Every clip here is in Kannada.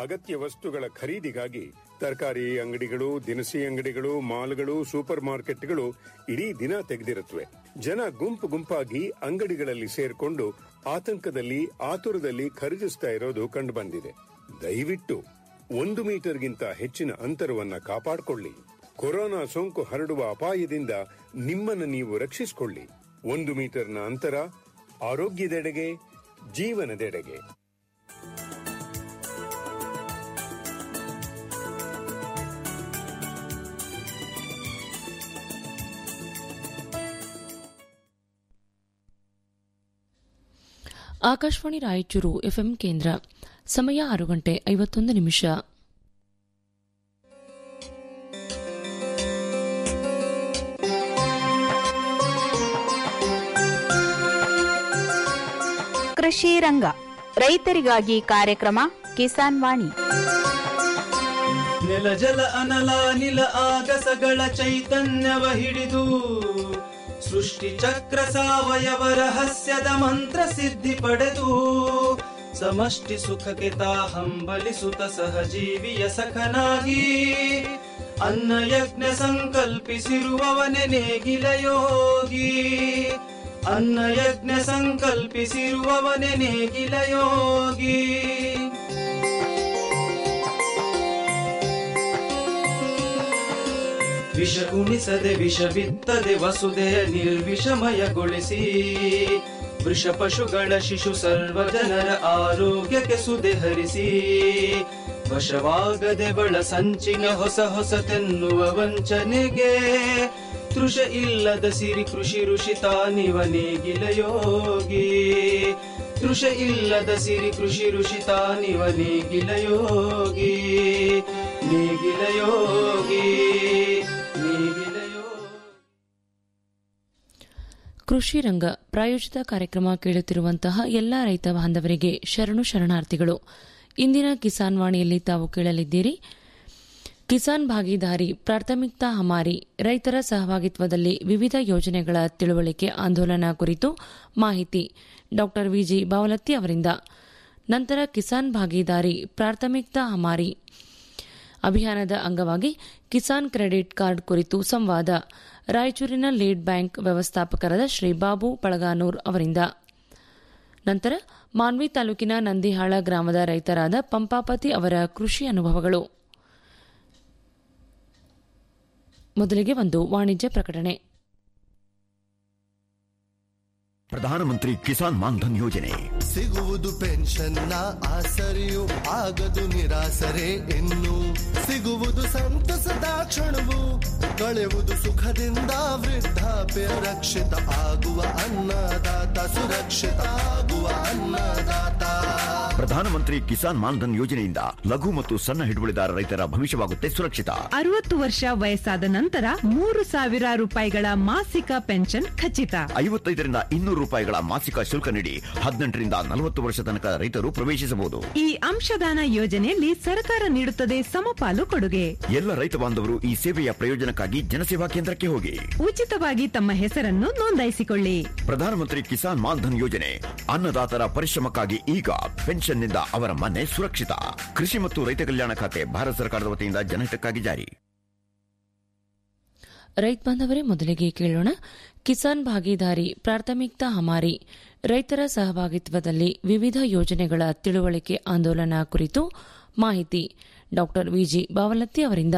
ಅಗತ್ಯ ವಸ್ತುಗಳ ಖರೀದಿಗಾಗಿ ತರಕಾರಿ ಅಂಗಡಿಗಳು ದಿನಸಿ ಅಂಗಡಿಗಳು ಮಾಲ್ಗಳು ಸೂಪರ್ ಮಾರ್ಕೆಟ್ಗಳು ಇಡೀ ದಿನ ತೆಗೆದಿರುತ್ತವೆ ಜನ ಗುಂಪು ಗುಂಪಾಗಿ ಅಂಗಡಿಗಳಲ್ಲಿ ಸೇರ್ಕೊಂಡು ಆತಂಕದಲ್ಲಿ ಆತುರದಲ್ಲಿ ಖರೀದಿಸ್ತಾ ಇರೋದು ಕಂಡುಬಂದಿದೆ ದಯವಿಟ್ಟು ಒಂದು ಮೀಟರ್ಗಿಂತ ಹೆಚ್ಚಿನ ಅಂತರವನ್ನ ಕಾಪಾಡಿಕೊಳ್ಳಿ ಕೊರೋನಾ ಸೋಂಕು ಹರಡುವ ಅಪಾಯದಿಂದ ನಿಮ್ಮನ್ನು ನೀವು ರಕ್ಷಿಸಿಕೊಳ್ಳಿ ಒಂದು ಮೀಟರ್ನ ಅಂತರ ಆರೋಗ್ಯದೆಡೆಗೆ ಜೀವನದೆಡೆಗೆ ಆಕಾಶವಾಣಿ ರಾಯಚೂರು ಎಫ್ಎಂ ಕೇಂದ್ರ ಸಮಯ ಆರು ಗಂಟೆ ಐವತ್ತೊಂದು ನಿಮಿಷ ಕೃಷಿ ರಂಗ ರೈತರಿಗಾಗಿ ಕಾರ್ಯಕ್ರಮ ಕಿಸಾನ್ ವಾಣಿ ನೆಲ ಜಲ ಅನಲ ನಿಲ ಆಗಸಗಳ ಚೈತನ್ಯವ ಹಿಡಿದು ಸೃಷ್ಟಿ ಚಕ್ರ ಸಾವಯವ ರಹಸ್ಯದ ಮಂತ್ರ ಸಿದ್ಧಿ ಪಡೆದು ಸಮಷ್ಟಿ ಸುಖಕ್ಕೆ ತಾ ಹಂಬಲಿಸುತ್ತ ಸಹಜೀವಿಯ ಸಖನಾಗಿ ಅನ್ನ ಯಜ್ಞ ಸಂಕಲ್ಪಿಸಿರುವವನೆ ನೇಗಿಲ ಯೋಗಿ ಅನ್ನ ಯಜ್ಞ ಸಂಕಲ್ಪಿಸಿರುವವನೆ ನೇಗಿಲ ಯೋಗಿ ವಿಷ ಉಣಿಸದೆ ವಿಷ ಬಿತ್ತದೆ ವಸುದೆಯ ನಿರ್ವಿಷಮಯಗೊಳಿಸಿ ವೃಷ ಪಶುಗಳ ಶಿಶು ಸರ್ವ ಜನರ ಆರೋಗ್ಯಕ್ಕೆ ಸುದೆ ಹರಿಸಿ ವಶವಾಗದೆ ಬಳ ಸಂಚಿನ ಹೊಸ ಹೊಸತೆನ್ನುವ ವಂಚನೆಗೆ ತೃಷ ಇಲ್ಲದ ಸಿರಿ ಕೃಷಿ ಋಷಿ ತಾನಿವ ನೇಗಿಲ ಯೋಗಿ ತೃಷ ಇಲ್ಲದ ಸಿರಿ ಕೃಷಿ ಋಷಿ ತಾನಿವ ನೇಗಿಲ ಯೋಗಿ ನೇಗಿಲ ಯೋಗಿ ನೇಗಿಲ ಯೋಗಿ ಕೃಷಿ ರಂಗ ಪ್ರಾಯೋಜಿತ ಕಾರ್ಯಕ್ರಮ ಕೇಳುತ್ತಿರುವಂತಹ ಎಲ್ಲಾ ರೈತ ಬಾಂಧವರಿಗೆ ಶರಣು ಶರಣಾರ್ಥಿಗಳು ಇಂದಿನ ಕಿಸಾನ್ ವಾಣಿಯಲ್ಲಿ ತಾವು ಕೇಳಲಿದ್ದೀರಿ ಕಿಸಾನ್ ಭಾಗಿದಾರಿ ಪ್ರಾಥಮಿಕತಾ ಹಮಾರಿ ರೈತರ ಸಹಭಾಗಿತ್ವದಲ್ಲಿ ವಿವಿಧ ಯೋಜನೆಗಳ ತಿಳುವಳಿಕೆ ಆಂದೋಲನ ಕುರಿತು ಮಾಹಿತಿ ಡಾ ವಿಜಿ ಬಾವಲತ್ತಿ ಅವರಿಂದ ನಂತರ ಕಿಸಾನ್ ಭಾಗಿದಾರಿ ಪ್ರಾಥಮಿಕತಾ ಹಮಾರಿ ಅಭಿಯಾನದ ಅಂಗವಾಗಿ ಕಿಸಾನ್ ಕ್ರೆಡಿಟ್ ಕಾರ್ಡ್ ಕುರಿತು ಸಂವಾದ ರಾಯಚೂರಿನ ಲೀಡ್ ಬ್ಯಾಂಕ್ ವ್ಯವಸ್ಥಾಪಕರಾದ ಶ್ರೀ ಬಾಬು ಪಳಗಾನೂರ್ ಅವರಿಂದ ನಂತರ ಮಾನ್ವಿ ತಾಲೂಕಿನ ನಂದಿಹಾಳ ಗ್ರಾಮದ ರೈತರಾದ ಪಂಪಾಪತಿ ಅವರ ಕೃಷಿ ಅನುಭವಗಳು ಮೊದಲಿಗೆ ಒಂದು ವಾಣಿಜ್ಯ ಪ್ರಕಟಣೆ ಪ್ರಧಾನಮಂತ್ರಿ ಕಿಸಾನ್ ಮಾನ್ಧನ್ ಯೋಜನೆ ಸಿಗುವುದು ಪೆನ್ಷನ್ನ ಆಸರೆಯು ಆಗದು ನಿರಾಸರೆ ಇನ್ನು ಸಿಗುವುದು ಸಂತಸದ ಕ್ಷಣವು ಕಳೆಯುವುದು ಸುಖದಿಂದ ವೃದ್ಧಾಪ್ಯ ರಕ್ಷಿತ ಆಗುವ ಅನ್ನದಾತ ಸುರಕ್ಷಿತ ಆಗುವ ಅನ್ನದಾತ ಪ್ರಧಾನಮಂತ್ರಿ ಕಿಸಾನ್ ಮಾನ್ಧನ್ ಯೋಜನೆಯಿಂದ ಲಘು ಮತ್ತು ಸಣ್ಣ ಹಿಡುವಳಿದಾರ ರೈತರ ಭವಿಷ್ಯವಾಗುತ್ತೆ ಸುರಕ್ಷಿತ ಅರವತ್ತು ವರ್ಷ ವಯಸ್ಸಾದ ನಂತರ ಮೂರು ಸಾವಿರ ರೂಪಾಯಿಗಳ ಮಾಸಿಕ ಪೆನ್ಷನ್ ಖಚಿತ ಐವತ್ತೈದರಿಂದ ಇನ್ನೂರು ರೂಪಾಯಿಗಳ ಮಾಸಿಕ ಶುಲ್ಕ ನೀಡಿ ಹದಿನೆಂಟರಿಂದ ನಲವತ್ತು ವರ್ಷ ತನಕ ರೈತರು ಪ್ರವೇಶಿಸಬಹುದು ಈ ಅಂಶದಾನ ಯೋಜನೆಯಲ್ಲಿ ಸರ್ಕಾರ ನೀಡುತ್ತದೆ ಸಮಪಾಲು ಕೊಡುಗೆ ಎಲ್ಲ ರೈತ ಬಾಂಧವರು ಈ ಸೇವೆಯ ಪ್ರಯೋಜನಕ್ಕಾಗಿ ಜನಸೇವಾ ಕೇಂದ್ರಕ್ಕೆ ಹೋಗಿ ಉಚಿತವಾಗಿ ತಮ್ಮ ಹೆಸರನ್ನು ನೋಂದಾಯಿಸಿಕೊಳ್ಳಿ ಪ್ರಧಾನಮಂತ್ರಿ ಕಿಸಾನ್ ಮಾನ್ಧನ್ ಯೋಜನೆ ಅನ್ನದಾತರ ಪರಿಶ್ರಮಕ್ಕಾಗಿ ಈಗ ಪೆನ್ಷನ್ನಿಂದ ಅವರ ಮನೆ ಸುರಕ್ಷಿತ ಕೃಷಿ ಮತ್ತು ರೈತ ಕಲ್ಯಾಣ ಖಾತೆ ಭಾರತ ಸರ್ಕಾರದ ವತಿಯಿಂದ ಜನಹಿತಕ್ಕಾಗಿ ಜಾರಿ ರೈತ ಬಾಂಧವರೇ ಮೊದಲಿಗೆ ಕೇಳೋಣ ಕಿಸಾನ್ ಭಾಗಿದಾರಿ ಪ್ರಾಥಮಿಕತಾ ಹಮಾರಿ ರೈತರ ಸಹಭಾಗಿತ್ವದಲ್ಲಿ ವಿವಿಧ ಯೋಜನೆಗಳ ತಿಳುವಳಿಕೆ ಆಂದೋಲನ ಕುರಿತು ಮಾಹಿತಿ ಡಾ ವಿಜಿ ಬಾವಲತ್ತಿ ಅವರಿಂದ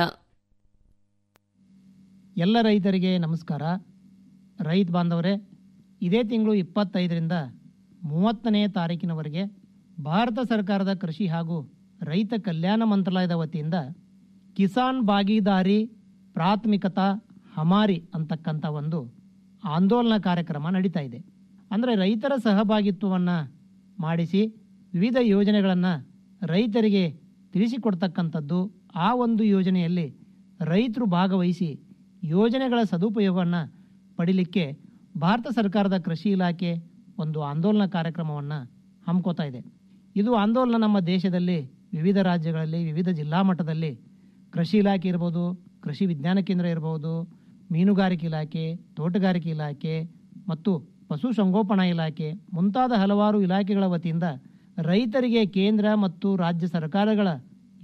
ಎಲ್ಲ ರೈತರಿಗೆ ನಮಸ್ಕಾರ ರೈತ ಬಾಂಧವರೇ ಇದೇ ತಿಂಗಳು ಇಪ್ಪತ್ತೈದರಿಂದ ಮೂವತ್ತನೇ ತಾರೀಕಿನವರೆಗೆ ಭಾರತ ಸರ್ಕಾರದ ಕೃಷಿ ಹಾಗೂ ರೈತ ಕಲ್ಯಾಣ ಮಂತ್ರಾಲಯದ ವತಿಯಿಂದ ಕಿಸಾನ್ ಭಾಗಿದಾರಿ ಪ್ರಾಥಮಿಕತಾ ಹಮಾರಿ ಅಂತಕ್ಕಂಥ ಒಂದು ಆಂದೋಲನ ಕಾರ್ಯಕ್ರಮ ನಡೀತಾ ಇದೆ ಅಂದರೆ ರೈತರ ಸಹಭಾಗಿತ್ವವನ್ನು ಮಾಡಿಸಿ ವಿವಿಧ ಯೋಜನೆಗಳನ್ನು ರೈತರಿಗೆ ತಿಳಿಸಿಕೊಡ್ತಕ್ಕಂಥದ್ದು ಆ ಒಂದು ಯೋಜನೆಯಲ್ಲಿ ರೈತರು ಭಾಗವಹಿಸಿ ಯೋಜನೆಗಳ ಸದುಪಯೋಗವನ್ನು ಪಡಿಲಿಕ್ಕೆ ಭಾರತ ಸರ್ಕಾರದ ಕೃಷಿ ಇಲಾಖೆ ಒಂದು ಆಂದೋಲನ ಕಾರ್ಯಕ್ರಮವನ್ನು ಹಮ್ಮಿಕೋತಾ ಇದೆ ಇದು ಆಂದೋಲನ ನಮ್ಮ ದೇಶದಲ್ಲಿ ವಿವಿಧ ರಾಜ್ಯಗಳಲ್ಲಿ ವಿವಿಧ ಜಿಲ್ಲಾ ಮಟ್ಟದಲ್ಲಿ ಕೃಷಿ ಇಲಾಖೆ ಇರ್ಬೋದು ಕೃಷಿ ವಿಜ್ಞಾನ ಕೇಂದ್ರ ಇರ್ಬೋದು ಮೀನುಗಾರಿಕೆ ಇಲಾಖೆ ತೋಟಗಾರಿಕೆ ಇಲಾಖೆ ಮತ್ತು ಪಶುಸಂಗೋಪನಾ ಇಲಾಖೆ ಮುಂತಾದ ಹಲವಾರು ಇಲಾಖೆಗಳ ವತಿಯಿಂದ ರೈತರಿಗೆ ಕೇಂದ್ರ ಮತ್ತು ರಾಜ್ಯ ಸರ್ಕಾರಗಳ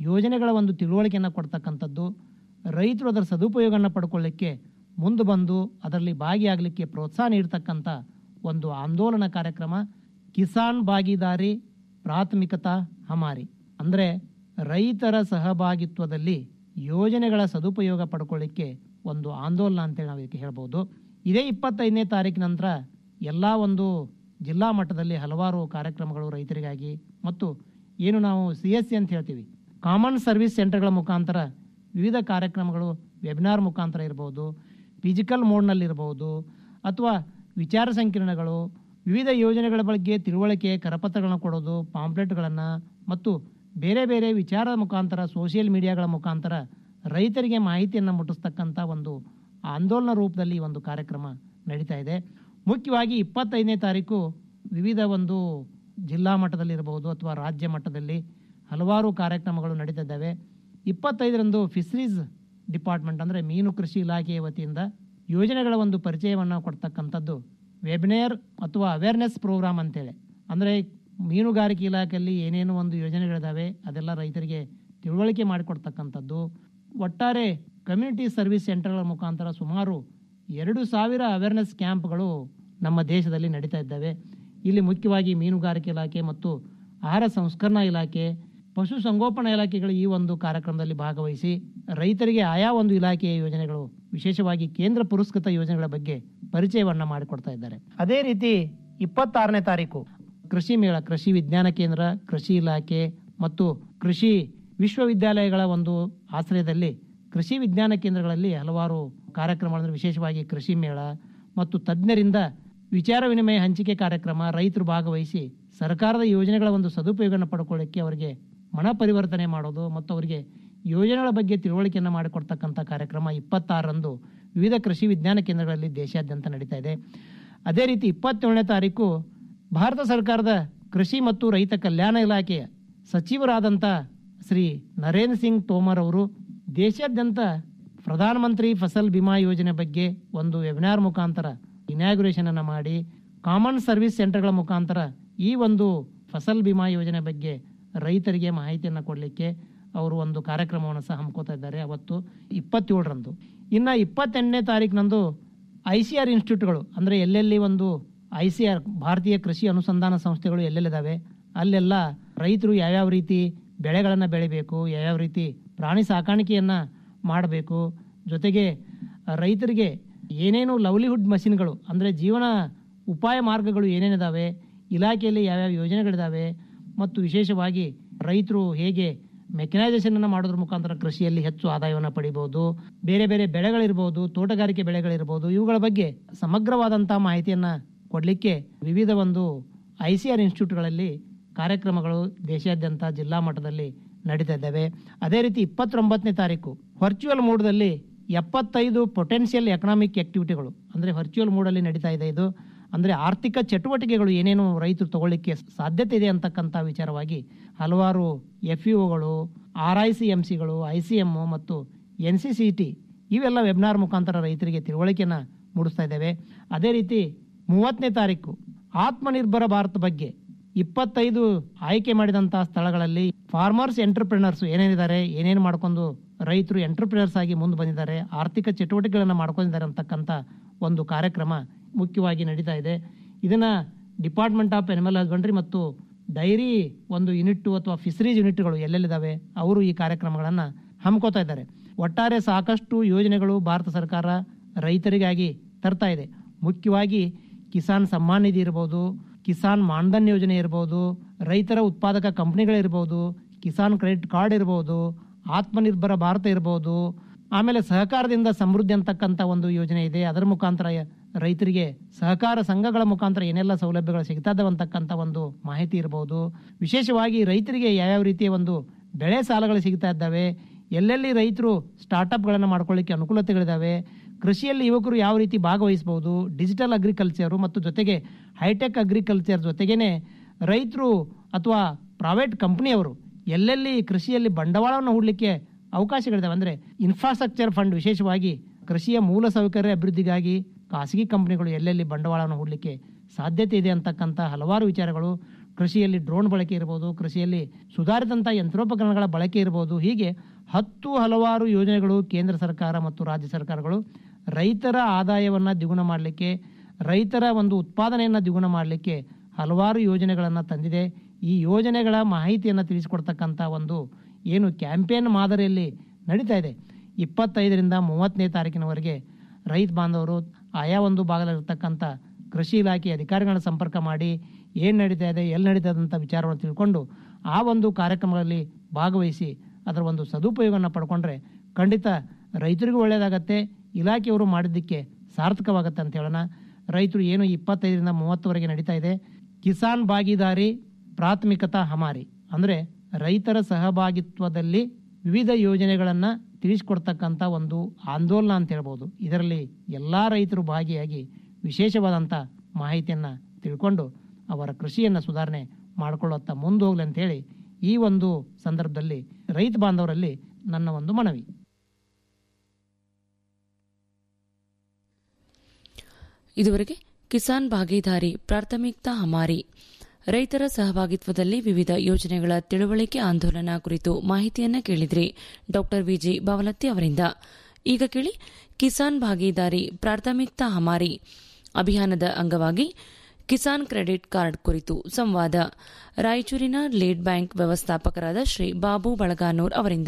ಯೋಜನೆಗಳ ಒಂದು ತಿಳುವಳಿಕೆಯನ್ನು ಕೊಡ್ತಕ್ಕಂಥದ್ದು ರೈತರು ಅದರ ಸದುಪಯೋಗವನ್ನು ಪಡ್ಕೊಳ್ಳಿಕ್ಕೆ ಮುಂದೆ ಬಂದು ಅದರಲ್ಲಿ ಭಾಗಿಯಾಗಲಿಕ್ಕೆ ಪ್ರೋತ್ಸಾಹ ನೀಡ್ತಕ್ಕಂಥ ಒಂದು ಆಂದೋಲನ ಕಾರ್ಯಕ್ರಮ ಕಿಸಾನ್ ಭಾಗಿದಾರಿ ಪ್ರಾಥಮಿಕತಾ ಹಮಾರಿ ಅಂದರೆ ರೈತರ ಸಹಭಾಗಿತ್ವದಲ್ಲಿ ಯೋಜನೆಗಳ ಸದುಪಯೋಗ ಪಡ್ಕೊಳ್ಳಿಕ್ಕೆ ಒಂದು ಆಂದೋಲನ ಅಂತೇಳಿ ನಾವು ಇದಕ್ಕೆ ಹೇಳ್ಬೋದು ಇದೇ ಇಪ್ಪತ್ತೈದನೇ ತಾರೀಕಿನ ನಂತರ ಎಲ್ಲ ಒಂದು ಜಿಲ್ಲಾ ಮಟ್ಟದಲ್ಲಿ ಹಲವಾರು ಕಾರ್ಯಕ್ರಮಗಳು ರೈತರಿಗಾಗಿ ಮತ್ತು ಏನು ನಾವು ಸಿ ಎಸ್ ಸಿ ಅಂತ ಹೇಳ್ತೀವಿ ಕಾಮನ್ ಸರ್ವಿಸ್ ಸೆಂಟರ್ಗಳ ಮುಖಾಂತರ ವಿವಿಧ ಕಾರ್ಯಕ್ರಮಗಳು ವೆಬಿನಾರ್ ಮುಖಾಂತರ ಇರ್ಬೋದು ಫಿಸಿಕಲ್ ಮೋಡ್ನಲ್ಲಿರ್ಬೋದು ಅಥವಾ ವಿಚಾರ ಸಂಕಿರಣಗಳು ವಿವಿಧ ಯೋಜನೆಗಳ ಬಗ್ಗೆ ತಿಳುವಳಿಕೆ ಕರಪತ್ರಗಳನ್ನು ಕೊಡೋದು ಪಾಂಪ್ಲೆಟ್ಗಳನ್ನು ಮತ್ತು ಬೇರೆ ಬೇರೆ ವಿಚಾರದ ಮುಖಾಂತರ ಸೋಷಿಯಲ್ ಮೀಡಿಯಾಗಳ ಮುಖಾಂತರ ರೈತರಿಗೆ ಮಾಹಿತಿಯನ್ನು ಮುಟ್ಟಿಸ್ತಕ್ಕಂಥ ಒಂದು ಆಂದೋಲನ ರೂಪದಲ್ಲಿ ಈ ಒಂದು ಕಾರ್ಯಕ್ರಮ ನಡೀತಾ ಇದೆ ಮುಖ್ಯವಾಗಿ ಇಪ್ಪತ್ತೈದನೇ ತಾರೀಕು ವಿವಿಧ ಒಂದು ಜಿಲ್ಲಾ ಮಟ್ಟದಲ್ಲಿ ಇರಬಹುದು ಅಥವಾ ರಾಜ್ಯ ಮಟ್ಟದಲ್ಲಿ ಹಲವಾರು ಕಾರ್ಯಕ್ರಮಗಳು ನಡೀತಿದ್ದಾವೆ ಇಪ್ಪತ್ತೈದರಂದು ಫಿಶರೀಸ್ ಡಿಪಾರ್ಟ್ಮೆಂಟ್ ಅಂದರೆ ಮೀನು ಕೃಷಿ ಇಲಾಖೆಯ ವತಿಯಿಂದ ಯೋಜನೆಗಳ ಒಂದು ಪರಿಚಯವನ್ನು ಕೊಡ್ತಕ್ಕಂಥದ್ದು ವೆಬಿನೇರ್ ಅಥವಾ ಅವೇರ್ನೆಸ್ ಪ್ರೋಗ್ರಾಮ್ ಅಂತೇಳಿ ಅಂದರೆ ಮೀನುಗಾರಿಕೆ ಇಲಾಖೆಯಲ್ಲಿ ಏನೇನು ಒಂದು ಯೋಜನೆಗಳಿದ್ದಾವೆ ಅದೆಲ್ಲ ರೈತರಿಗೆ ತಿಳುವಳಿಕೆ ಮಾಡಿಕೊಡ್ತಕ್ಕಂಥದ್ದು ಒಟ್ಟಾರೆ ಕಮ್ಯುನಿಟಿ ಸರ್ವಿಸ್ ಸೆಂಟರ್ಗಳ ಮುಖಾಂತರ ಸುಮಾರು ಎರಡು ಸಾವಿರ ಅವೇರ್ನೆಸ್ ಕ್ಯಾಂಪ್ಗಳು ನಮ್ಮ ದೇಶದಲ್ಲಿ ನಡೀತಾ ಇದ್ದಾವೆ ಇಲ್ಲಿ ಮುಖ್ಯವಾಗಿ ಮೀನುಗಾರಿಕೆ ಇಲಾಖೆ ಮತ್ತು ಆಹಾರ ಸಂಸ್ಕರಣಾ ಇಲಾಖೆ ಪಶು ಸಂಗೋಪನಾ ಇಲಾಖೆಗಳು ಈ ಒಂದು ಕಾರ್ಯಕ್ರಮದಲ್ಲಿ ಭಾಗವಹಿಸಿ ರೈತರಿಗೆ ಆಯಾ ಒಂದು ಇಲಾಖೆಯ ಯೋಜನೆಗಳು ವಿಶೇಷವಾಗಿ ಕೇಂದ್ರ ಪುರಸ್ಕೃತ ಯೋಜನೆಗಳ ಬಗ್ಗೆ ಪರಿಚಯವನ್ನ ಮಾಡಿಕೊಡ್ತಾ ಇದ್ದಾರೆ ಅದೇ ರೀತಿ ಇಪ್ಪತ್ತಾರನೇ ತಾರೀಕು ಕೃಷಿ ಮೇಳ ಕೃಷಿ ವಿಜ್ಞಾನ ಕೇಂದ್ರ ಕೃಷಿ ಇಲಾಖೆ ಮತ್ತು ಕೃಷಿ ವಿಶ್ವವಿದ್ಯಾಲಯಗಳ ಒಂದು ಆಶ್ರಯದಲ್ಲಿ ಕೃಷಿ ವಿಜ್ಞಾನ ಕೇಂದ್ರಗಳಲ್ಲಿ ಹಲವಾರು ಕಾರ್ಯಕ್ರಮಗಳನ್ನು ವಿಶೇಷವಾಗಿ ಕೃಷಿ ಮೇಳ ಮತ್ತು ತಜ್ಞರಿಂದ ವಿಚಾರ ವಿನಿಮಯ ಹಂಚಿಕೆ ಕಾರ್ಯಕ್ರಮ ರೈತರು ಭಾಗವಹಿಸಿ ಸರ್ಕಾರದ ಯೋಜನೆಗಳ ಒಂದು ಸದುಪಯೋಗವನ್ನು ಪಡ್ಕೊಳ್ಳಿಕ್ಕೆ ಅವರಿಗೆ ಮನ ಪರಿವರ್ತನೆ ಮಾಡೋದು ಮತ್ತು ಅವರಿಗೆ ಯೋಜನೆಗಳ ಬಗ್ಗೆ ತಿಳುವಳಿಕೆಯನ್ನು ಮಾಡಿಕೊಡ್ತಕ್ಕಂಥ ಕಾರ್ಯಕ್ರಮ ಇಪ್ಪತ್ತಾರರಂದು ವಿವಿಧ ಕೃಷಿ ವಿಜ್ಞಾನ ಕೇಂದ್ರಗಳಲ್ಲಿ ದೇಶಾದ್ಯಂತ ನಡೀತಾ ಇದೆ ಅದೇ ರೀತಿ ಇಪ್ಪತ್ತೇಳನೇ ತಾರೀಕು ಭಾರತ ಸರ್ಕಾರದ ಕೃಷಿ ಮತ್ತು ರೈತ ಕಲ್ಯಾಣ ಇಲಾಖೆಯ ಸಚಿವರಾದಂಥ ಶ್ರೀ ನರೇಂದ್ರ ಸಿಂಗ್ ತೋಮರ್ ಅವರು ದೇಶಾದ್ಯಂತ ಪ್ರಧಾನಮಂತ್ರಿ ಫಸಲ್ ಬಿಮಾ ಯೋಜನೆ ಬಗ್ಗೆ ಒಂದು ವೆಬಿನಾರ್ ಮುಖಾಂತರ ಇನಾಗ್ರೇಷನ್ ಅನ್ನು ಮಾಡಿ ಕಾಮನ್ ಸರ್ವಿಸ್ ಸೆಂಟರ್ಗಳ ಮುಖಾಂತರ ಈ ಒಂದು ಫಸಲ್ ಬಿಮಾ ಯೋಜನೆ ಬಗ್ಗೆ ರೈತರಿಗೆ ಮಾಹಿತಿಯನ್ನು ಕೊಡಲಿಕ್ಕೆ ಅವರು ಒಂದು ಕಾರ್ಯಕ್ರಮವನ್ನು ಸಹ ಹಮ್ಮಿಕೋತಾ ಇದ್ದಾರೆ ಅವತ್ತು ಇಪ್ಪತ್ತೇಳರಂದು ಇನ್ನು ಇಪ್ಪತ್ತೆಂಟನೇ ತಾರೀಕಿನಂದು ಐ ಸಿ ಆರ್ ಇನ್ಸ್ಟಿಟ್ಯೂಟ್ಗಳು ಅಂದರೆ ಎಲ್ಲೆಲ್ಲಿ ಒಂದು ಐ ಸಿ ಆರ್ ಭಾರತೀಯ ಕೃಷಿ ಅನುಸಂಧಾನ ಸಂಸ್ಥೆಗಳು ಎಲ್ಲೆಲ್ಲಿದ್ದಾವೆ ಅಲ್ಲೆಲ್ಲ ರೈತರು ಯಾವ್ಯಾವ ರೀತಿ ಬೆಳೆಗಳನ್ನು ಬೆಳಿಬೇಕು ಯಾವ್ಯಾವ ರೀತಿ ಪ್ರಾಣಿ ಸಾಕಾಣಿಕೆಯನ್ನು ಮಾಡಬೇಕು ಜೊತೆಗೆ ರೈತರಿಗೆ ಏನೇನು ಲವ್ಲಿಹುಡ್ ಮಷಿನ್ಗಳು ಅಂದರೆ ಜೀವನ ಉಪಾಯ ಮಾರ್ಗಗಳು ಏನೇನಿದಾವೆ ಇಲಾಖೆಯಲ್ಲಿ ಯಾವ್ಯಾವ ಯೋಜನೆಗಳಿದಾವೆ ಮತ್ತು ವಿಶೇಷವಾಗಿ ರೈತರು ಹೇಗೆ ಮೆಕನೈಸೇಷನ್ ಅನ್ನು ಮಾಡೋದ್ರ ಮುಖಾಂತರ ಕೃಷಿಯಲ್ಲಿ ಹೆಚ್ಚು ಆದಾಯವನ್ನು ಪಡಿಬಹುದು ಬೇರೆ ಬೇರೆ ಬೆಳೆಗಳಿರ್ಬೋದು ತೋಟಗಾರಿಕೆ ಬೆಳೆಗಳಿರ್ಬೋದು ಇವುಗಳ ಬಗ್ಗೆ ಸಮಗ್ರವಾದಂಥ ಮಾಹಿತಿಯನ್ನು ಕೊಡಲಿಕ್ಕೆ ವಿವಿಧ ಒಂದು ಐ ಸಿ ಆರ್ ಇನ್ಸ್ಟಿಟ್ಯೂಟ್ಗಳಲ್ಲಿ ಕಾರ್ಯಕ್ರಮಗಳು ದೇಶಾದ್ಯಂತ ಜಿಲ್ಲಾ ಮಟ್ಟದಲ್ಲಿ ನಡೀತಾ ಇದ್ದಾವೆ ಅದೇ ರೀತಿ ಇಪ್ಪತ್ತೊಂಬತ್ತನೇ ತಾರೀಕು ವರ್ಚುವಲ್ ಮೋಡ್ದಲ್ಲಿ ಎಪ್ಪತ್ತೈದು ಪೊಟೆನ್ಷಿಯಲ್ ಎಕನಾಮಿಕ್ ಆಕ್ಟಿವಿಟಿಗಳು ಅಂದರೆ ವರ್ಚುವಲ್ ಮೋಡಲ್ಲಿ ನಡೀತಾ ಇದೆ ಇದು ಅಂದರೆ ಆರ್ಥಿಕ ಚಟುವಟಿಕೆಗಳು ಏನೇನು ರೈತರು ತಗೊಳ್ಳಿಕ್ಕೆ ಸಾಧ್ಯತೆ ಇದೆ ಅಂತಕ್ಕಂಥ ವಿಚಾರವಾಗಿ ಹಲವಾರು ಎಫ್ ಗಳು ಆರ್ ಐ ಸಿ ಎಮ್ ಸಿಗಳು ಐ ಸಿ ಎಮ್ ಮತ್ತು ಎನ್ ಸಿ ಸಿ ಟಿ ಇವೆಲ್ಲ ವೆಬ್ನಾರ್ ಮುಖಾಂತರ ರೈತರಿಗೆ ತಿಳುವಳಿಕೆಯನ್ನು ಮೂಡಿಸ್ತಾ ಇದ್ದೇವೆ ಅದೇ ರೀತಿ ಮೂವತ್ತನೇ ತಾರೀಕು ಆತ್ಮನಿರ್ಭರ ಭಾರತ ಬಗ್ಗೆ ಇಪ್ಪತ್ತೈದು ಆಯ್ಕೆ ಮಾಡಿದಂತಹ ಸ್ಥಳಗಳಲ್ಲಿ ಫಾರ್ಮರ್ಸ್ ಎಂಟರ್ಪ್ರಿನರ್ಸ್ ಏನೇನಿದ್ದಾರೆ ಏನೇನು ಮಾಡ್ಕೊಂಡು ರೈತರು ಎಂಟರ್ಪ್ರಿನರ್ಸ್ ಆಗಿ ಮುಂದೆ ಬಂದಿದ್ದಾರೆ ಆರ್ಥಿಕ ಚಟುವಟಿಕೆಗಳನ್ನು ಮಾಡ್ಕೊಂಡಿದ್ದಾರೆ ಅಂತಕ್ಕಂಥ ಒಂದು ಕಾರ್ಯಕ್ರಮ ಮುಖ್ಯವಾಗಿ ನಡೀತಾ ಇದೆ ಇದನ್ನ ಡಿಪಾರ್ಟ್ಮೆಂಟ್ ಆಫ್ ಅನಿಮಲ್ ಹಸ್ಬೆಂಡ್ರಿ ಮತ್ತು ಡೈರಿ ಒಂದು ಯೂನಿಟ್ ಅಥವಾ ಫಿಶರೀಸ್ ಯೂನಿಟ್ಗಳು ಎಲ್ಲೆಲ್ಲಿದ್ದಾವೆ ಅವರು ಈ ಕಾರ್ಯಕ್ರಮಗಳನ್ನು ಹಮ್ಮಿಕೋತಾ ಇದ್ದಾರೆ ಒಟ್ಟಾರೆ ಸಾಕಷ್ಟು ಯೋಜನೆಗಳು ಭಾರತ ಸರ್ಕಾರ ರೈತರಿಗಾಗಿ ತರ್ತಾ ಇದೆ ಮುಖ್ಯವಾಗಿ ಕಿಸಾನ್ ಸಮ್ಮಾನ್ ನಿಧಿ ಇರ್ಬೋದು ಕಿಸಾನ್ ಮಾನ್ಧನ್ ಯೋಜನೆ ಇರ್ಬೋದು ರೈತರ ಉತ್ಪಾದಕ ಕಂಪ್ನಿಗಳಿರ್ಬೋದು ಕಿಸಾನ್ ಕ್ರೆಡಿಟ್ ಕಾರ್ಡ್ ಇರ್ಬೋದು ಆತ್ಮನಿರ್ಭರ ಭಾರತ ಇರ್ಬೋದು ಆಮೇಲೆ ಸಹಕಾರದಿಂದ ಸಮೃದ್ಧಿ ಅಂತಕ್ಕಂಥ ಒಂದು ಯೋಜನೆ ಇದೆ ಅದರ ಮುಖಾಂತರ ರೈತರಿಗೆ ಸಹಕಾರ ಸಂಘಗಳ ಮುಖಾಂತರ ಏನೆಲ್ಲ ಸೌಲಭ್ಯಗಳು ಸಿಗ್ತಾ ಇದಾವೆ ಅಂತಕ್ಕಂಥ ಒಂದು ಮಾಹಿತಿ ಇರಬಹುದು ವಿಶೇಷವಾಗಿ ರೈತರಿಗೆ ಯಾವ್ಯಾವ ರೀತಿಯ ಒಂದು ಬೆಳೆ ಸಾಲಗಳು ಸಿಗ್ತಾ ಇದ್ದಾವೆ ಎಲ್ಲೆಲ್ಲಿ ರೈತರು ಸ್ಟಾರ್ಟಪ್ಗಳನ್ನು ಮಾಡ್ಕೊಳ್ಳಿಕ್ಕೆ ಅನುಕೂಲತೆಗಳಿದ್ದಾವೆ ಕೃಷಿಯಲ್ಲಿ ಯುವಕರು ಯಾವ ರೀತಿ ಭಾಗವಹಿಸಬಹುದು ಡಿಜಿಟಲ್ ಅಗ್ರಿಕಲ್ಚರು ಮತ್ತು ಜೊತೆಗೆ ಹೈಟೆಕ್ ಅಗ್ರಿಕಲ್ಚರ್ ಜೊತೆಗೇನೆ ರೈತರು ಅಥವಾ ಪ್ರೈವೇಟ್ ಕಂಪನಿಯವರು ಎಲ್ಲೆಲ್ಲಿ ಕೃಷಿಯಲ್ಲಿ ಬಂಡವಾಳವನ್ನು ಹೂಡಲಿಕ್ಕೆ ಅವಕಾಶಗಳಿದಾವೆ ಅಂದರೆ ಇನ್ಫ್ರಾಸ್ಟ್ರಕ್ಚರ್ ಫಂಡ್ ವಿಶೇಷವಾಗಿ ಕೃಷಿಯ ಮೂಲ ಸೌಕರ್ಯ ಅಭಿವೃದ್ಧಿಗಾಗಿ ಖಾಸಗಿ ಕಂಪನಿಗಳು ಎಲ್ಲೆಲ್ಲಿ ಬಂಡವಾಳವನ್ನು ಹೂಡಲಿಕ್ಕೆ ಸಾಧ್ಯತೆ ಇದೆ ಅಂತಕ್ಕಂಥ ಹಲವಾರು ವಿಚಾರಗಳು ಕೃಷಿಯಲ್ಲಿ ಡ್ರೋನ್ ಬಳಕೆ ಇರ್ಬೋದು ಕೃಷಿಯಲ್ಲಿ ಸುಧಾರಿತಂಥ ಯಂತ್ರೋಪಕರಣಗಳ ಬಳಕೆ ಇರ್ಬೋದು ಹೀಗೆ ಹತ್ತು ಹಲವಾರು ಯೋಜನೆಗಳು ಕೇಂದ್ರ ಸರ್ಕಾರ ಮತ್ತು ರಾಜ್ಯ ಸರ್ಕಾರಗಳು ರೈತರ ಆದಾಯವನ್ನು ದ್ವಿಗುಣ ಮಾಡಲಿಕ್ಕೆ ರೈತರ ಒಂದು ಉತ್ಪಾದನೆಯನ್ನು ದ್ವಿಗುಣ ಮಾಡಲಿಕ್ಕೆ ಹಲವಾರು ಯೋಜನೆಗಳನ್ನು ತಂದಿದೆ ಈ ಯೋಜನೆಗಳ ಮಾಹಿತಿಯನ್ನು ತಿಳಿಸಿಕೊಡ್ತಕ್ಕಂಥ ಒಂದು ಏನು ಕ್ಯಾಂಪೇನ್ ಮಾದರಿಯಲ್ಲಿ ನಡೀತಾ ಇದೆ ಇಪ್ಪತ್ತೈದರಿಂದ ಮೂವತ್ತನೇ ತಾರೀಕಿನವರೆಗೆ ರೈತ ಬಾಂಧವರು ಆಯಾ ಒಂದು ಭಾಗದಲ್ಲಿರ್ತಕ್ಕಂಥ ಕೃಷಿ ಇಲಾಖೆ ಅಧಿಕಾರಿಗಳನ್ನ ಸಂಪರ್ಕ ಮಾಡಿ ಏನು ನಡೀತಾ ಇದೆ ಎಲ್ಲಿ ನಡೀತಾ ಇದೆ ಅಂತ ವಿಚಾರವನ್ನು ತಿಳ್ಕೊಂಡು ಆ ಒಂದು ಕಾರ್ಯಕ್ರಮಗಳಲ್ಲಿ ಭಾಗವಹಿಸಿ ಅದರ ಒಂದು ಸದುಪಯೋಗವನ್ನು ಪಡ್ಕೊಂಡ್ರೆ ಖಂಡಿತ ರೈತರಿಗೂ ಒಳ್ಳೆಯದಾಗತ್ತೆ ಇಲಾಖೆಯವರು ಮಾಡಿದ್ದಕ್ಕೆ ಸಾರ್ಥಕವಾಗತ್ತೆ ಅಂತ ಹೇಳೋಣ ರೈತರು ಏನು ಇಪ್ಪತ್ತೈದರಿಂದ ಮೂವತ್ತವರೆಗೆ ನಡೀತಾ ಇದೆ ಕಿಸಾನ್ ಭಾಗಿದಾರಿ ಪ್ರಾಥಮಿಕತಾ ಹಮಾರಿ ಅಂದರೆ ರೈತರ ಸಹಭಾಗಿತ್ವದಲ್ಲಿ ವಿವಿಧ ಯೋಜನೆಗಳನ್ನು ತಿಳಿಸ್ಕೊಡ್ತಕ್ಕಂಥ ಒಂದು ಆಂದೋಲನ ಅಂತ ಹೇಳ್ಬೋದು ಇದರಲ್ಲಿ ಎಲ್ಲ ರೈತರು ಭಾಗಿಯಾಗಿ ವಿಶೇಷವಾದಂಥ ಮಾಹಿತಿಯನ್ನು ತಿಳ್ಕೊಂಡು ಅವರ ಕೃಷಿಯನ್ನು ಸುಧಾರಣೆ ಮಾಡಿಕೊಳ್ಳುತ್ತಾ ಮುಂದೆ ಹೋಗ್ಲಿ ಅಂತೇಳಿ ಈ ಒಂದು ಸಂದರ್ಭದಲ್ಲಿ ರೈತ ಬಾಂಧವರಲ್ಲಿ ನನ್ನ ಒಂದು ಮನವಿ ಇದುವರೆಗೆ ಕಿಸಾನ್ ಭಾಗೀದಾರಿ ಪ್ರಾಥಮಿಕತಾ ಹಮಾರಿ ರೈತರ ಸಹಭಾಗಿತ್ವದಲ್ಲಿ ವಿವಿಧ ಯೋಜನೆಗಳ ತಿಳುವಳಿಕೆ ಆಂದೋಲನ ಕುರಿತು ಮಾಹಿತಿಯನ್ನ ಕೇಳಿದ್ರಿ ಡಾ ವಿಜಿ ಬಾವಲತ್ತಿ ಅವರಿಂದ ಈಗ ಕೇಳಿ ಕಿಸಾನ್ ಭಾಗೀದಾರಿ ಪ್ರಾಥಮಿಕತಾ ಹಮಾರಿ ಅಭಿಯಾನದ ಅಂಗವಾಗಿ ಕಿಸಾನ್ ಕ್ರೆಡಿಟ್ ಕಾರ್ಡ್ ಕುರಿತು ಸಂವಾದ ರಾಯಚೂರಿನ ಲೀಡ್ ಬ್ಯಾಂಕ್ ವ್ಯವಸ್ಥಾಪಕರಾದ ಶ್ರೀ ಬಾಬು ಬಳಗಾನೂರ್ ಅವರಿಂದ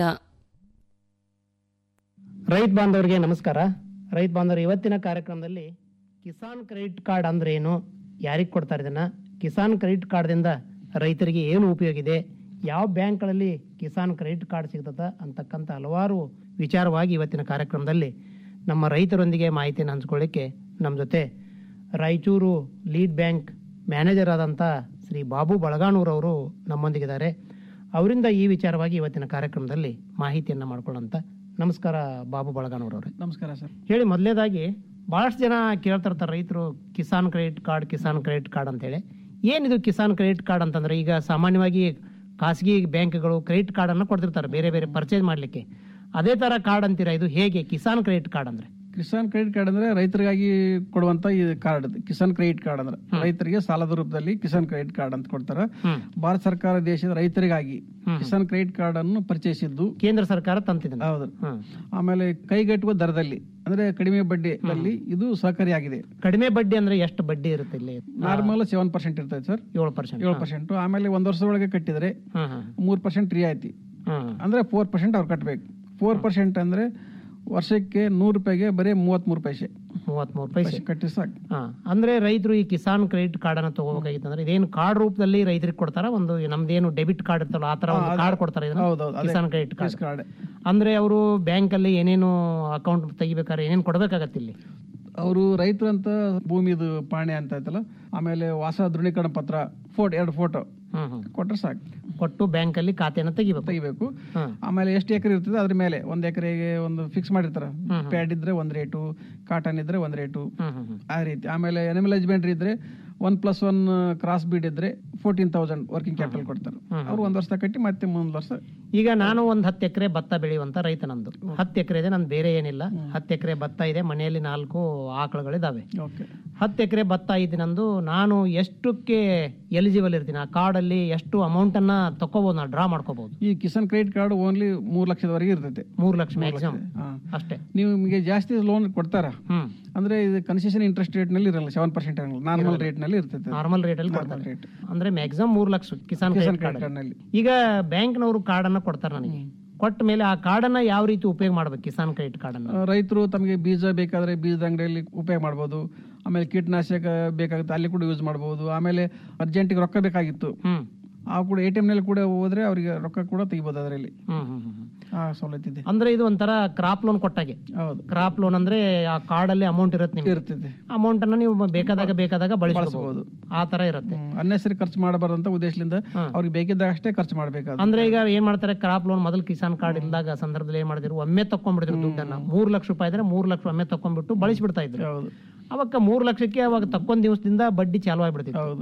ರೈತ ಬಾಂಧವರಿಗೆ ನಮಸ್ಕಾರ ರೈತ ಬಾಂಧವರು ಇವತ್ತಿನ ಕಾರ್ಯಕ್ರಮದಲ್ಲಿ ಕಿಸಾನ್ ಕ್ರೆಡಿಟ್ ಕಾರ್ಡ್ ಅಂದ್ರೆ ಏನು ಯಾರಿಗೆ ಕೊಡ್ತಾರೆ ಇದನ್ನ ಕಿಸಾನ್ ಕ್ರೆಡಿಟ್ ಕಾರ್ಡ್ದಿಂದ ರೈತರಿಗೆ ಏನು ಉಪಯೋಗ ಇದೆ ಯಾವ ಬ್ಯಾಂಕ್ಗಳಲ್ಲಿ ಕಿಸಾನ್ ಕ್ರೆಡಿಟ್ ಕಾರ್ಡ್ ಸಿಗ್ತದ ಅಂತಕ್ಕಂಥ ಹಲವಾರು ವಿಚಾರವಾಗಿ ಇವತ್ತಿನ ಕಾರ್ಯಕ್ರಮದಲ್ಲಿ ನಮ್ಮ ರೈತರೊಂದಿಗೆ ಮಾಹಿತಿಯನ್ನು ಹಂಚ್ಕೊಳ್ಳಿಕ್ಕೆ ನಮ್ಮ ಜೊತೆ ರಾಯಚೂರು ಲೀಡ್ ಬ್ಯಾಂಕ್ ಮ್ಯಾನೇಜರ್ ಆದಂಥ ಶ್ರೀ ಬಾಬು ಬಳಗಾಣೂರ್ ಅವರು ನಮ್ಮೊಂದಿಗಿದ್ದಾರೆ ಅವರಿಂದ ಈ ವಿಚಾರವಾಗಿ ಇವತ್ತಿನ ಕಾರ್ಯಕ್ರಮದಲ್ಲಿ ಮಾಹಿತಿಯನ್ನು ಮಾಡ್ಕೊಳ್ಳೋಂಥ ನಮಸ್ಕಾರ ಬಾಬು ಬಳಗಾಣೂರ್ ಅವರೇ ನಮಸ್ಕಾರ ಸರ್ ಹೇಳಿ ಮೊದಲೇದಾಗಿ ಬಹಳಷ್ಟು ಜನ ಕೇಳ್ತಿರ್ತಾರೆ ರೈತರು Kisan credit card Kisan credit card ಅಂತೇಳಿ ಏನಿದು ಕಿಸಾನ್ ಕ್ರೆಡಿಟ್ ಕಾರ್ಡ್ ಅಂತಂದ್ರೆ ಈಗ ಸಾಮಾನ್ಯವಾಗಿ ಖಾಸಗಿ ಬ್ಯಾಂಕ್ಗಳು ಕ್ರೆಡಿಟ್ ಕಾರ್ಡ್ ಅನ್ನು ಕೊಡ್ತಿರ್ತಾರೆ ಬೇರೆ ಬೇರೆ ಪರ್ಚೇಸ್ ಮಾಡ್ಲಿಕ್ಕೆ ಅದೇ ತರ ಕಾರ್ಡ್ ಅಂತೀರಾ ಇದು ಹೇಗೆ ಕಿಸಾನ್ ಕ್ರೆಡಿಟ್ ಕಾರ್ಡ್ ಅಂದ್ರೆ ಕಿಸಾನ್ ಕ್ರೆಡಿಟ್ ಕಾರ್ಡ್ ಅಂದ್ರೆ ರೈತರಿಗಾಗಿ ಕೊಡುವಂತ ಈ ಕಾರ್ಡ್ ಇದು. ಕಿಸಾನ್ ಕ್ರೆಡಿಟ್ ಕಾರ್ಡ್ ಅಂದ್ರೆ ರೈತರಿಗೆ ಸಾಲದ ರೂಪದಲ್ಲಿ ಕಿಸಾನ್ ಕ್ರೆಡಿಟ್ ಕಾರ್ಡ್ ಅಂತ ಕೊಡ್ತಾರೆ ಭಾರತ ಸರ್ಕಾರ ದೇಶದ ರೈತರಿಗಾಗಿ ಕಿಸಾನ್ ಕ್ರೆಡಿಟ್ ಕಾರ್ಡ್ ಅನ್ನು ಪರಿಚಯಿಸಿದ್ದು ಕೇಂದ್ರ ಸರ್ಕಾರ ತಂತಿದೆ ಹೌದು ಆಮೇಲೆ ಕೈಗೆಟುವ ದರದಲ್ಲಿ ಅಂದ್ರೆ ಕಡಿಮೆ ಬಡ್ಡಿಯಲ್ಲಿ ಇದು ಸಹಕಾರಿಯಾಗಿದೆ ಕಡಿಮೆ ಬಡ್ಡಿ ಅಂದ್ರೆ ಎಷ್ಟು ಬಡ್ಡಿ ಇರುತ್ತೆ ಇಲ್ಲಿ ನಾರ್ಮಲ್ ಸೆವೆನ್ ಪರ್ಸೆಂಟ್ ಇರ್ತದೆ ಸರ್ ಏಳು ಪರ್ಸೆಂಟ್ ಏಳು ಪರ್ಸೆಂಟ್ ಆಮೇಲೆ ಒಂದ್ ವರ್ಷದೊಳಗೆ ಕಟ್ಟಿದ್ರೆ ಹ್ಮ್ ಹ್ಮ್ ಮೂರ್ ಪರ್ಸೆಂಟ್ ರಿಯಾಯಿತಿ ಹ್ಮ್ ಅಂದ್ರೆ ಫೋರ್ ಪರ್ಸೆಂಟ್ ಅವ್ರು ಕಟ್ಟಬೇಕು ಫೋರ್ ಪರ್ಸೆಂಟ್ ಅಂದ್ರೆ ವರ್ಷಕ್ಕೆ ನೂರು ರೂಪಾಯಿಗೆ ಬರೀ ಮೂವತ್ಮೂರು ಪೈಸೆ ಮೂವತ್ಮೂರು ಪೈಸೆ ಕಟ್ಟಿ ಸಾಕು ಹಾ ಅಂದ್ರೆ ರೈತರು ಈ ಕಿಸಾನ್ ಕ್ರೆಡಿಟ್ ಕಾರ್ಡ್ ಅನ್ನ ತಗೋಬೇಕಾಗಿತ್ತು ಇದೇನು ಕಾರ್ಡ್ ರೂಪದಲ್ಲಿ ರೈತರಿಗೆ ಕೊಡ್ತಾರ ಒಂದು ನಮ್ದೇನು ಡೆಬಿಟ್ ಕಾರ್ಡ್ ಇರ್ತಲ್ಲ ಆ ತರ ಒಂದು ಕಾರ್ಡ್ ಕೊಡ್ತಾರೆ ಇದನ್ನ? ಹೌದೌದು, ಅದೇ. ಕಿಸಾನ್ ಕ್ರೆಡಿಟ್ ಕಾರ್ಡ್ ಕಾರ್ಡ್ ಅಂದ್ರೆ ಅವರು ಬ್ಯಾಂಕ್ ಅಲ್ಲಿ ಏನೇನು ಅಕೌಂಟ್ ತೆಗಿಬೇಕಾದ್ರೆ ಏನೇನು ಕೊಡ್ಬೇಕಾಗತ್ತೆ ಇಲ್ಲಿ ಅವರು ರೈತರು ಅಂತ ಭೂಮಿದು ಪಾಣೆ ಅಂತ ಆಯ್ತಲ್ಲ ಆಮೇಲೆ ವಾಸ ದೃಢೀಕರಣ ಪತ್ರ ಫೋಟೋ ಎರಡು ಫೋಟೋ ಹ್ಮ್ ಹ್ಮ್ ಕೊಟ್ರೆ ಸಾಕು ಕೊಟ್ಟು ಬ್ಯಾಂಕ್ ಅಲ್ಲಿ ಖಾತೆಯನ್ನು ತೆಗಿಬೇಕು ತೆಗಿಬೇಕು ಹ್ಮ್. ಆಮೇಲೆ ಎಷ್ಟು ಎಕರೆ ಇರ್ತದೆ ಅದ್ರ ಮೇಲೆ ಒಂದ್ ಎಕರೆಗೆ ಒಂದು ಫಿಕ್ಸ್ ಮಾಡಿರ್ತಾರ ಪ್ಯಾಡ್ ಇದ್ರೆ ಒಂದ್ ರೇಟು ಕಾಟನ್ ಇದ್ರೆ ಒಂದ್ ರೇಟು ಹ್ಮ್ ಹ್ಮ್ ಹ್ಮ್ ಆ ರೀತಿ ಆಮೇಲೆ ಅನಿಮಲ್ ಹಸ್ಬೆಂಡ್ರಿ ಇದ್ರೆ one plus one cross bred ಇದ್ರೆ ಫೋರ್ಟೀನ್ ತೌಸಂಡ್ ವರ್ಕಿಂಗ್ ಕ್ಯಾಪಿಟಲ್ ಕೊಡ್ತಾರೆ ಅವ್ರು ಒಂದ್ ವರ್ಷ ಕಟ್ಟಿ ಮತ್ತೆ ಮುಂದ್ ವರ್ಷ ಈಗ ನಾನು ಒಂದ್ ಹತ್ತು ಎಕರೆ ಭತ್ತ ಬೆಳೆಯುವಂತ ರೈತ ನಂದು ಹತ್ತು ಎಕರೆ ಇದೆ ನಂದು ಬೇರೆ ಏನಿಲ್ಲ ಹತ್ತು ಎಕರೆ ಭತ್ತ ಇದೆ ಮನೆಯಲ್ಲಿ ನಾಲ್ಕು ಆಕಳುಗಳಿದಾವೆ ಓಕೆ ಹತ್ತು ಎಕರೆ ಭತ್ತ ಇದೆ ನಂದು ನಾನು ಎಷ್ಟಕ್ಕೆ ಎಲಿಜಿಬಲ್ ಇರ್ತೀನಿ ಆ ಕಾರ್ಡ್ ಅಲ್ಲಿ ಎಷ್ಟು ಅಮೌಂಟ್ ಅನ್ನ ತಕೋಬಹುದು ನಾನು ಡ್ರಾ ಮಾಡ್ಕೋಬಹುದು ಈ ಕಿಸಾನ್ ಕ್ರೆಡಿಟ್ ಕಾರ್ಡ್ ಓನ್ಲಿ ಮೂರ್ ಲಕ್ಷದವರೆಗೆ ಇರ್ತೈತೆ ಮೂರು ಲಕ್ಷ ಮ್ಯಾಕ್ಸಿಮಮ್ ಹಾ. ಅಷ್ಟೇ ನೀವು ನಿಮಗೆ ಜಾಸ್ತಿ ಲೋನ್ ಕೊಡ್ತಾರ ಹ್ಮ್ ಅಂದ್ರೆ ಇದು ಕನ್ಸೆಷನ್ ಇಂಟ್ರೆಸ್ಟ್ ರೇಟ್ ನಲ್ಲಿ ಇರಲ್ಲ ಸೆವೆನ್ ಪರ್ಸೆಂಟ್ ಇರಲ್ಲ ನಾರ್ಮಲ್ ರೇಟ್ ನಲ್ಲಿ ಇರ್ತೈತೆ ನಾರ್ಮಲ್ ರೇಟ್ ಅಲ್ಲಿ ಕೊಡ್ತಾರೆ ರೇಟ್ ಅಂದ್ರೆ ಮ್ಯಾಕ್ಸಿಮಮ್ ಮೂರು lakh Kisan Kisan credit credit card card ನಲ್ಲಿ ಈಗ ಬ್ಯಾಂಕ್ನವರು ಕಾರ್ಡ್ ಅನ್ನ ಕೊಡ್ತಾರೆ ನನಗೆ ಕೊಟ್ಟ ಮೇಲೆ ಆ ಕಾರ್ಡ್ ಅನ್ನ ಯಾವ ರೀತಿ ಉಪಯೋಗ ಮಾಡ್ಬೇಕು ಕಿಸಾನ್ ಕ್ರೆಡಿಟ್ ಕಾರ್ಡ್ ಅನ್ನ ರೈತರು ತಮಗೆ ಬೀಜ ಬೇಕಾದ್ರೆ ಬೀಜದ ಅಂಗಡಿಯಲ್ಲಿ ಉಪಯೋಗ ಮಾಡ್ಬೋದು ಆಮೇಲೆ ಕೀಟನಾಶಕ ಬೇಕಾಗುತ್ತೆ ಅಲ್ಲಿ ಕೂಡ ಯೂಸ್ ಮಾಡ್ಬೋದು ಆಮೇಲೆ ಅರ್ಜೆಂಟಿಗೆ ರೊಕ್ಕ ಬೇಕಾಗಿತ್ತು ಹ್ಮ್ ಆ ಕೂಡ ಎ ಟಿ ನಲ್ಲಿ ಕೂಡ ಹೋದ್ರೆ ಅವರಿಗೆ ರೊಕ್ಕ ಕೂಡ ತೆಗಿಬೋದು ಅದರಲ್ಲಿ ಹ್ಮ್ ಹ್ಮ್ ಹ್ಮ್ ಹ್ಮ್. ಆ ಸವಲತ್ತು ಇದೆ ಅಂದ್ರೆ ಇದು ಒಂಥರ ಕ್ರಾಪ್ ಲೋನ್ ಕೊಟ್ಟಾಗೆ ಹೌದು ಕ್ರಾಪ್ ಲೋನ್ ಅಂದ್ರೆ ಆ ಕಾರ್ಡ್ ಅಲ್ಲಿ ಅಮೌಂಟ್ ಇರುತ್ತೆ ನಿಮ್ಗೆ ಇರ್ತೈತೆ ಅಮೌಂಟ್ ಅನ್ನ ನೀವು ಬೇಕಾದಾಗ ಬೇಕಾದಾಗ ಬಳಸಬಹುದು ಬಳಸಬಹುದು ಆ ತರ ಇರುತ್ತೆ ಅನ್ನೆಸರಿ ಖರ್ಚು ಮಾಡಬಾರ್ದಂತ ಉದ್ದೇಶದಿಂದ ಅವ್ರಿಗೆ ಬೇಕಿದ್ದಾಗ ಅಷ್ಟೇ ಖರ್ಚು ಮಾಡ್ಬೇಕಾದ್ರೆ ಅಂದ್ರೆ ಈಗ ಏನ್ ಮಾಡ್ತಾರೆ ಕ್ರಾಪ್ ಲೋನ್ ಮೊದಲು ಕಿಸಾನ್ ಕಾರ್ಡ್ ಇಲ್ದಾಗ ಸಂದರ್ಭದಲ್ಲಿ ಏನ್ ಮಾಡಿದ್ರು ಒಮ್ಮೆ ತಕೊಂಡ್ಬಿಡಿದ್ರು ದುಡ್ಡನ್ನ ಮೂರ್ ಲಕ್ಷ ರೂಪಾಯಿ ಇದ್ರೆ ಮೂರ್ ಲಕ್ಷ ಒಮ್ಮೆ ತಕೊಂಡ್ಬಿಟ್ಟು ಬಳಸ್ಬಿಡ್ತಾ ಇದ್ರು ಹೌದು ಅವಾಗ ಮೂರ್ ಲಕ್ಷಕ್ಕೆ ಅವಾಗ ತಕ್ಕೊಂದ್ ದಿವಸದಿಂದ ಬಡ್ಡಿ ಚಾಲು ಆಗ್ಬಿಡ್ತಿತ್ತು ಹೌದು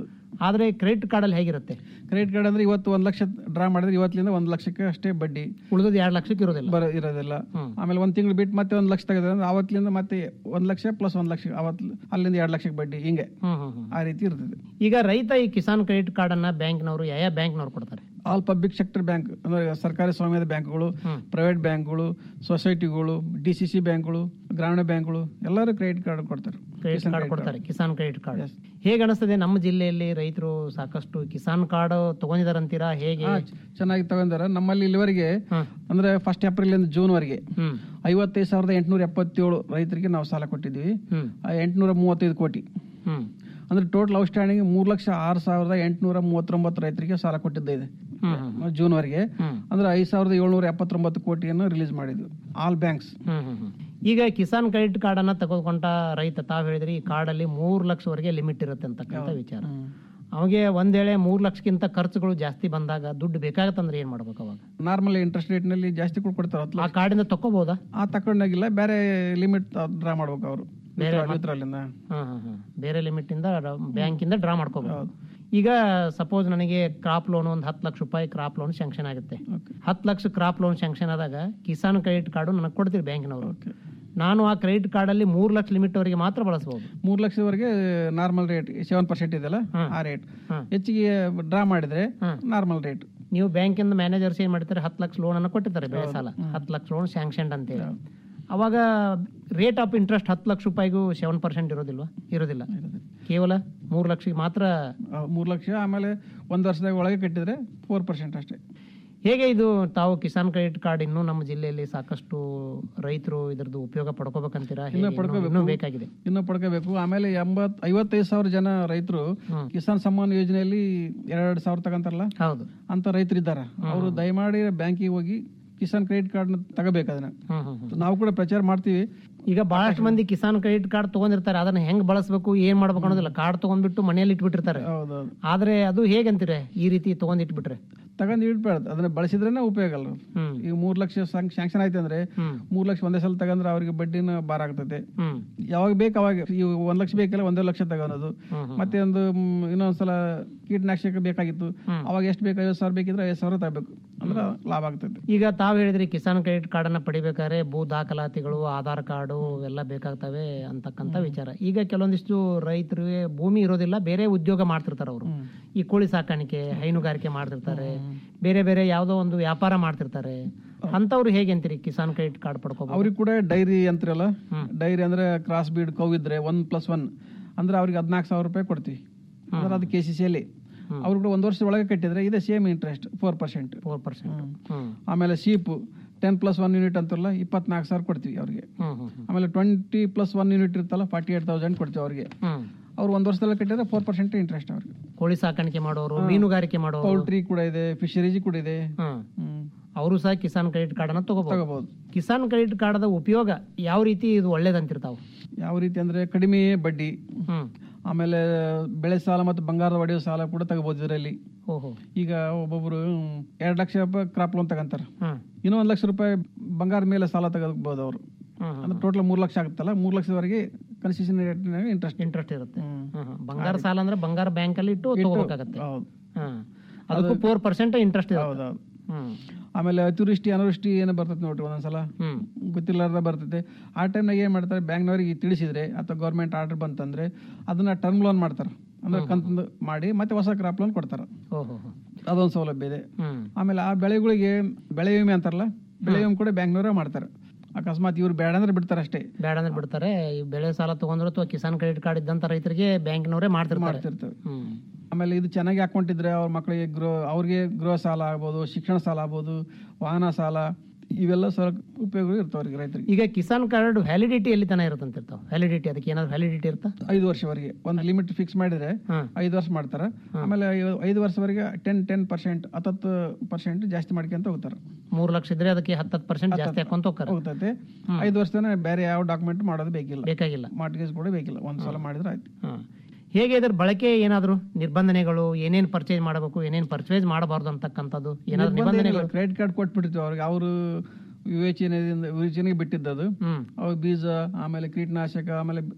ಆದ್ರೆ ಕ್ರೆಡಿಟ್ ಕಾರ್ಡ್ ಅಲ್ಲಿ ಹೇಗಿರುತ್ತೆ ಕ್ರೆಡಿಟ್ ಕಾರ್ಡ್ ಅಂದ್ರೆ ಇವತ್ತು ಒಂದ್ ಲಕ್ಷ ಡ್ರಾ ಮಾಡಿದ್ರೆ ಇವತ್ತಿನಿಂದ ಒಂದ್ ಲಕ್ಷಕ್ಕೆ ಅಷ್ಟೇ ಬಡ್ಡಿ ಉಳಿದದ್ದು ಎರಡು ಲಕ್ಷಕ್ಕೆ ಇರೋದಿಲ್ಲ ಬರ ಇರೋದಿಲ್ಲ ಆಮೇಲೆ ಒಂದ್ ತಿಂಗಳು ಬಿಟ್ಟು ಮತ್ತೆ ಒಂದ್ ಲಕ್ಷ ತೆಗೆದ್ರೆ ಅಂದ್ರೆ ಅವತ್ತಿನಿಂದ ಮತ್ತೆ ಒಂದ್ ಲಕ್ಷ ಪ್ಲಸ್ ಒಂದ್ ಲಕ್ಷ ಅವತ್ ಅಲ್ಲಿಂದ ಎರಡ್ ಲಕ್ಷಕ್ಕೆ ಬಡ್ಡಿ ಹಿಂಗೆ ಹ್ಮ್ ಹ್ಮ್ ಹ್ಮ್ ಆ ರೀತಿ ಇರ್ತದೆ ಈಗ ರೈತ ಈ ಕಿಸಾನ್ ಕ್ರೆಡಿಟ್ ಕಾರ್ಡ್ ಅನ್ನ ಬ್ಯಾಂಕ್ನವರು ಯಾವ ಬ್ಯಾಂಕ್ನವ್ರು ಕೊಡ್ತಾರೆ ಆಲ್ ಪಬ್ಲಿಕ್ ಸೆಕ್ಟರ್ ಬ್ಯಾಂಕ್ ಅಂದ್ರೆ ಸರ್ಕಾರಿ ಸ್ವಾಮ್ಯದ ಬ್ಯಾಂಕ್ಗಳು ಪ್ರೈವೇಟ್ ಬ್ಯಾಂಕ್ಗಳು ಸೊಸೈಟಿಗಳು ಡಿ ಸಿ ಸಿ ಬ್ಯಾಂಕ್ಗಳು ಗ್ರಾಮೀಣ ಬ್ಯಾಂಕ್ಗಳು ಎಲ್ಲರೂ ಕ್ರೆಡಿಟ್ ಕಾರ್ಡ್ ಕೊಡ್ತಾರೆ ಕ್ರೆಡಿಟ್ ಕಾರ್ಡ್ ಕೊಡ್ತಾರೆ ಕಿಸಾನ್ ಕ್ರೆಡಿಟ್ ಕಾರ್ಡ್ ಹೇಗೆ ಅನಿಸ್ತದೆ ನಮ್ಮ ಜಿಲ್ಲೆಯಲ್ಲಿ ರೈತರು ಸಾಕಷ್ಟು ಕಿಸಾನ್ ಕಾರ್ಡ್ ತಗೊಂಡಿದಾರಂತೀರಾ ಹೇಗೆ ಹಾ, ಚೆನ್ನಾಗಿ ತಗೊಂಡಾರ ನಮ್ಮಲ್ಲಿ ಇಲ್ಲಿವರೆಗೆ ಅಂದ್ರೆ ಫಸ್ಟ್ ಏಪ್ರಿಲ್ ಇಂದ ಜೂನ್ ವರೆಗೆ ಹ್ಮ್ ಐವತ್ತೈದು ಸಾವಿರದ ಎಂಟುನೂರ ಎಪ್ಪತ್ತೇಳು ರೈತರಿಗೆ ನಾವು ಸಾಲ ಕೊಟ್ಟಿದ್ವಿ ಹ್ಮ್ ಆ ಎಂಟುನೂರ ಮೂವತ್ತೈದು ಕೋಟಿ ಹ್ಮ್ ಅಂದ್ರೆ ಟೋಟಲ್ ಔಟ್ಸ್ಟ್ಯಾಂಡಿಂಗ್ ಮೂರ್ ಲಕ್ಷ ಆರು ಸಾವಿರದ ಎಂಟುನೂರ ಮೂವತ್ತೊಂಬತ್ತು ರೈತರಿಗೆ ಸಾಲ ಕೊಟ್ಟಿದ್ದೆ ಇದೆ ಜೂನ್ ವರೆಗೆ ಅಂದ್ರೆ ಐದು ಸಾವಿರದ ಏಳ್ನೂರ ಎಪ್ಪತ್ತೊಂಬತ್ತು ಕೋಟಿಯನ್ನು ರಿಲೀಸ್ ಮಾಡಿದ್ವಿ ಆಲ್ ಬ್ಯಾಂಕ್ಸ್ ಹ್ಮ್ ಹ್ಮ್ ಹ್ಮ್. ಈಗ ಕಿಸಾನ್ ಕ್ರೆಡಿಟ್ ಕಾರ್ಡ್ ಅನ್ನ ತೆಗೆದುಕೊಂಡ ರೈತ ತಾವ್ ಹೇಳಿದ್ರಿ ಈ ಕಾರ್ಡ್ ಅಲ್ಲಿ ಮೂರ್ ಲಕ್ಷವರೆಗೆ ಲಿಮಿಟ್ ಇರುತ್ತೆ ಅಂತಕ್ಕಂಥ ವಿಚಾರ ಅವಾಗೆ ಒಂದ್ ವೇಳೆ ಮೂರ್ ಲಕ್ಷಕ್ಕಿಂತ ಖರ್ಚುಗಳು ಜಾಸ್ತಿ ಬಂದಾಗ ದುಡ್ಡು ಬೇಕಾಗತ್ತಂದ್ರೆ ಏನ್ ಮಾಡ್ಬೇಕು ಅವಾಗ ನಾರ್ಮಲ್ ಇಂಟ್ರೆಸ್ಟ್ ರೇಟ್ ನಲ್ಲಿ ಜಾಸ್ತಿ ಕೂಡ ಕೊಡ್ತಾರೆ ಹತ್ತು ಆ ಲಕ್ಷ ಕಾರ್ಡಿಂದ ತಕೋಬಹುದಾ ಆ ತಕೊಂಡಾಗಿಲ್ಲ ಬೇರೆ ಲಿಮಿಟ್ ಡ್ರಾ ಮಾಡ್ಬೇಕು ಅವರು ಬೇರೆ ನ್ಯೂಟ್ರಲಿಂದ ಹ್ಮ್ ಹ್ಮ್ ಹ್ಮ್. ಬೇರೆ ಲಿಮಿಟ್ ಇಂದ ಬ್ಯಾಂಕ್ ಇಂದ ಡ್ರಾ ಮಾಡ್ಕೋಬಹುದು ಈಗ ಸಪೋಸ್ ನನಗೆ ಕ್ರಾಪ್ ಲೋನ್ ಒಂದು ಹತ್ತು ಲಕ್ಷ ರೂಪಾಯಿ ಕ್ರಾಪ್ ಲೋನ್ ಶಾಂಕ್ಷನ್ ಆಗುತ್ತೆ ಹತ್ತು ಲಕ್ಷ ಕ್ರಾಪ್ ಲೋನ್ ಶಾಂಕ್ಷನ್ ಆದಾಗ ಕಿಸಾನ್ ಕ್ರೆಡಿಟ್ ಕಾರ್ಡು ನನಗೆ ಕೊಡ್ತೀರಿ ಬ್ಯಾಂಕಿನವರು ನಾನು ಆ ಕ್ರೆಡಿಟ್ ಕಾರ್ಡ್ ಅಲ್ಲಿ ಮೂರ್ ಲಕ್ಷ ಲಿಮಿಟ್ ವರೆಗೆ ಮಾತ್ರ ಬಳಸಬಹುದು ಮೂರ್ ಲಕ್ಷದವರೆಗೆ ನಾರ್ಮಲ್ ರೇಟ್ ಸೆವೆನ್ ಪರ್ಸೆಂಟ್ ಇದೆಯಲ್ಲ ಆ ರೇಟ್ ಹೆಚ್ಚಿಗೆ ಡ್ರಾ ಮಾಡಿದ್ರೆ ನಾರ್ಮಲ್ ರೇಟ್ ನೀವು ಬ್ಯಾಂಕಿಂದ ಮ್ಯಾನೇಜರ್ಸ್ ಏನ್ ಮಾಡ್ತಾರೆ ಹತ್ತು ಲಕ್ಷ ಲೋನ್ ಅನ್ನು ಕೊಟ್ಟಿರ್ತಾರೆ ಬೆಳೆ ಸಾಲ ಹತ್ತು ಲಕ್ಷ ಲೋನ್ ಸ್ಯಾಂಕ್ಷನ್ ಅಂತೇಳಿ ಅವಾಗ ರೇಟ್ ಆಫ್ ಇಂಟ್ರೆಸ್ಟ್ ಹತ್ತು ಲಕ್ಷ ರೂಪಾಯಿಗೂ ಸೆವೆನ್ ಪರ್ಸೆಂಟ್ ಇರೋದಿಲ್ವಾ ಇರೋದಿಲ್ಲ ಕೇವಲ ಮೂರು ಲಕ್ಷಕ್ಕೆ ಮಾತ್ರ ಮೂರ್ ಲಕ್ಷ ಆಮೇಲೆ ಒಂದ್ ವರ್ಷದಾಗ ಒಳಗೆ ಕಟ್ಟಿದ್ರೆ ಫೋರ್ ಪರ್ಸೆಂಟ್ ಅಷ್ಟೇ ಹೇಗೆ ಇದು ತಾವು ಕಿಸಾನ್ ಕ್ರೆಡಿಟ್ ಕಾರ್ಡ್ ಇನ್ನೂ ನಮ್ಮ ಜಿಲ್ಲೆಯಲ್ಲಿ ಸಾಕಷ್ಟು ರೈತರು ಇದ್ರದ್ದು ಉಪಯೋಗ ಪಡ್ಕೋಬೇಕಂತೀರಾ ಹೇಗೆ? ಇನ್ನು ಇನ್ನೂ- ಪಡ್ಕೋಬೇಕು ಇನ್ನೂ ಬೇಕಾಗಿದೆ ಇನ್ನು ಪಡ್ಕೋಬೇಕು ಆಮೇಲೆ ಎಂಬತ್ ಐವತ್ತೈದು ಸಾವಿರ ಜನ ರೈತರು ಕಿಸಾನ್ ಸಮ್ಮಾನ್ ಯೋಜನೆಯಲ್ಲಿ ಎರಡ್ ಸಾವಿರ ತಗೊಂತಾರಲ್ಲ ಹೌದು ಅಂತ ರೈತರು ಇದ್ದಾರೆ ಅವರು ದಯಮಾಡಿ ಬ್ಯಾಂಕಿಗೆ ಹೋಗಿ ಕಿಸಾನ್ ಕ್ರೆಡಿಟ್ ಕಾರ್ಡ್ ತಗೋಬೇಕು ಅದನ್ನ ಹ್ಮ್ ಹ್ಮ್ ಹ್ಮ್. ನಾವು ಕೂಡ ಪ್ರಚಾರ ಮಾಡ್ತೀವಿ ಈಗ ಬಹಳಷ್ಟು ಮಂದಿ ಕಿಸಾನ್ ಕ್ರೆಡಿಟ್ ಕಾರ್ಡ್ ತಗೊಂಡಿರ್ತಾರೆ ಅದನ್ನ ಹೆಂಗ್ ಬಳಸಬೇಕು ಏನ್ ಮಾಡ್ಬೇಕು ಅನ್ನೋದಿಲ್ಲ ಕಾರ್ಡ್ ತಗೊಂಡ್ಬಿಟ್ಟು ಮನೆಯಲ್ಲಿ ಇಟ್ಬಿಟ್ಟಿರ್ತಾರೆ ಹೌದೌದು ಆದ್ರೆ ಅದು ಹೇಗಂತೀರ ಈ ರೀತಿ ತಗೊಂಡ್ ಇಟ್ಬಿಟ್ರೆ ತಗೊಂಡ್ ಇಡ್ಬಾರ್ದು ಅದನ್ನ ಬಳಸಿದ್ರೇನೆ ಉಪಯೋಗ ಅಲ್ಲ ಹ್ಮ್. ಈಗ ಮೂರ್ ಲಕ್ಷ ಶಾಂಕ್ಷನ್ ಆಯ್ತು ಅಂದ್ರೆ ಹ್ಮ್. ಮೂರ್ ಲಕ್ಷ ಒಂದೇ ಸಲ ತಗಂದ್ರೆ ಅವ್ರಿಗೆ ಬಡ್ಡಿನ ಭಾರ ಆಗ್ತದೆ ಹ್ಮ್ ಯಾವಾಗ ಬೇಕು ಅವಾಗ ಈ ಒಂದ್ ಲಕ್ಷ ಬೇಕಲ್ಲ ಒಂದೇ ಲಕ್ಷ ತಗೊಳೋದು ಮತ್ತೆ ಒಂದು ಮ್, ಇನ್ನೊಂದ್ಸಲ ಕೀಟನಾಶಕ ಬೇಕಾಗಿತ್ತು ಅವಾಗ ಎಷ್ಟು ಬೇಕು ಐವತ್ತು ಸಾವಿರ ಬೇಕಿದ್ರೆ ಐವತ್ತು ಸಾವಿರ ತಗೋಬೇಕು ಅಂದ್ರೆ ಲಾಭ ಆಗ್ತದೆ ಈಗ ತಾವ್ ಹೇಳಿದ್ರಿ ಕಿಸಾನ್ ಕ್ರೆಡಿಟ್ ಕಾರ್ಡ್ ಅನ್ನ ಪಡಿಬೇಕಾದ್ರೆ ಭೂ ದಾಖಲಾತಿಗಳು ಆಧಾರ್ ಕಾರ್ಡು ಎಲ್ಲ ಬೇಕಾಗ್ತವೆ ಅಂತಕ್ಕಂಥ ವಿಚಾರ ಈಗ ಕೆಲವೊಂದಿಷ್ಟು ರೈತರಿಗೆ ಭೂಮಿ ಇರೋದಿಲ್ಲ ಬೇರೆ ಉದ್ಯೋಗ ಮಾಡ್ತಿರ್ತಾರೆ ಅವರು ಈ ಕೋಳಿ ಸಾಕಾಣಿಕೆ ಹೈನುಗಾರಿಕೆ ಮಾಡ್ತಿರ್ತಾರೆ ಬೇರೆ ಬೇರೆ ಯಾವ್ದೋ ಒಂದು ವ್ಯಾಪಾರ ಮಾಡ್ತಿರ್ತಾರೆ ಅಂತವ್ರು ಹೇಗೆ ಅಂತೀರಿ ಕಿಸಾನ್ ಕ್ರೆಡಿಟ್ ಕಾರ್ಡ್ ಪಡ್ಕೋಬಹುದು ಅವ್ರಿಗೆ ಕೂಡ ಡೈರಿ ಅಂತಿರಲ್ಲ ಡೈರಿ ಅಂದ್ರೆ ಕ್ರಾಸ್ ಬೀಡ್ ಕೌ ಇದ್ರೆ ಒನ್ ಪ್ಲಸ್ ಒನ್ ಅಂದ್ರೆ ಅವ್ರಿಗೆ ಹದಿನಾಲ್ಕು ಸಾವಿರ ರೂಪಾಯಿ ಕೊಡ್ತೀವಿ ಅಂದ್ರೆ ಅದು ಕೆ ಸಿ ಸಿ ಅಲ್ಲಿ ಅವ್ರು ಕೂಡ ಒಂದು ವರ್ಷದ ಒಳಗೆ ಕಟ್ಟಿದ್ರೆ ಇದೆ same interest four percent four percent ಹ್ಮ್ ಆಮೇಲೆ sheep ten plus one unit ಅಂತಾರಲ್ಲ ಇಪ್ಪತ್ನಾಲ್ಕು ಸಾವಿರ ಕೊಡ್ತೀವಿ ಅವ್ರಿಗೆ ಹ್ಮ್ ಹ್ಮ್ ಆಮೇಲೆ ಟ್ವೆಂಟಿ ಪ್ಲಸ್ ಒನ್ ಯೂನಿಟ್ ಇರ್ತಲ್ಲ ಫಾರ್ಟಿ ಏಟ್ ತೌಸಂಡ್ ಕೊಡ್ತೀವಿ ಅವ್ರಿಗೆ ಹ್ಮ್ ಅವ್ರು ಒಂದು ವರ್ಷದಲ್ಲಿ ಕಟ್ಟಿದ್ರೆ ಫೋರ್ ಪರ್ಸೆಂಟ್ ಇಂಟ್ರೆಸ್ಟ್ ಅವ್ರಿಗೆ ಕೋಳಿ ಸಾಕಾಣಿಕೆ ಮಾಡೋರು ಮೀನುಗಾರಿಕೆ ಮಾಡೋರು ಪೌಲ್ಟ್ರಿ ಕೂಡ ಇದೆ ಫಿಶರೀಜ್ ಕೂಡ ಇದೆ ಹ್ಮ್ ಹ್ಮ್ ಅವರು ಸಹ ಕಿಸಾನ್ ಕ್ರೆಡಿಟ್ ಕಾರ್ಡ್ ಅನ್ನ ತಗೋಬಹುದು ತಗೋಬಹುದು ಕಿಸಾನ್ ಕ್ರೆಡಿಟ್ ಕಾರ್ಡ್ ಉಪಯೋಗ ಯಾವ ರೀತಿ ಇದು ಒಳ್ಳೇದಂತಿರ್ತಾವ ಯಾವ ರೀತಿ ಅಂದ್ರೆ ಕಡಿಮೆ ಬಡ್ಡಿ ಹ್ಮ್ ಆಮೇಲೆ ಬೆಳೆ ಸಾಲ ಮತ್ತು ಬಂಗಾರದ ಒಡೆಯೋ ಸಾಲ ಕೂಡ ತಗೋಬಹುದು ಇದರಲ್ಲಿ ಓಹೋ ಈಗ ಒಬ್ಬೊಬ್ರು ಎರಡು ಲಕ್ಷ ರೂಪಾಯಿ ಕ್ರಾಪ್ ಲೋನ್ ತಗೊಂತಾರ ಹ್ಮ್ ಇನ್ನೂ ಒಂದ್ ಲಕ್ಷ ರೂಪಾಯಿ ಬಂಗಾರ ಮೇಲೆ ಸಾಲ ತಗೋಬಹುದು ಅವರು ಹ್ಮ್ ಅಂದ್ರೆ ಟೋಟಲ್ ಮೂರ್ ಲಕ್ಷ ಆಗುತ್ತಲ್ಲ ಮೂರ್ ಲಕ್ಷದವರೆಗೆ ಕನ್ಸೆಷನ್ ಇಂಟ್ರೆಸ್ಟ್ ಇಂಟ್ರೆಸ್ಟ್ ಇರುತ್ತೆ ಹ್ಮ್, ಹ್ಮ್. ಬಂಗಾರ ಸಾಲ ಅಂದ್ರೆ ಬಂಗಾರ ಬ್ಯಾಂಕ್ ಅಲ್ಲಿ ಇಟ್ಟು ತಗೋಬೇಕಾಗತ್ತೆ ಹೌದು ಹ್ಮ್ ಅದಕ್ಕೂ ಫೋರ್ ಪರ್ಸೆಂಟ್ ಇಂಟ್ರೆಸ್ಟ್ ಇರುತ್ತೆ ಹೌದೌದು ಹ್ಮ್ ಆಮೇಲೆ ಅತಿವೃಷ್ಟಿ ಅನಾವೃಷ್ಟಿ ಏನೋ ಬರ್ತೈತೆ ನೋಡ್ರಿ ಒಂದೊಂದ್ಸಲ ಹ್ಮ್ ಗೊತ್ತಿಲ್ಲಾರ್ದ ಬರ್ತೈತೆ ಆ ಟೈಮ್ನಾಗ ಏನ್ ಮಾಡ್ತಾರೆ ಬ್ಯಾಂಕ್ನವ್ರಿಗೆ ತಿಳಿಸಿದ್ರೆ ಅಥವಾ ಗೌರ್ಮೆಂಟ್ ಆರ್ಡರ್ ಬಂತಂದ್ರೆ ಅದನ್ನ ಟರ್ಮ್ ಲೋನ್ ಮಾಡ್ತಾರೆ ಅಂದ್ರೆ ಕಂತು ಮಾಡಿ ಮತ್ತೆ ಹೊಸ ಕ್ರಾಪ್ ಲೋನ್ ಕೊಡ್ತಾರೆ ಓಹೋ ಹೋ. ಅದೊಂದು ಸೌಲಭ್ಯ ಇದೆ ಹ್ಮ್ ಆಮೇಲೆ ಆ ಬೆಳೆಗಳಿಗೆ ಬೆಳೆ ವಿಮೆ ಅಂತಾರಲ್ಲ ಬೆಳೆ ವಿಮೆ ಕೂಡ ಬ್ಯಾಂಕ್ನವರೇ ಮಾಡ್ತಾರೆ ಅಕಸ್ಮಾತ್ ಇವ್ರು ಬೇಡ ಅಂದ್ರೆ ಬಿಡ್ತಾರೆ ಅಷ್ಟೇ ಬೇಡ ಅಂದ್ರೆ ಬಿಡ್ತಾರೆ ಈ ಬೆಳೆ ಸಾಲ ತಗೊಂಡ್ರು ಅಥವಾ ಕಿಸಾನ್ ಕ್ರೆಡಿಟ್ ಕಾರ್ಡ್ ಇದ್ದಂತ ರೈತರಿಗೆ ಬ್ಯಾಂಕ್ನವರೇ ಮಾಡ್ತಿರ್ತಾರೆ ಮಾಡ್ತಿರ್ತೇವೆ ಹ್ಮ್ ಆಮೇಲೆ ಇದು ಚೆನ್ನಾಗಿ ಅಕೌಂಟ್ ಇದ್ರೆ ಅವ್ರ ಮಕ್ಕಳಿಗೆ ಗೃಹ ಅವ್ರಿಗೆ ಗೃಹ ಸಾಲ ಆಗ್ಬೋದು ಶಿಕ್ಷಣ ಸಾಲ ಆಗ್ಬೋದು ವಾಹನ ಸಾಲ ಇವೆಲ್ಲ ಸಲ ಉಪಯೋಗ ಇರ್ತಾವ ಅವ್ರಿಗೆ ರೈತರಿಗೆ ಈಗ ಕಿಸಾನ್ ಕಾರ್ಡ್ ವ್ಯಾಲಿಡಿಟಿ ಎಲ್ಲಿ ತನ ಇರುತ್ತಂತಿರ್ತಾವ ವ್ಯಾಲಿಡಿಟಿ ಅದಕ್ಕೆ ಏನಾದ್ರು ವ್ಯಾಲಿಡಿಟಿ ಇರುತ್ತಾ ಐದು ವರ್ಷವರೆಗೆ ಒಂದು ಲಿಮಿಟ್ ಫಿಕ್ಸ್ ಮಾಡಿದ್ರೆ ಹ್ಮ್. ಐದು ವರ್ಷ ಮಾಡ್ತಾರೆ ಆಮೇಲೆ ಐ- ಐದು ವರ್ಷವರೆಗೆ ಟೆನ್ ಟೆನ್ ಪರ್ಸೆಂಟ್ ಹತ್ತತ್ತು ಪರ್ಸೆಂಟ್ ಜಾಸ್ತಿ ಮಾಡ್ಕೊಂತ ಹೋಗ್ತಾರೆ ಮೂರ್ ಲಕ್ಷ ಇದ್ರೆ ಅದಕ್ಕೆ ಹತ್ತತ್ತು ಪರ್ಸೆಂಟ್ ಜಾಸ್ತಿ ಹಾಕೊಂತ ಹೋಗ್ತಾರೆ ಹೋಗ್ತೈತೆ ಐದು ವರ್ಷದ ಬೇರೆ ಯಾವ ಡಾಕ್ಯುಮೆಂಟ್ ಮಾಡೋದು ಬೇಕಿಲ್ಲ ಬೇಕಾಗಿಲ್ಲ ಮಾರ್ಟ್ಗೇಜ್ ಕೂಡ ಬೇಕಿಲ್ಲ ಒಂದ್ ಸಲ ಮಾಡಿದ್ರೆ ಆಯ್ತು ಹ್ಮ್. ಹೇಗೆ ಇದ್ರ ಬಳಕೆ ಏನಾದ್ರು ನಿರ್ಬಂಧನೆಗಳು ಏನೇನ್ ಪರ್ಚೇಸ್ ಮಾಡಬೇಕು ಏನೇನ್ ಪರ್ಚೇಸ್ ಮಾಡಬಾರ್ದು ಅಂತಕ್ಕಂಥದ್ದು ಏನಾದ್ರು ನಿಬಂಧನೆಗಳು ಕ್ರೆಡಿಟ್ ಕಾರ್ಡ್ ಕೊಟ್ಬಿಟ್ಟಿರ್ತೀವಿ ಅವ್ರಿಗೆ ಅವರು ವಿವೇಚನೆಯಿಂದ ವಿವೇಚನೆಗೆ ಬಿಟ್ಟಿದ್ದದು ಹ್ಮ್ ಅವ್ರು ಬೀಜ ಆಮೇಲೆ ಕೀಟನಾಶಕ ಆಮೇಲೆ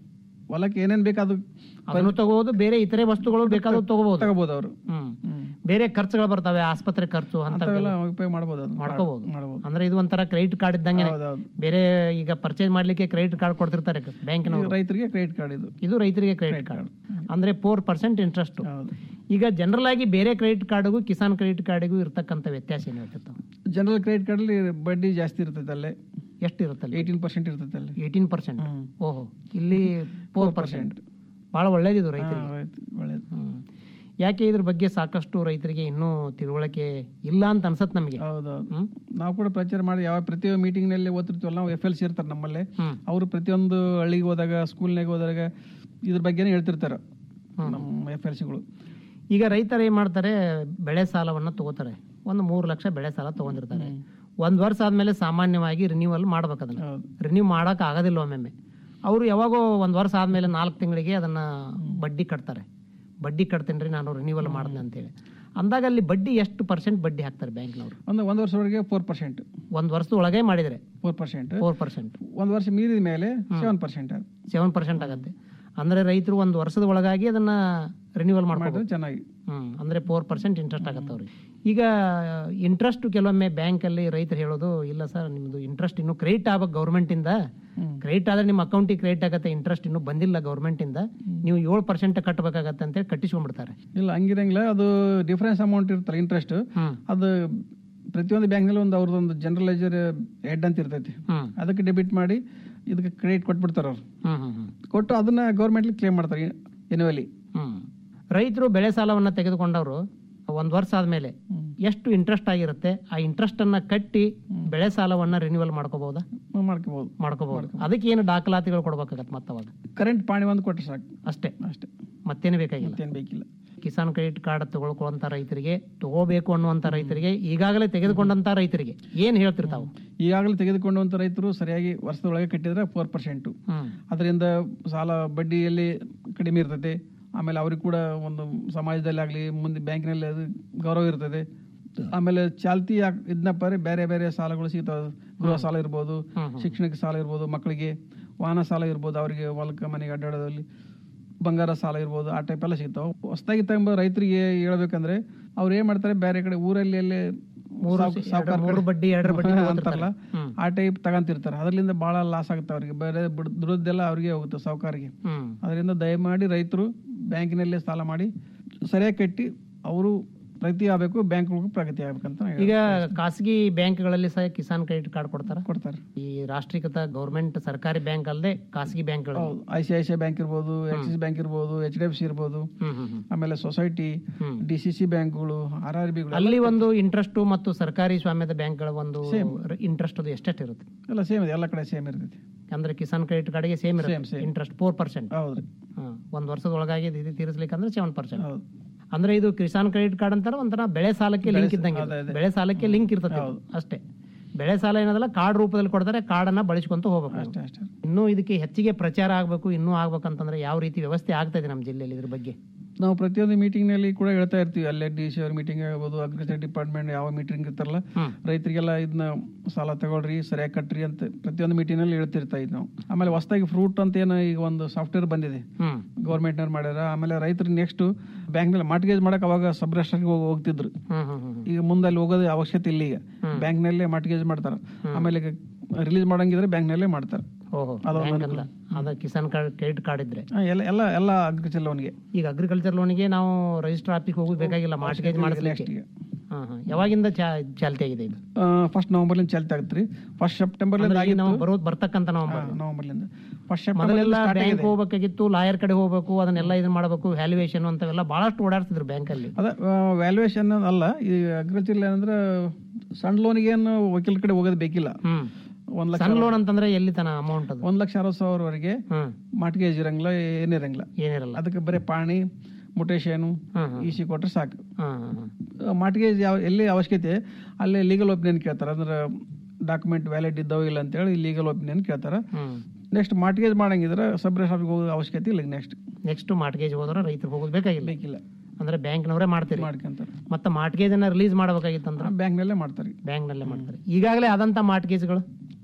ಹೊಲಕ್ಕೆ ಏನೇನ್ ಬೇಕು ಅದು ಅದನ್ನು ತಗೋಬಹುದು ಬೇರೆ ಇತರೆ ವಸ್ತುಗಳು ಬೇಕಾದ್ರೂ ತಗೋಬಹುದು ತಗೋಬಹುದು ಅವರು ಹ್ಮ್ ಬೇರೆ ಖರ್ಚುಗಳು ಬರ್ತವೆ ಆಸ್ಪತ್ರೆ ಖರ್ಚು ಅಂತವೆಲ್ಲ ಅಂತ ಉಪಯೋಗ ಮಾಡ್ಬೋದು ಅದು ಮಾಡ್ಕೋಬಹುದು ಮಾಡ್ಬೋದು ಅಂದ್ರೆ ಇದು ಒಂಥರ ಕ್ರೆಡಿಟ್ ಕಾರ್ಡ್ ಇದ್ದಂಗೆ ಹೌದೌದು. ಬೇರೆ ಈಗ ಪರ್ಚೇಸ್ ಮಾಡ್ಲಿಕ್ಕೆ ಕ್ರೆಡಿಟ್ ಕಾರ್ಡ್ ಕೊಡ್ತಿರ್ತಾರೆ ಬ್ಯಾಂಕಿನವರು ರೈತರಿಗೆ ಕ್ರೆಡಿಟ್ ಕಾರ್ಡ್ ಇದು ಇದು ರೈತರಿಗೆ ಕ್ರೆಡಿಟ್ ಕಾರ್ಡ್ ಅಂದ್ರೆ ಫೋರ್ ಪರ್ಸೆಂಟ್ ಇಂಟ್ರೆಸ್ಟ್ ಈಗ ಜನರಲ್ ಆಗಿ ಬೇರೆ ಕ್ರೆಡಿಟ್ ಕಾರ್ಡ್ಗೂ ಕಿಸಾನ್ ಕ್ರೆಡಿಟ್ ಕಾರ್ಡಿಗೂ ಇರ್ತಕ್ಕಂಥ ವ್ಯತ್ಯಾಸ ಏನು ಹೇಳ್ತಿರ್ತಾವ ಜನರಲ್ ಕ್ರೆಡಿಟ್ ಕಾರ್ಡ್ ಅಲ್ಲಿ ಬಡ್ಡಿ ಜಾಸ್ತಿ ಇರ್ತೈತೆ ಅಲ್ಲೇ ಎಷ್ಟು ಇರುತ್ತಲ್ಲ ಏಯ್ಟೀನ್ ಪರ್ಸೆಂಟ್ ಇರ್ತೈತೆ ಅಲ್ಲಿ ಏಯ್ಟೀನ್ ಪರ್ಸೆಂಟ್ ಓಹೋ ಇಲ್ಲಿ ಫೋರ್ ಪರ್ಸೆಂಟ್ ಬಹಳ ಒಳ್ಳೇದಿದು ರೈತರಿಗೆ ಒಳ್ಳೇದು ಹ್ಮ್. ಯಾಕೆ ಇದ್ರ ಬಗ್ಗೆ ಸಾಕಷ್ಟು ರೈತರಿಗೆ ಇನ್ನೂ ತಿಳುವಳಿಕೆ ಇಲ್ಲ ಅಂತ ಅನ್ಸತ್ ನಮಗೆ ಹೌದೌದು ನಾವು ಕೂಡ ಪ್ರಚಾರ ಮಾಡಿ ಯಾವ ಪ್ರತಿಯೊಂದು ಮೀಟಿಂಗ್ ನಲ್ಲಿ ಓದ್ತಿರ್ತೀವಲ್ಲ ನಾವು ಎಫ್ ಎಲ್ ಸಿ ಇರ್ತಾರೆ ನಮ್ಮಲ್ಲಿ ಅವರು ಪ್ರತಿಯೊಂದು ಹಳ್ಳಿಗೆ ಹೋದಾಗ ಸ್ಕೂಲ್ನಾಗ ಹೋದಾಗ ಇದ್ರ ಬಗ್ಗೆನೇ ಹೇಳ್ತಿರ್ತಾರೆ ನಮ್ಮ ಎಫ್ ಎಲ್ ಸಿಗಳು ಈಗ ರೈತರು ಏನ್ ಮಾಡ್ತಾರೆ ಬೆಳೆ ಸಾಲವನ್ನ ತಗೋತಾರೆ ಒಂದು ಮೂರು ಲಕ್ಷ ಬೆಳೆ ಸಾಲ ತಗೊಂಡಿರ್ತಾರೆ ಒಂದ್ ವರ್ಷ ಆದ್ಮೇಲೆ ಸಾಮಾನ್ಯವಾಗಿ ರಿನ್ಯೂವಲ್ ಮಾಡ್ಬೇಕು ಅದನ್ನ ರಿನ್ಯೂ ಮಾಡಕ್ ಆಗೋದಿಲ್ಲ ಒಮ್ಮೊಮ್ಮೆ ಅವರು ಯಾವಾಗೋ ಒಂದ್ ವರ್ಷ ಆದ್ಮೇಲೆ ನಾಲ್ಕು ತಿಂಗಳಿಗೆ ಅದನ್ನ ಬಡ್ಡಿ ಕಟ್ತಾರೆ ಬಡ್ಡಿ ಕಟ್ತೇನ್ರಿ ನಾನು ರಿನ್ಯೂವಲ್ ಮಾಡ್ದೆ ಅಂತೇಳಿ ಅಂದಾಗ ಅಲ್ಲಿ ಬಡ್ಡಿ ಎಷ್ಟು ಪರ್ಸೆಂಟ್ ಬಡ್ಡಿ ಹಾಕ್ತಾರೆ ಬ್ಯಾಂಕ್ನವರು ಒಂದು ಒಂದು ವರ್ಷದವರೆಗೆ ಫೋರ್ ಪರ್ಸೆಂಟ್ ಒಂದ್ ವರ್ಷದ ಒಳಗೆ ಮಾಡಿದ್ರೆ ಫೋರ್ ಪರ್ಸೆಂಟ್ ಫೋರ್ ಪರ್ಸೆಂಟ್ ಒಂದು ವರ್ಷ ಮೀರಿದ ಮೇಲೆ ಸೆವೆನ್ ಪರ್ಸೆಂಟ್ ಸೆವೆನ್ ಪರ್ಸೆಂಟ್ ಆಗತ್ತೆ ಅಂದ್ರೆ ರೈತರು ಒಂದು ವರ್ಷದ ಒಳಗಾಗಿ ಅದನ್ನ ರಿನ್ಯೂವಲ್ ಮಾಡ್ಕೊಂಡು ಚೆನ್ನಾಗಿ ಹ್ಮ್ ಅಂದ್ರೆ ಫೋರ್ ಪರ್ಸೆಂಟ್ ಇಂಟ್ರೆಸ್ಟ್ ಆಗತ್ತೆ ಅವ್ರಿಗೆ ಈಗ ಇಂಟ್ರೆಸ್ಟ್ ಕೆಲವೊಮ್ಮೆ ಬ್ಯಾಂಕ್ ಅಲ್ಲಿ ರೈತರು ಹೇಳೋದು ಇಲ್ಲ ಸರ್ ನಿಮ್ದು ಇಂಟ್ರೆಸ್ಟ್ ಇನ್ನು ಕ್ರೆಡಿಟ್ ಆಗ್ಬೇಕು ಗೌರ್ಮೆಂಟ್ ಇಂದ ಕ್ರೆಡಿಟ್ ಆದ್ರೆ ನಿಮ್ಮ ಅಕೌಂಟಿಗೆ ಕ್ರೆಡಿಟ್ ಆಗತ್ತೆ ಇಂಟ್ರೆಸ್ಟ್ ಇನ್ನೂ ಬಂದಿಲ್ಲ ಗೌರ್ಮೆಂಟ್ ಇಂದ ನೀವು ಏಳು ಪರ್ಸೆಂಟ್ ಕಟ್ಟಬೇಕಾಗತ್ತೆ ಅಂತೇಳಿ ಕಟ್ಟಿಸ್ಕೊಂಡ್ಬಿಡ್ತಾರೆ ಇಲ್ಲ ಹಂಗಿರಂಗಿಲ್ಲ ಅದು ಡಿಫರೆನ್ಸ್ ಅಮೌಂಟ್ ಇರ್ತಲ್ಲ ಇಂಟ್ರೆಸ್ಟ್ ಅದು ಪ್ರತಿಯೊಂದು ಬ್ಯಾಂಕ್ನಲ್ಲಿ ಒಂದು ಅವ್ರದ್ದೊಂದು ಜನರಲೈಸರ್ ಹೆಡ್ ಅಂತ ಇರ್ತೈತಿ ಅದಕ್ಕೆ ಡೆಬಿಟ್ ಮಾಡಿ ಇದಕ್ಕೆ ಕ್ರೆಡಿಟ್ ಕೊಟ್ಬಿಡ್ತಾರೆ ಅವ್ರು ಹ್ಮ್ ಹ್ಮ್ ಹ್ಮ್ ಕೊಟ್ಟು ಅದನ್ನ ಗೌರ್ಮೆಂಟ್ ಕ್ಲೇಮ್ ಮಾಡ್ತಾರೆ ಎನ್ಯುವಲಿ ಹ್ಮ್ ರೈತರು ಬೆಳೆ ಸಾಲವನ್ನ ತೆಗೆದುಕೊಂಡವರು ಒಂದ್ ವರ್ಷ ಆದ್ಮೇಲೆ ಎಷ್ಟು ಇಂಟ್ರೆಸ್ಟ್ ಆಗಿರುತ್ತೆ ಆ ಇಂಟ್ರೆಸ್ಟ್ ಅನ್ನ ಕಟ್ಟಿ ಬೆಳೆ ಸಾಲವನ್ನ ರಿನ್ಯೂವಲ್ ಮಾಡ್ಕೋಬಹುದಾ ಮಾಡ್ಕೋಬಹುದು ಮಾಡ್ಕೋಬಹುದು ಅದಕ್ಕೆ ಏನು ದಾಖಲಾತಿಗಳು ಕೊಡ್ಬೇಕಾಗತ್ತೆ ಮತ್ತವಾಗ ಕರೆಂಟ್ ಪಾಣಿ ಒಂದು ಕೊಟ್ಟರೆ ಸಾಕು ಅಷ್ಟೇ ಅಷ್ಟೇ ಮತ್ತೇನು ಬೇಕಾಗಿಲ್ಲ ಮತ್ತೇನು ಬೇಕಿಲ್ಲ ಕಿಸಾನ್ ಕ್ರೆಡಿಟ್ ಕಾರ್ಡ್ ತಗೊಳ್ಕೊಳ್ಳುವಂತ ರೈತರಿಗೆ ತಗೋಬೇಕು ಅನ್ನುವಂತ ರೈತರಿಗೆ ಈಗಾಗಲೇ ತೆಗೆದುಕೊಂಡಂತ ರೈತರಿಗೆ ಏನ್ ಹೇಳ್ತಿರ್ತಾವ ಈಗಾಗಲೇ ತೆಗೆದುಕೊಂಡಂತ ರೈತರು ಸರಿಯಾಗಿ ವರ್ಷದೊಳಗೆ ಕಟ್ಟಿದ್ರೆ ಫೋರ್ ಪರ್ಸೆಂಟ್ ಹ್ಮ್ ಅದರಿಂದ ಸಾಲ ಬಡ್ಡಿಯಲ್ಲಿ ಕಡಿಮೆ ಇರ್ತದೆ ಆಮೇಲೆ ಅವ್ರಿಗೆ ಕೂಡ ಒಂದು ಸಮಾಜದಲ್ಲಿ ಆಗಲಿ ಮುಂದೆ ಬ್ಯಾಂಕಿನಲ್ಲಿ ಅದು ಗೌರವ ಇರ್ತದೆ ಆಮೇಲೆ ಚಾಲ್ತಿ ಯಾಕ್- ಇದ್ನಪ್ಪ ಅಂದ್ರೆ ಬೇರೆ ಬೇರೆ ಸಾಲಗಳು ಸಿಗ್ತಾವೆ ಗೃಹ ಸಾಲ ಇರ್ಬೋದು ಶಿಕ್ಷಣಕ್ಕೆ ಸಾಲ ಇರ್ಬೋದು ಮಕ್ಕಳಿಗೆ ವಾಹನ ಸಾಲ ಇರ್ಬೋದು ಅವರಿಗೆ ಹೊಲಕ್ಕೆ ಮನೆಗೆ ಅಡ್ಡಾಡೋದಲ್ಲಿ ಬಂಗಾರ ಸಾಲ ಇರ್ಬೋದು ಆ ಟೈಪ್ ಎಲ್ಲ ಸಿಗ್ತಾವೆ ಹೊಸದಾಗಿ ತಗೊಂಬ ರೈತರಿಗೆ ಹೇಳ್ಬೇಕಂದ್ರೆ ಅವ್ರು ಏನ್ ಮಾಡ್ತಾರೆ ಬೇರೆ ಕಡೆ ಊರಲ್ಲಿ ಎಲ್ಲೇ ಮೂರು ಸಾವ್ಕ- ಸಾವ್ಕಾರ ಮೂರು ಕಡೆ- ಬಡ್ಡಿ ಎರಡರ ಬಡ್ಡಿ ಹಾ, ತಗೋತಿರ್ತಾರೆ. ಅಂತಾರಲ್ಲ ಹ್ಮ್. ಆ ಟೈಪ್ ತಗೊಂತಿರ್ತಾರೆ ಅದರಿಂದ ಬಹಳ ಲಾಸ್ ಆಗುತ್ತೆ ಅವ್ರಿಗೆ ಬೇರೆ ಬಿಡ್- ದುಡ್ದೆಲ್ಲ ಅವ್ರಿಗೆ ಹೋಗುತ್ತೆ ಸಾವುಕಾರಿಗೆ ಹ್ಮ್ ಅದರಿಂದ ದಯಮಾಡಿ ರೈತರು ಬ್ಯಾಂಕಿನಲ್ಲೇ ಸಾಲ ಮಾಡಿ ಸರಿಯಾಗಿ ಕಟ್ಟಿ ಅವರು ಪ್ರಗತಿ ಆಗಬೇಕು ಬ್ಯಾಂಕ್ಗಳಿಗೂ ಪ್ರಗತಿ ಆಗ್ಬೇಕಂತ ನಾನು ಈಗ ಖಾಸಗಿ ಬ್ಯಾಂಕ್ಗಳಲ್ಲಿ ಸಹ ಕಿಸಾನ್ ಕ್ರೆಡಿಟ್ ಕಾರ್ಡ್ ಕೊಡ್ತಾರ ಕೊಡ್ತಾರೆ ಈ ರಾಷ್ಟ್ರೀಕೃತ ಗೌರ್ಮೆಂಟ್ ಸರ್ಕಾರಿ ಬ್ಯಾಂಕ್ ಅಲ್ಲದೆ ಖಾಸಗಿ ಬ್ಯಾಂಕ್ಗಳು ಹೌದು I C I C I bank ಇರ್ಬೋದು ಆಕ್ಸಿಸ್ ಬ್ಯಾಂಕ್ ಇರ್ಬೋದು ಎಚ್ ಡಿ ಎಫ್ ಸಿ ಇರ್ಬೋದು ಹ್ಮ್ ಹ್ಮ್ ಹ್ಮ್ ಆಮೇಲೆ ಸೊಸೈಟಿ ಡಿ ಸಿ ಸಿ ಬ್ಯಾಂಕ್ಗಳು ಆರ್ ಆರ್ ಬಿಗಳು ಅಲ್ಲಿ ಒಂದು ಇಂಟ್ರೆಸ್ಟ್ ಮತ್ತು ಸರ್ಕಾರಿ ಸ್ವಾಮ್ಯದ ಬ್ಯಾಂಕ್ಗಳ ಒಂದು ಇಂಟ್ರೆಸ್ಟ್ ಅದು ಎಷ್ಟೆಷ್ಟು ಇರುತ್ತೆ ಎಲ್ಲ ಸೇಮ್ ಇದೆ ಎಲ್ಲ ಕಡೆ ಸೇಮ್ ಇರ್ತೈತಿ ಅಂದ್ರೆ ಕಿಸಾನ್ ಕ್ರೆಡಿಟ್ ಕಾರ್ಡ್ಗೆ ಸೇಮ್ ಇರುತ್ತೆ ಇಂಟ್ರೆಸ್ಟ್ ಫೋರ್ ಪರ್ಸೆಂಟ್ ಹೌದ್ರಿ ಒಂದ್ ವರ್ಷದ ಒಳಗಾಗಿ ಇದು ತೀರಿಸ್ಲಿಕ್ಕೆ ಅಂದ್ರೆ ಸೆವೆನ್ ಪರ್ಸೆಂಟ್ ಹೌದು ಅಂದ್ರೆ ಇದು ಕಿಸಾನ್ ಕ್ರೆಡಿಟ್ ಕಾರ್ಡ್ ಅಂತಾರೆ ಒಂಥರ ಬೆಳೆ ಸಾಲಕ್ಕೆ ಲಿಂಕ್ ಇದ್ದಂಗೆ ಇದು. ಬೆಳೆ ಸಾಲಕ್ಕೆ ಲಿಂಕ್ ಇರ್ತದೆ ಇದು. ಅಷ್ಟೇ ಬೆಳೆ ಸಾಲ ಏನದಲ್ಲ ಕಾರ್ಡ್ ರೂಪದಲ್ಲಿ ಕೊಡ್ತಾರೆ ಕಾರ್ಡ್ ಅನ್ನ ಬಳಸ್ಕೊಂತ ಹೋಗ್ಬೇಕು ಅಷ್ಟೇ ಅಷ್ಟೇ ಇನ್ನೂ ಇದಕ್ಕೆ ಹೆಚ್ಚಿಗೆ ಪ್ರಚಾರ ಆಗ್ಬೇಕು ಇನ್ನೂ ಆಗ್ಬೇಕಂತಂದ್ರೆ ಯಾವ ರೀತಿ ವ್ಯವಸ್ಥೆ ಆಗ್ತಾ ಇದೆ ನಮ್ಮ ಜಿಲ್ಲೆಯಲ್ಲಿ ಇದ್ರ ಬಗ್ಗೆ ನಾವು ಪ್ರತಿಯೊಂದು ಮೀಟಿಂಗ್ ನಲ್ಲಿ ಕೂಡ ಹೇಳ್ತಾ ಇರ್ತೀವಿ ಅಲ್ಲೇ ಡಿ ಸಿ ಅವ್ರ ಮೀಟಿಂಗ್ ಆಗ್ಬೋದು ಅಗ್ರಿಕಲ್ಚರ್ ಡಿಪಾರ್ಟ್ಮೆಂಟ್ ಯಾವ ಮೀಟಿಂಗ್ ಇರ್ತಾರಲ್ಲ ರೈತರಿಗೆಲ್ಲ ಇದನ್ನ ಸಾಲ ತಗೊಳ್ರಿ ಸರಿಯಾಗಿ ಕಟ್ರಿ ಅಂತ ಪ್ರತಿಯೊಂದು ಮೀಟಿಂಗ್ ನಲ್ಲಿ ಹೇಳ್ತಿರ್ತಾ ಇದ್ ನಾವು ಆಮೇಲೆ ಹೊಸದಾಗಿ ಫ್ರೂಟ್ ಅಂತ ಏನು ಈಗ ಒಂದು ಸಾಫ್ಟ್ವೇರ್ ಬಂದಿದೆ ಹ್ಮ್ ಗೌರ್ಮೆಂಟ್ ನವ್ರು ಮಾಡ್ಯಾರ ಆಮೇಲೆ ರೈತರು ನೆಕ್ಸ್ಟ್ ಬ್ಯಾಂಕ್ ನಲ್ಲಿ ಮಾರ್ಟ್ಗೇಜ್ ಮಾಡಕ್ ಅವಾಗ ಸಬ್ ರಿಜಿಸ್ಟರ್ಗೆ ಹೋಗ್ತಿದ್ರು ಹ್ಮ್ ಹ್ಮ್ ಹ್ಮ್ ಈಗ ಮುಂದೆ ಅಲ್ಲಿ ಹೋಗೋದು ಅವಶ್ಯಕತೆ ಇಲ್ಲ ಈಗ ಬ್ಯಾಂಕ್ ನಲ್ಲೇ ಮಾರ್ಟ್ಗೇಜ್ ಮಾಡ್ತಾರ ಆಮೇಲೆ ರಿಲೀಸ್ ಮಾಡಂಗಿದ್ರೆ ಬ್ಯಾಂಕ್ ನಲ್ಲೇ ಮಾಡ್ತಾರೆ ಓಹೋ ಅದೊಂದು ಬ್ಯಾಂಕ್ ಅಲ್ಲ ಅದ ಕಿಸಾನ್ ಕಾರ್ಡ್ ಕ್ರೆಡಿಟ್ ಕಾರ್ಡ್ ಇದ್ರೆ ಹಾ, ಎಲ್ಲ ಎಲ್ಲ ಎಲ್ಲ ಅಗ್ರಿಕಲ್ಚರ್ ಲೋನ್ಗೆ ಈಗ ಅಗ್ರಿಕಲ್ಚರ್ ಲೋನಿಗೆ ನಾವು ರಿಜಿಸ್ಟರ್ ಆಫೀಸ್ ಹೋಗೋದು ಬೇಕಾಗಿಲ್ಲ ಮಾರ್ಟ್ಗೇಜ್ ಮಾಡಿಸ್ಲಿಕ್ಕೆ ಹಾ ಹಾ ಯಾವಾಗಿಂದ ಚಾ- ಚಾಲ್ತಿ ಆಗಿದೆ ಇದು ಫಸ್ಟ್ ನವೆಂಬರ್ಲಿಂದ ಚಾಲ್ತಿ ಆಗುತ್ತೆ ರೀ ಫಸ್ಟ್ ಸೆಪ್ಟೆಂಬರ್ ಅಂದ್ರೆ ಈಗ ನಾವು ಬರೋದು ಬರ್ತಕ್ಕಂತ ನವಂಬರ್ ನವೆಂಬರ್ಲಿಂದ ಫಸ್ಟ್ ಮೊದಲೆಲ್ಲ ಸೆಪ್ಟೆಂಬರ್ ಬ್ಯಾಂಕ್ ಹೋಗ್ಬೇಕಾಗಿತ್ತು ಲಾಯರ್ ಕಡೆ ಹೋಗ್ಬೇಕು ಅದನ್ನೆಲ್ಲ ಇದನ್ನ ಮಾಡಬೇಕು ವ್ಯಾಲ್ಯೂಯೇಷನ್ ಅಂತವೆಲ್ಲ ಬಹಳಷ್ಟು ಓಡಾಡ್ತಿದ್ರು ಬ್ಯಾಂಕ್ ಅಲ್ಲಿ ಅದ ವ್ಯಾಲ್ಯೂಯೇಷನ್ ಅಲ್ಲ ಈ ಅಗ್ರಿಕಲ್ಚರ್ ಏನಂದ್ರೆ ಸಣ್ಣ ಲೋನ್ಗೆ ಏನು ವಕೀಲ ಕಡೆ ಹೋಗೋದು ಬೇಕಿಲ್ಲ ಹ್ಮ್ ಒಂದ್ ಲಕ್ಷ ಸಣ್ಣ ಲೋನ್ ಅಂತಂದ್ರೆ ಎಲ್ಲಿ ತನ ಅಮೌಂಟ್ ಅದು ಒಂದ್ ಲಕ್ಷ ಅರವತ್ತು ಸಾವಿರವರೆಗೆ ಹ್ಮ್ ಮಾರ್ಟ್ಗೇಜ್ ಇರಂಗಿಲ್ಲ ಏನಿರಂಗಿಲ್ಲ ಏನಿರಲ್ಲ ಅದಕ್ಕೆ ಬರೀ ಪಾಣಿ ಮುಟೇಶನು ಹ್ಮ್ ಹ್ಮ್. ಇ ಸಿ ಕೊಟ್ರೆ ಸಾಕು ಹ್ಮ್ ಹ್ಮ್ ಹ್ಮ್. ಮಾರ್ಟ್ಗೇಜ್ ಯಾವ ಎಲ್ಲಿ ಅವಶ್ಯಕತೆ ಅಲ್ಲೇ ಲೀಗಲ್ ಒಪಿನಿಯನ್ ಕೇಳ್ತಾರೆ ಅಂದ್ರೆ ಡಾಕ್ಯುಮೆಂಟ್ ವ್ಯಾಲಿಡ್ ಇದ್ದಾವ ಇಲ್ಲ ಅಂತೇಳಿ ಲೀಗಲ್ ಒಪಿನಿಯನ್ ಕೇಳ್ತಾರೆ ಹ್ಮ್ ನೆಕ್ಸ್ಟ್ ಮಾರ್ಟ್ಗೇಜ್ ಮಾಡಂಗಿದ್ರೆ ಸಬ್ ರಿಜಿಸ್ಟರ್ ಹೋಗೋ ಅವಶ್ಯಕತೆ ಇಲ್ಲ ನೆಕ್ಸ್ಟ್ ನೆಕ್ಸ್ಟ್ ಮಾರ್ಟ್ಗೇಜ್ ಹೋದ್ರೆ ರೈತರು ಹೋಗೋದು ಬೇಕಾಗಿಲ್ಲ ಬೇಕಿಲ್ಲ ಅಂದ್ರೆ ಬ್ಯಾಂಕ್ನವರೇ ಮಾಡ್ತೀರಿ ಮಾಡ್ಕೊಂತಾರೆ ಮತ್ತೆ ಮಾರ್ಟ್ಗೇಜ್ ಅನ್ನ ರಿಲೀಸ್ ಮಾಡಬೇಕಾಗಿತ್ತಂದ್ರೆ ಬ್ಯಾಂಕ್ನಲ್ಲೇ ಮಾಡ್ತಾರೆ ಬ್ಯಾಂಕ್ ನಲ್ಲೇ ಮಾಡ್ತಾರೆ ಈಗಾಗಲೇ ಆದಂತ ಮಾರ್ಟ್ಗೇಜ್ಗಳು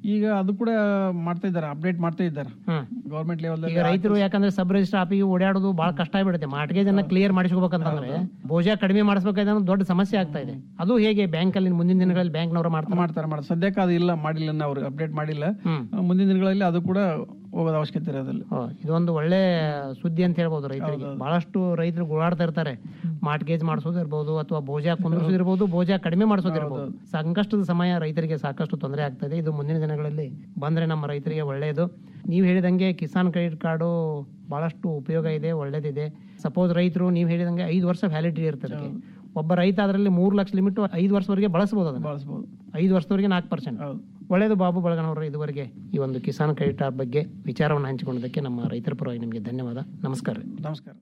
ಈಗ ಅದು ಕೂಡ ಮಾಡ್ತಾ ಇದ್ದಾರೆ ಅಪ್ಡೇಟ್ ಮಾಡ್ತಾ ಇದ್ದಾರೆ ಗೌರ್ಮೆಂಟ್ ಲೆವೆಲ್ ಈಗ ರೈತರು ಯಾಕಂದ್ರೆ ಸಬ್ ರಿಜಿಸ್ಟರ್ ಆಫೀಗೆ ಓಡಾಡೋದು ಬಹಳ ಕಷ್ಟ ಆಗ್ಬಿಡುತ್ತೆ ಮಾರ್ಟ್ಗೇಜ್ ಅನ್ನ ಕ್ಲಿಯರ್ ಮಾಡಿಸ್ಕೋಬೇಕಂತಂದ್ರೆ ಬೋಜ ಕಡಿಮೆ ಮಾಡಿಸ್ಬೇಕಾದ್ರೆ ದೊಡ್ಡ ಸಮಸ್ಯೆ ಆಗ್ತಾ ಇದೆ ಅದು ಹೇಗೆ ಬ್ಯಾಂಕ್ ಅಲ್ಲಿ ಮುಂದಿನ ದಿನಗಳಲ್ಲಿ ಬ್ಯಾಂಕ್ನವರು ಮಾಡ್ತಾರೆ ಮಾಡ್ತಾರೆ ಮಾಡ್ತಾರೆ ಸದ್ಯಕ್ಕೆ ಅದು ಇಲ್ಲ ಮಾಡಿಲ್ಲ ಇನ್ನ ಅವ್ರು ಅಪ್ಡೇಟ್ ಮಾಡಿಲ್ಲ ಮುಂದಿನ ದಿನಗಳಲ್ಲಿ ಅದು ಕೂಡ ಹೋಗೋದ ಅವಶ್ಯಕತೆ ಇರೋದಿಲ್ಲ ಇದೊಂದು ಒಳ್ಳೆ ಸುದ್ದಿ ಅಂತ ಹೇಳ್ಬೋದು ರೈತರಿಗೆ ಬಹಳಷ್ಟು ರೈತರು ಓಡಾಡ್ತಾ ಇರ್ತಾರೆ ಮಾರ್ಟ್ಗೇಜ್ ಮಾಡಿಸೋದು ಇರ್ಬೋದು ಅಥವಾ ಬೋಜಾ ಕುಂದಿಸೋದು ಇರ್ಬೋದು ಬೋಜಾ ಕಡಿಮೆ ಮಾಡಿಸೋದು ಇರ್ಬೋದು ಸಂಕಷ್ಟದ ಸಮಯ ರೈತರಿಗೆ ಸಾಕಷ್ಟು ತೊಂದರೆ ಆಗ್ತದೆ ಇದು ಮುಂದಿನ ದಿನಗಳಲ್ಲಿ ಬಂದ್ರೆ ನಮ್ಮ ರೈತರಿಗೆ ಒಳ್ಳೆಯದು ನೀವು ಹೇಳಿದಂಗೆ ಕಿಸಾನ್ ಕ್ರೆಡಿಟ್ ಕಾರ್ಡು ಬಹಳಷ್ಟು ಉಪಯೋಗ ಇದೆ ಒಳ್ಳೇದಿದೆ ಸಪೋಸ್ ರೈತರು ನೀವು ಹೇಳಿದಂಗೆ ಐದು ವರ್ಷ ವ್ಯಾಲಿಡಿಟಿ ಇರ್ತದೆ ಅದಕ್ಕೆ. ಒಬ್ಬ ರೈತ ಅದರಲ್ಲಿ ಮೂರು ಲಕ್ಷ ಲಿಮಿಟ್ ಐದು ವರ್ಷವರೆಗೆ ಬಳಸಬಹುದು ಅದನ್ನ ಬಳಸಬಹುದು ಐದು ವರ್ಷದವರೆಗೆ ನಾಲ್ಕು ಪರ್ಸೆಂಟ್ ಒಳ್ಳೆಯದು ಬಾಬು ಬಳಗನವರು ಇದುವರೆಗೆ ಈ ಒಂದು ಕಿಸಾನ್ ಕ್ರೆಡಿಟ್ ಕಾರ್ಡ್ ಬಗ್ಗೆ ವಿಚಾರವನ್ನು ಹಂಚಿಕೊಂಡದಕ್ಕೆ ನಮ್ಮ ರೈತರ ಪರವಾಗಿ ನಿಮಗೆ ಧನ್ಯವಾದ ನಮಸ್ಕಾರ ರೀ ನಮಸ್ಕಾರ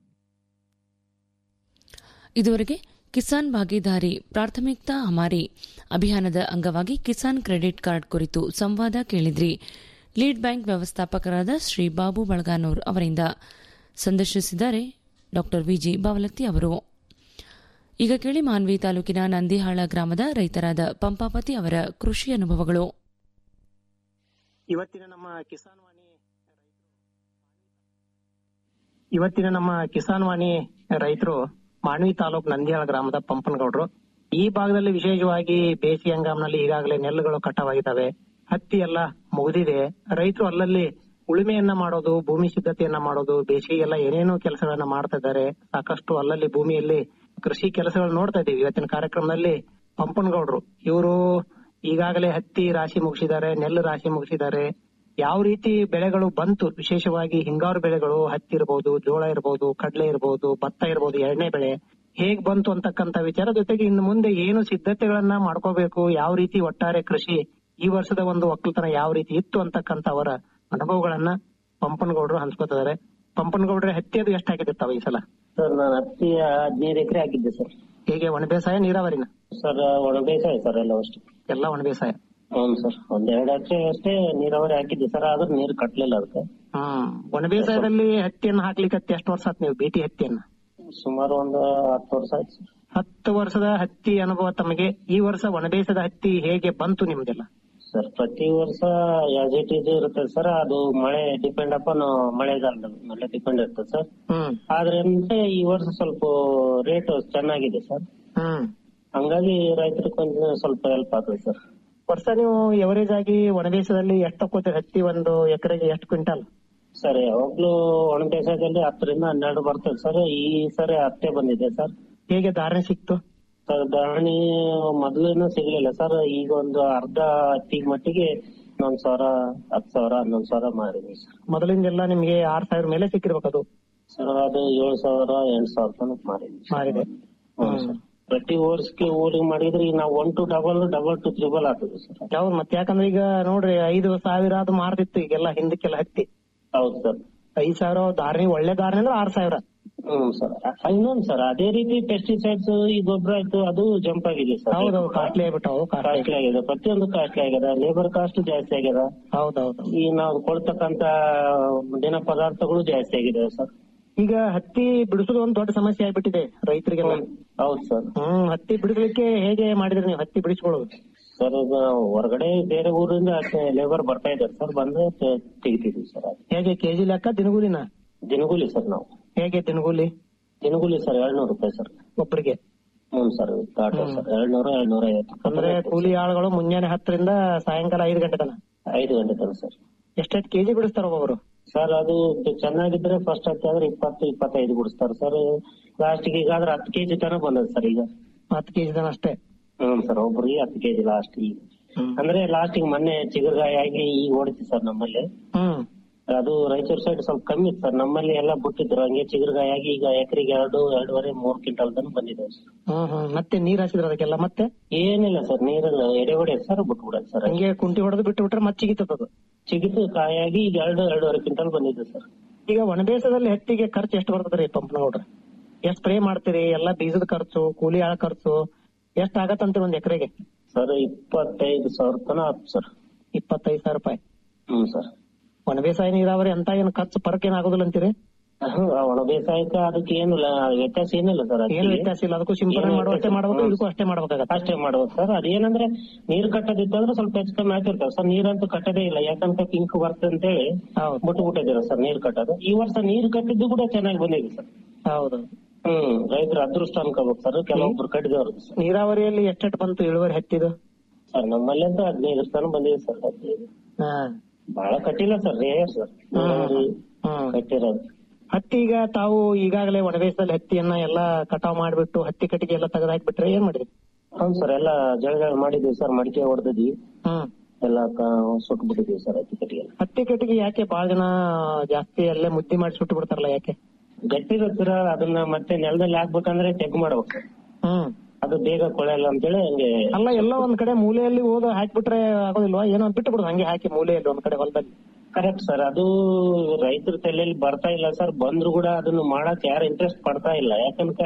ಇದುವರೆಗೆ ಕಿಸಾನ್ ಭಾಗಿದಾರಿ ಪ್ರಾಥಮಿಕತಾ ಹಮಾರಿ ಅಭಿಯಾನದ ಅಂಗವಾಗಿ ಕಿಸಾನ್ ಕ್ರೆಡಿಟ್ ಕಾರ್ಡ್ ಕುರಿತು ಸಂವಾದ ಕೇಳಿದ್ರಿ ಲೀಡ್ ಬ್ಯಾಂಕ್ ವ್ಯವಸ್ಥಾಪಕರಾದ ಶ್ರೀ ಬಾಬು ಬಳಗಾನೂರ್ ಅವರಿಂದ ಸಂದರ್ಶಿಸಿದ್ದಾರೆ ಡಾ ವಿಜಿ ಬಾವಲತ್ತಿ ಅವರು ಈಗ ಕೇಳಿ ಮಾನ್ವಿ ತಾಲೂಕಿನ ನಂದಿಹಾಳ ಗ್ರಾಮದ ರೈತರಾದ ಪಂಪಾಪತಿ ಅವರ ಕೃಷಿ ಅನುಭವಗಳು ಇವತ್ತಿನ ನಮ್ಮ ಕಿಸಾನ್ ವಾಣಿ ಇವತ್ತಿನ ನಮ್ಮ ಕಿಸಾನ್ ವಾಣಿ ರೈತರು ಮಾನ್ವಿ ತಾಲೂಕ್ ನಂದಿಯಾಳ ಗ್ರಾಮದ ಪಂಪನಗೌಡರು ಈ ಭಾಗದಲ್ಲಿ ವಿಶೇಷವಾಗಿ ಬೇಸಿಗೆ ಹಂಗಾಮಿನಲ್ಲಿ ಈಗಾಗಲೇ ನೆಲ್ಲುಗಳು ಕಟಾವಾಗಿದ್ದಾವೆ ಹತ್ತಿ ಎಲ್ಲ ಮುಗಿದಿದೆ ರೈತರು ಅಲ್ಲಲ್ಲಿ ಉಳುಮೆಯನ್ನ ಮಾಡೋದು ಭೂಮಿ ಸಿದ್ಧತೆಯನ್ನ ಮಾಡೋದು ಬೇಸಿಗೆಲ್ಲ ಏನೇನೋ ಕೆಲಸಗಳನ್ನ ಮಾಡ್ತಾ ಇದ್ದಾರೆ ಸಾಕಷ್ಟು ಅಲ್ಲಲ್ಲಿ ಭೂಮಿಯಲ್ಲಿ ಕೃಷಿ ಕೆಲಸಗಳು ನೋಡ್ತಾ ಇದ್ದೀವಿ ಇವತ್ತಿನ ಕಾರ್ಯಕ್ರಮದಲ್ಲಿ ಪಂಪನಗೌಡರು ಇವರು ಈಗಾಗಲೇ ಹತ್ತಿ ರಾಶಿ ಮುಗಿಸಿದ್ದಾರೆ ನೆಲ್ಲು ರಾಶಿ ಮುಗಿಸಿದ್ದಾರೆ ಯಾವ ರೀತಿ ಬೆಳೆಗಳು ಬಂತು ವಿಶೇಷವಾಗಿ ಹಿಂಗಾರು ಬೆಳೆಗಳು ಹತ್ತಿ ಇರಬಹುದು ಜೋಳ ಇರಬಹುದು ಕಡಲೆ ಇರಬಹುದು ಭತ್ತ ಇರಬಹುದು ಎಣ್ಣೆ ಬೆಳೆ ಹೇಗ್ ಬಂತು ಅಂತಕ್ಕಂತ ವಿಚಾರ ಜೊತೆಗೆ ಇನ್ನು ಮುಂದೆ ಏನು ಸಿದ್ಧತೆಗಳನ್ನ ಮಾಡ್ಕೋಬೇಕು ಯಾವ ರೀತಿ ಒಟ್ಟಾರೆ ಕೃಷಿ ಈ ವರ್ಷದ ಒಂದು ಒಕ್ಕಲ್ತನ ಯಾವ ರೀತಿ ಇತ್ತು ಅಂತಕ್ಕಂತ ಅವರ ಅನುಭವಗಳನ್ನ ಪಂಪನಗೌಡರು ಹಂಚ್ಕೋತಿದ್ದಾರೆ ಪಂಪನಗೌಡ್ರೆ ಹತ್ತಿ ಅದು ಎಷ್ಟು ಹಾಕಿದಿರ್ತಾವ ಈ ಸಲ ಸರ್ ನಾನು ಹತ್ತಿ ಹದಿನೈದು ಎಕರೆ ಹಾಕಿದ್ದೆ ಸರ್ ಹೇಗೆ ಒಣ ಬೇಸಾಯ ನೀರಾವರಿನ ಸರ್ ಒಣ ಬೇಸಾಯ ಸರ್ ಎಲ್ಲ ಅಷ್ಟು ಎಲ್ಲ ಒಣ ಬೇಸಾಯ ಹ್ಞೂ ಸರ್ ಒಂದ್ ಎರಡು ಎಕರೆ ಅಷ್ಟೇ ನೀರಾವರಿ ಹಾಕಿದ್ದೆ ಸರ್ ಆದ್ರೂ ನೀರು ಕಟ್ಲಿಲ್ಲ ಅದಕ್ಕೆ ಹ್ಮ್ ಒಣ ಬೇಸಾಯದಲ್ಲಿ ಹತ್ತಿಯನ್ನು ಹಾಕ್ಲಿಕ್ಕೆ ಎಷ್ಟು ವರ್ಷ ಆತ್ ನೀವು ಬೇಟಿ ಹತ್ತಿಯನ್ನ ಸುಮಾರು ಒಂದು ಹತ್ತು ವರ್ಷ ಆಯ್ತು ಸರ್ ಹತ್ತು ವರ್ಷದ ಹತ್ತಿ ಅನುಭವ ತಮಗೆ ಈ ವರ್ಷ ಒಣ ಬೇಸಾಯದ ಹತ್ತಿ ಹೇಗೆ ಬಂತು ನಿಮ್ದೆಲ್ಲ ಸರ್ ಪ್ರತಿ ವರ್ಷ ಯಾಸ್ ಇಟ್ ಈಸ್ ಇರುತ್ತೆ ಸರ್ ಅದು ಮಳೆ ಡಿಪೆಂಡ್ ಅಪಾನ್ ಮಳೆಗಾಲದ ಮೇಲೆ ಡಿಪೆಂಡ್ ಇರ್ತದೆ ಸರ್ ಹ್ಮ್ ಆದ್ರೆ ಅಂದ್ರೆ ಈ ವರ್ಷ ಸ್ವಲ್ಪ ರೇಟ್ ಚೆನ್ನಾಗಿದೆ ಸರ್ ಹ್ಮ್ ಹಂಗಾಗಿ ರೈತರಿಗೆ ಕೊಂಚ ಸ್ವಲ್ಪ ಹೆಲ್ಪ್ ಆಗ್ತದೆ ಸರ್ ವರ್ಷ ನೀವು ಎವರೇಜ್ ಆಗಿ ಒಣ ಬೇಸಾಯದಲ್ಲಿ ಎಷ್ಟು ತಕ್ಕೋತೀರಿ ಹತ್ತಿ ಒಂದು ಎಕರೆಗೆ ಎಷ್ಟು ಕ್ವಿಂಟಲ್ ಸರ್ ಯಾವಾಗ್ಲೂ ಒಣ ಬೇಸಾಯದಲ್ಲಿ ಹತ್ತರಿಂದ ಹನ್ನೆರಡು ಬರ್ತದೆ ಸರ್ ಈ ಸರಿ ಹತ್ತೆ ಬಂದಿದೆ ಸರ್ ಹೇಗೆ ಧಾರಣೆ ಸಿಕ್ತು ಸರ್ ಧಾರಣಿ ಮೊದಲೇನು ಸಿಗ್ಲಿಲ್ಲ ಸರ್ ಈಗ ಒಂದು ಅರ್ಧ ಹತ್ತಿಗೆ ಮಟ್ಟಿಗೆ ಒಂದ್ ಸಾವಿರ ಹತ್ತು ಸಾವಿರ ಹನ್ನೊಂದು ಸಾವಿರ ಮಾರಿದ್ವಿ ಸರ್ ಮೊದಲಿಂದೆಲ್ಲ ನಿಮ್ಗೆ ಆರ್ ಸಾವಿರ ಮೇಲೆ ಸಿಕ್ಕಿರ್ಬೇಕು ಅದು ಸರ್ ಅದು ಏಳು ಸಾವಿರ ಎಂಟು ಸಾವಿರ ತನಕ ಮಾರಿದ್ವಿ ಮಾರಿದೆ ಹ್ಮ್ ಸರ್ ಪ್ರತಿ ವರ್ಷಕ್ಕೆ ಊರಿಗೆ ಮಾಡಿದ್ರೆ ಈಗ ನಾವು one to double double to triple ಆಗ್ತದೆ ಸರ್ ಹೌದು ಮತ್ತೆ ಯಾಕಂದ್ರೆ ಈಗ ನೋಡ್ರಿ ಐದು ಸಾವಿರ ಅದು ಮಾರ್ತಿತ್ತು ಈಗೆಲ್ಲ ಹಿಂದಕ್ಕೆಲ್ಲ ಹತ್ತಿ ಹೌದು ಸರ್ ಐದ್ ಸಾವಿರ ಧಾರಣೆ ಒಳ್ಳೆ ಧಾರಣೆ ಅಂದ್ರೆ ಆರ್ ಸಾವಿರ ಹ್ಮ್ ಸರ್ ಇನ್ನೊಂದು ಸರ್ ಅದೇ ರೀತಿ ಪೆಸ್ಟಿಸೈಡ್ಸ್ ಈ ಗೊಬ್ಬರ ಆಯ್ತು ಅದು ಜಂಪ್ ಆಗಿದೆ ಸರ್ ಹೌದೌದು ಕಾಸ್ಟ್ಲಿ ಆಗ್ಬಿಟ್ಟವು ಕಾಸ್ಟ್ಲಿ ಆಗಿದೆ ಪ್ರತಿಯೊಂದು ಕಾಸ್ಟ್ಲಿ ಆಗಿದೆ ಲೇಬರ್ ಕಾಸ್ಟ್ ಜಾಸ್ತಿ ಆಗಿದೆ ಹೌದೌದು ಈ ನಾವು ಕೊಡ್ತಕ್ಕಂತ ದಿನ ಪದಾರ್ಥಗಳು ಜಾಸ್ತಿ ಆಗಿದೆ ಸರ್ ಈಗ ಹತ್ತಿ ಬಿಡಿಸೋದು ಒಂದು ದೊಡ್ಡ ಸಮಸ್ಯೆ ಆಗ್ಬಿಟ್ಟಿದೆ ರೈತರಿಗೆಲ್ಲ ಹೌದು ಸರ್ ಹ್ಮ್ ಹತ್ತಿ ಬಿಡಿಸ್ಲಿಕ್ಕೆ ಹೇಗೆ ಮಾಡಿದ್ರಿ ನೀವು ಹತ್ತಿ ಬಿಡಿಸ್ಕೊಳ್ಳೋದು ಸರ್ ಈಗ ಹೊರಗಡೆ ಬೇರೆ ಊರಿಂದ ಲೇಬರ್ ಬರ್ತಾ ಇದ್ದಾರೆ ಸರ್ ಬಂದು ತೆ- ತೆಗಿತಿದ್ವಿ ಸರ್ ಅದು. ಹೇಗೆ ಕೆಜಿ ಲೆಕ್ಕ ದಿನಗೂಲಿನ ದಿನಗೂಲಿ ಸರ್ ನಾವು ಹೇಗೆ ದಿನಗೂಲಿ ದಿನಗೂಲಿ ಸರ್ ಏಳ್ನೂರು ರೂಪಾಯಿ ಸರ್ ಒಬ್ಬರಿಗೆ ಹ್ಞೂ ಸರ್ ಆಟೋ ಸರ್ ಏಳ್ನೂರ ಏಳ್ನೂರ ಐವತ್ತು ಅಂದ್ರೆ ಕೂಲಿ ಆಳುಗಳು ಮುಂಜಾನೆ ಹತ್ತರಿಂದ ಸಾಯಂಕಾಲ ಐದು ಗಂಟೆ ತನ ಐದು ಗಂಟೆ ತನಕ ಸರ್ ಎಷ್ಟೆಷ್ಟು ಕೆಜಿ ಬಿಡಿಸ್ತಾರ ಒಬ್ಬೊಬ್ರು ಸರ್ ಅದು ಚೆನ್ನಾಗಿದ್ರೆ ಫಸ್ಟ್ ಹತ್ತಿ ಆದ್ರೆ ಇಪ್ಪತ್ತು ಇಪ್ಪತ್ತೈದು ಬಿಡಿಸ್ತಾರೆ ಸರ್ ಲಾಸ್ಟ್ಗೆ ಈಗ ಆದ್ರೆ ಹತ್ತು ಕೆಜಿ ತನಕ ಬಂದದ ಸರ್ ಈಗ ಹತ್ತು ಕೆಜಿ ತನ ಅಷ್ಟೇ ಹ್ಮ್ ಸರ್ ಒಬ್ರಿಗೆ ಹತ್ತು ಕೆಜಿ ಲಾಸ್ಟ್ ಈಗ ಅಂದ್ರೆ ಲಾಸ್ಟಿಗೆ ಮೊನ್ನೆ ಚಿಗುರ್ಗಾಯಿ ಆಗಿ ಈಗ ಹೊಡಿತಿ ಸರ್ ನಮ್ಮಲ್ಲಿ ಹ್ಮ್ ಅದು ರಾಯಚೂರು ಸೈಡ್ ಸ್ವಲ್ಪ ಕಮ್ಮಿ ಇತ್ತು ಸರ್ ನಮ್ಮಲ್ಲಿ ಎಲ್ಲ ಬಿಟ್ಟಿದ್ರು ಹಂಗೆ ಚಿಗುರ್ಗಾಯಿ ಆಗಿ ಈಗ ಎಕರೆಗೆ ಎರಡು ಎರಡೂವರೆ ಮೂರ್ ಕ್ವಿಂಟಲ್ ತನಕ ಬಂದಿದೆ ಸರ್ ಹ್ಮ್ ಹ್ಮ್ ಮತ್ತೆ ನೀರ್ ಹಾಸಿದ್ರ ಅದಕ್ಕೆಲ್ಲ ಮತ್ತೆ ಏನಿಲ್ಲ ಸರ್ ನೀರೆಲ್ಲ ಎಡೆ ಹೊಡೆಯೋದು ಸರ್ ಬಿಟ್ಬಿಡೋದು ಸರ್ ಹಂಗೆ ಕುಂಟಿ ಹೊಡೆದು ಬಿಟ್ಟು ಬಿಟ್ರೆ ಮತ್ತೆ ಚಿಗಿತದ ಚಿಗಿತು ಕಾಯಾಗಿ ಈಗ ಎರಡು ಎರಡೂವರೆ ಕ್ವಿಂಟಲ್ ಬಂದಿದೆ ಸರ್ ಈಗ ಒಣಬೇಸದಲ್ಲಿ ಹತ್ತಿಗೆ ಖರ್ಚು ಎಷ್ಟು ಬರ್ತದ್ರಿ ಪಂಪ್ ನೋಡ್ರಿ ಎಷ್ಟ್ ಸ್ಪ್ರೇ ಮಾಡ್ತೀರಿ ಎಲ್ಲಾ ಬೀಜದ ಖರ್ಚು ಕೂಲಿ ಆಳ ಖರ್ಚು ಎಷ್ಟ್ ಆಗತ್ತಂತೀರಿ ಒಂದ್ ಎಕರೆಗೆ ಸರ್ ಇಪ್ಪತ್ತೈದು ಸಾವಿರ ತನಕ ಆಯ್ತು ಸರ್ ಇಪ್ಪತ್ತೈದು ಸಾವಿರ ರೂಪಾಯಿ ಹ್ಮ್ ಸರ್ ಒಣ ಬೇಸಾಯ ನೀರಾವರಿ ಅಂತ ಏನ್ ಖರ್ಚು ಪರಕ್ ಏನ್ ಆಗೋದಿಲ್ಲ ಅಂತೀರಿ ಒಣ ಬೇಸಾಯಕ್ಕೆ ಅದಕ್ಕೆ ಏನು ವ್ಯತ್ಯಾಸ ಏನಿಲ್ಲ ಸರ್ ಏನು ವ್ಯತ್ಯಾಸ ಇಲ್ಲ ಅದಕ್ಕೂ ಸಿಂಪಡಣೆ ಮಾಡುವಷ್ಟೇ ಮಾಡ್ಬೇಕು ಇದಕ್ಕೂ ಅಷ್ಟೇ ಮಾಡ್ಬೇಕಾಗತ್ತೆ ಅಷ್ಟೇ ಮಾಡ್ಬೇಕು ಸರ್ ಅದೇನಂದ್ರೆ ನೀರ್ ಕಟ್ಟದಿತ್ತಂದ್ರೆ ಸ್ವಲ್ಪ ಹೆಚ್ಚು ಕಮ್ಮಿ ಆಗ್ತಿರ್ತಾವ ಸರ್ ನೀರಂತೂ ಕಟ್ಟದೇ ಇಲ್ಲ ಯಾಕಂದ್ರೆ ಪಿಂಕ್ ಬರ್ತದೆ ಅಂತ ಹೇಳಿ ಬಿಟ್ಟು ಬಿಟ್ಟಿದ್ದೀರ ಸರ್ ನೀರ್ ಕಟ್ಟೋದು ಈ ವರ್ಷ ನೀರ್ ಕಟ್ಟಿದ್ದು ಕೂಡ ಚೆನ್ನಾಗಿ ಬಂದಿದೆ ಸರ್ ಹೌದು ಹ್ಮ್ ರೈತರ ಅದೃಷ್ಟ ಅನ್ಕೋಬೇಕು ಸರ್ ಕೆಲವೊಬ್ರು ಕಟ್ಟಿದವ್ರು ನೀರಾವರಿಯಲ್ಲಿ ಎಷ್ಟೆಷ್ಟು ಬಂತು ಇಳುವರಿ ಹತ್ತಿದು ಸರ್ ನಮ್ಮಲ್ಲಿ ಅಂತ ಹದಿನೈದು ತನ ಬಂದಿದೆ ಸರ್ ಹದಿನೈದು ಹಾ ಬಹಳ ಕಟ್ಟಿಲ್ಲ ಸರ್ ರೇರ್ ಸರ್ ನೀರಾವರಿ ಕಟ್ಟಿರೋದು ಹತ್ತಿ ಈಗ ತಾವು ಈಗಾಗಲೇ ಒಣಬೇಸದಲ್ಲಿ ಹತ್ತಿಯನ್ನ ಎಲ್ಲಾ ಕಟಾವ್ ಮಾಡ್ಬಿಟ್ಟು ಹತ್ತಿ ಕಟ್ಟಿಗೆ ಎಲ್ಲ ತೆಗೆದು ಹಾಕ್ಬಿಟ್ರೆ ಏನ್ ಮಾಡಿದ್ರಿ ಹೌದು ಸರ್ ಎಲ್ಲ ಜಳಗಾಳ ಮಾಡಿದೀವಿ ಸರ್ ಮಡಿಕೆ ಹೊಡೆದಿದ್ವಿ ಹ್ಮ್ ಎಲ್ಲ ಸುಟ್ಟು ಬಿಟ್ಟಿದೀವಿ ಸರ್ ಹತ್ತಿ ಕಟ್ಟಿಗೆ ಹತ್ತಿ ಕಟ್ಟಿಗೆ ಯಾಕೆ ಬಹಳ ಜನ ಜಾಸ್ತಿ ಅಲ್ಲೇ ಮುದ್ದಿ ಮಾಡಿ ಸುಟ್ಟು ಬಿಡ್ತಾರಲ್ಲ ಯಾಕೆ ಗಟ್ಟಿ ಸರ್ ಅದನ್ನ ಮತ್ತೆ ನೆಲದಲ್ಲಿ ಹಾಕ್ಬೇಕಂದ್ರೆ ಚೆಕ್ ಮಾಡ್ಬೇಕು ಹ್ಮ್ ಅದು ಬೇಗ ಕೊಳೆಯಲ್ಲ ಅಂತೇಳಿ ಹಂಗೆ ಅಲ್ಲ ಎಲ್ಲ ಒಂದ್ ಕಡೆ ಮೂಲೆಯಲ್ಲಿ ಓದ ಹಾಕ್ಬಿಟ್ರೆ ಆಗೋದಿಲ್ವಾ ಏನೋ ಬಿಟ್ಟು ಬಿಡುದು ಹಂಗೆ ಹಾಕಿ ಮೂಲೆಯಲ್ಲಿ ಒಂದ್ ಕಡೆ ಹೊಲದಲ್ಲಿ ಕರೆಕ್ಟ್ ಸರ್ ಅದು ರೈತರ ತಲೆಯಲ್ಲಿ ಬರ್ತಾ ಇಲ್ಲ ಸರ್ ಬಂದ್ರು ಕೂಡ ಅದನ್ನ ಮಾಡಕ್ ಯಾರು ಇಂಟ್ರೆಸ್ಟ್ ಪಡ್ತಾ ಇಲ್ಲ ಯಾಕಂದ್ರೆ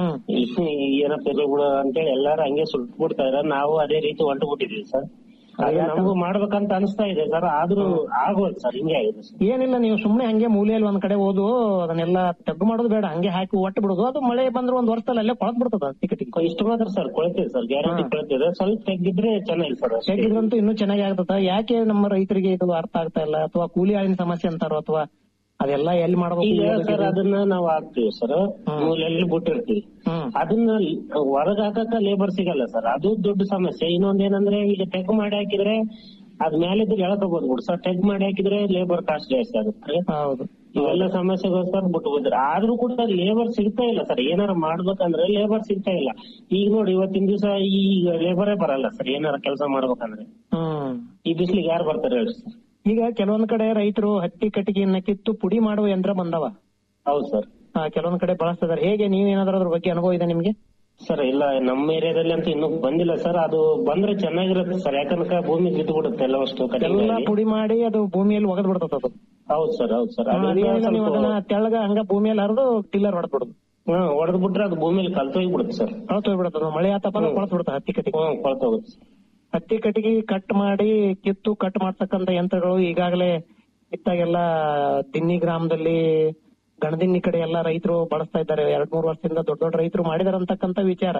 ಏನಪ್ಪ ಇರ್ಲಿ ಬಿಡು ಅಂತೇಳಿ ಎಲ್ಲಾರು ಹಂಗೆ ಸುಟ್ಟು ಬಿಡ್ತಾರೆ ನಾವು ಅದೇ ರೀತಿ ಹೊಂಟು ಬಿಟ್ಟಿದೀವಿ ಸರ್ ಅದು ನಮಗೂ ಮಾಡ್ಬೇಕಂತ ಅನಿಸ್ತಾ ಇದೆ ಸರ್ ಆದ್ರೂ ಆಗೋದು ಸರ್ ಹಿಂಗೆ ಆಗಿದೆ ಸರ್ ಏನಿಲ್ಲ ನೀವು ಸುಮ್ನೆ ಹಂಗೆ ಮೂಲೆಯಲ್ಲಿ ಒಂದ್ ಕಡೆ ಓದು ಅದನ್ನೆಲ್ಲ ತೆಗ್ದು ಮಾಡೋದು ಬೇಡ ಹಂಗೆ ಹಾಕಿ ಒಟ್ಟು ಬಿಡುದು ಅದು ಮಳೆ ಬಂದ್ರೆ ಒಂದ್ ವರ್ಷದಲ್ಲಿ ಅಲ್ಲೇ ಕೊಳತ್ ಬಿಡ್ತದ ಹತ್ತಿ ಕಟ್ಟಿಗೆ ಇಷ್ಟು ಮಾತ್ರ ಸರ್ ಕೊಳ್ತಿದೆ ಸರ್ ಗ್ಯಾರಂಟಿ ಕೊಳ್ತಿದೆ ಸ್ವಲ್ಪ ತೆಗ್ದಿದ್ರೆ ಚೆನ್ನಾಗಿ ಸರ್ ಅಷ್ಟೇ. ತೆಗಿದ್ರಂತೂ ಇನ್ನೂ ಚೆನ್ನಾಗಿ ಆಗ್ತದ ಯಾಕೆ ನಮ್ಮ ರೈತರಿಗೆ ಇದು ಅರ್ಥ ಆಗ್ತಾ ಇಲ್ಲ ಅಥವಾ ಕೂಲಿ ಆಳಿನ ಸಮಸ್ಯೆ ಅಂತಾರೋ ಅಥವಾ ಅದೆಲ್ಲ ಎಲ್ಲಿ ಮಾಡ್ಬೇಕು ಈಗ ಏನು ಸರ್ ಇದು? ಅದನ್ನ ನಾವು ಹಾಕ್ತಿವಿ ಸರ್ ಮೂಲೆಯಲ್ಲಿ ಬಿಟ್ಟಿರ್ತೀವಿ ಅದನ್ನ ಹೊರಗ್ ಹಾಕಕ್ಕ ಲೇಬರ್ ಸಿಗಲ್ಲ ಸರ್ ಅದು ದೊಡ್ಡ ಸಮಸ್ಯೆ ಇನ್ನೊಂದೇನಂದ್ರೆ ಈಗ ಟೆಕ್ ಮಾಡಿ ಹಾಕಿದ್ರೆ ಅದ್ ಮೇಲಿದ್ರೆ ಎಳ್ಕೋಬಹುದು ಬಿಡು ಸರ್ ಟೆಕ್ ಮಾಡಿ ಹಾಕಿದ್ರೆ ಲೇಬರ್ ಕಾಸ್ಟ್ ಜಾಸ್ತಿ ಆಗುತ್ತೆ ಹೌದು ಇವೆಲ್ಲ ಸಮಸ್ಯೆಗೋಸ್ಕರ ಬಿಟ್ಟು ಹೋದ್ರೆ ಆದ್ರೂ ಕೂಡ ಲೇಬರ್ ಸಿಗ್ತಾ ಇಲ್ಲ ಸರ್ ಏನಾರ ಮಾಡ್ಬೇಕಂದ್ರೆ ಲೇಬರ್ ಸಿಗ್ತಾ ಇಲ್ಲ ಈಗ ನೋಡಿ ಇವತ್ತಿನ ದಿವಸ ಈಗ ಲೇಬರೇ ಬರಲ್ಲ ಸರ್ ಏನಾರ ಕೆಲಸ ಮಾಡ್ಬೇಕಂದ್ರೆ ಹ್ಮ್ ಈ ಬಿಸ್ಲಿಗೆ ಯಾರು ಬರ್ತಾರೆ ಹೇಳಿ ಸರ್ ಈಗ ಕೆಲವೊಂದ್ ಕಡೆ ರೈತರು ಹತ್ತಿ ಕಟ್ಟಿಗೆಯನ್ನ ಕಿತ್ತು ಪುಡಿ ಮಾಡುವ ಯಂತ್ರ ಬಂದವ ಹೌದು ಸರ್ ಆ, ಕೆಲವೊಂದ್ ಕಡೆ ಬಳಸ್ತಿದಾರೆ ಹೇಗೆ ನೀವೇನಾದ್ರೂ ಅದ್ರ ಬಗ್ಗೆ ಅನುಭವ ಇದೆ ನಿಮ್ಗೆ ಸರ್ ಇಲ್ಲ ನಮ್ಮ ಏರಿಯಾದಲ್ಲಿ ಅಂತೂ ಇನ್ನೂ ಬಂದಿಲ್ಲ ಸರ್ ಅದು ಬಂದ್ರೆ ಚೆನ್ನಾಗಿರುತ್ತೆ ಸರ್ ಯಾಕಂದ್ರೆ ಭೂಮಿ ಬಿದ್ದು ಬಿಡುತ್ತೆ ಎಲ್ಲ ಅಷ್ಟು ಕಡಿಮೆ ಎಲ್ಲ ಪುಡಿ ಮಾಡಿ ಅದು ಭೂಮಿಯಲ್ಲಿ ಒಗದ್ ಬಿಡ್ತದ ಅದು ಹೌದು ಸರ್ ಹೌದು ಸರ್ ಹಾ, ಅದರಿಂದ ಅದೇನಿಲ್ಲ ನೀವು ಸ್ವಲ್ಪ ಅದನ್ನ ತೆಳ್ಳಗ ಹಂಗ ಭೂಮಿಯಲ್ಲಿ ಹರಿದು ಟಿಲ್ಲರ್ ಹೊಡೆದ್ ಬಿಡುದು ಹಾ ಹೊಡೆದ್ ಬಿಟ್ರೆ ಅದು ಭೂಮಿಯಲ್ಲಿ ಕಲ್ತೋಗಿ ಬಿಡುತ್ತೆ ಸರ್ ಕೊಳತು ಹೋಗ್ಬಿಡುತ್ತೆ ಮಳೆ ಆತಪ್ಪ ಅಂದ್ರೆ ಕೊಳತು ಬಿಡುತ್ತೆ ಹತ್ತಿ ಕಟ್ಟಿಗೆ ಹ್ಮ್ ಕೊಳ್ತೋಗುತ್ತೆ ಹತ್ತಿ ಕಟ್ಟಿಗೆ ಕಟ್ ಮಾಡಿ ಕಿತ್ತು ಕಟ್ ಮಾಡ್ತಕ್ಕಂತ ಯಂತ್ರಗಳು ಈಗಾಗಲೇ ಇತ್ತಾಗೆಲ್ಲ ದಿನ್ನಿ ಗ್ರಾಮದಲ್ಲಿ ಗಣದಿನ್ನಿ ಕಡೆ ಎಲ್ಲ ರೈತರು ಬಳಸ್ತಾ ಇದ್ದಾರೆ ಎರಡ್ ಮೂರು ವರ್ಷದಿಂದ ದೊಡ್ಡ ದೊಡ್ಡ ರೈತರು ಮಾಡಿದಾರೆ ಅಂತಕ್ಕಂತ ವಿಚಾರ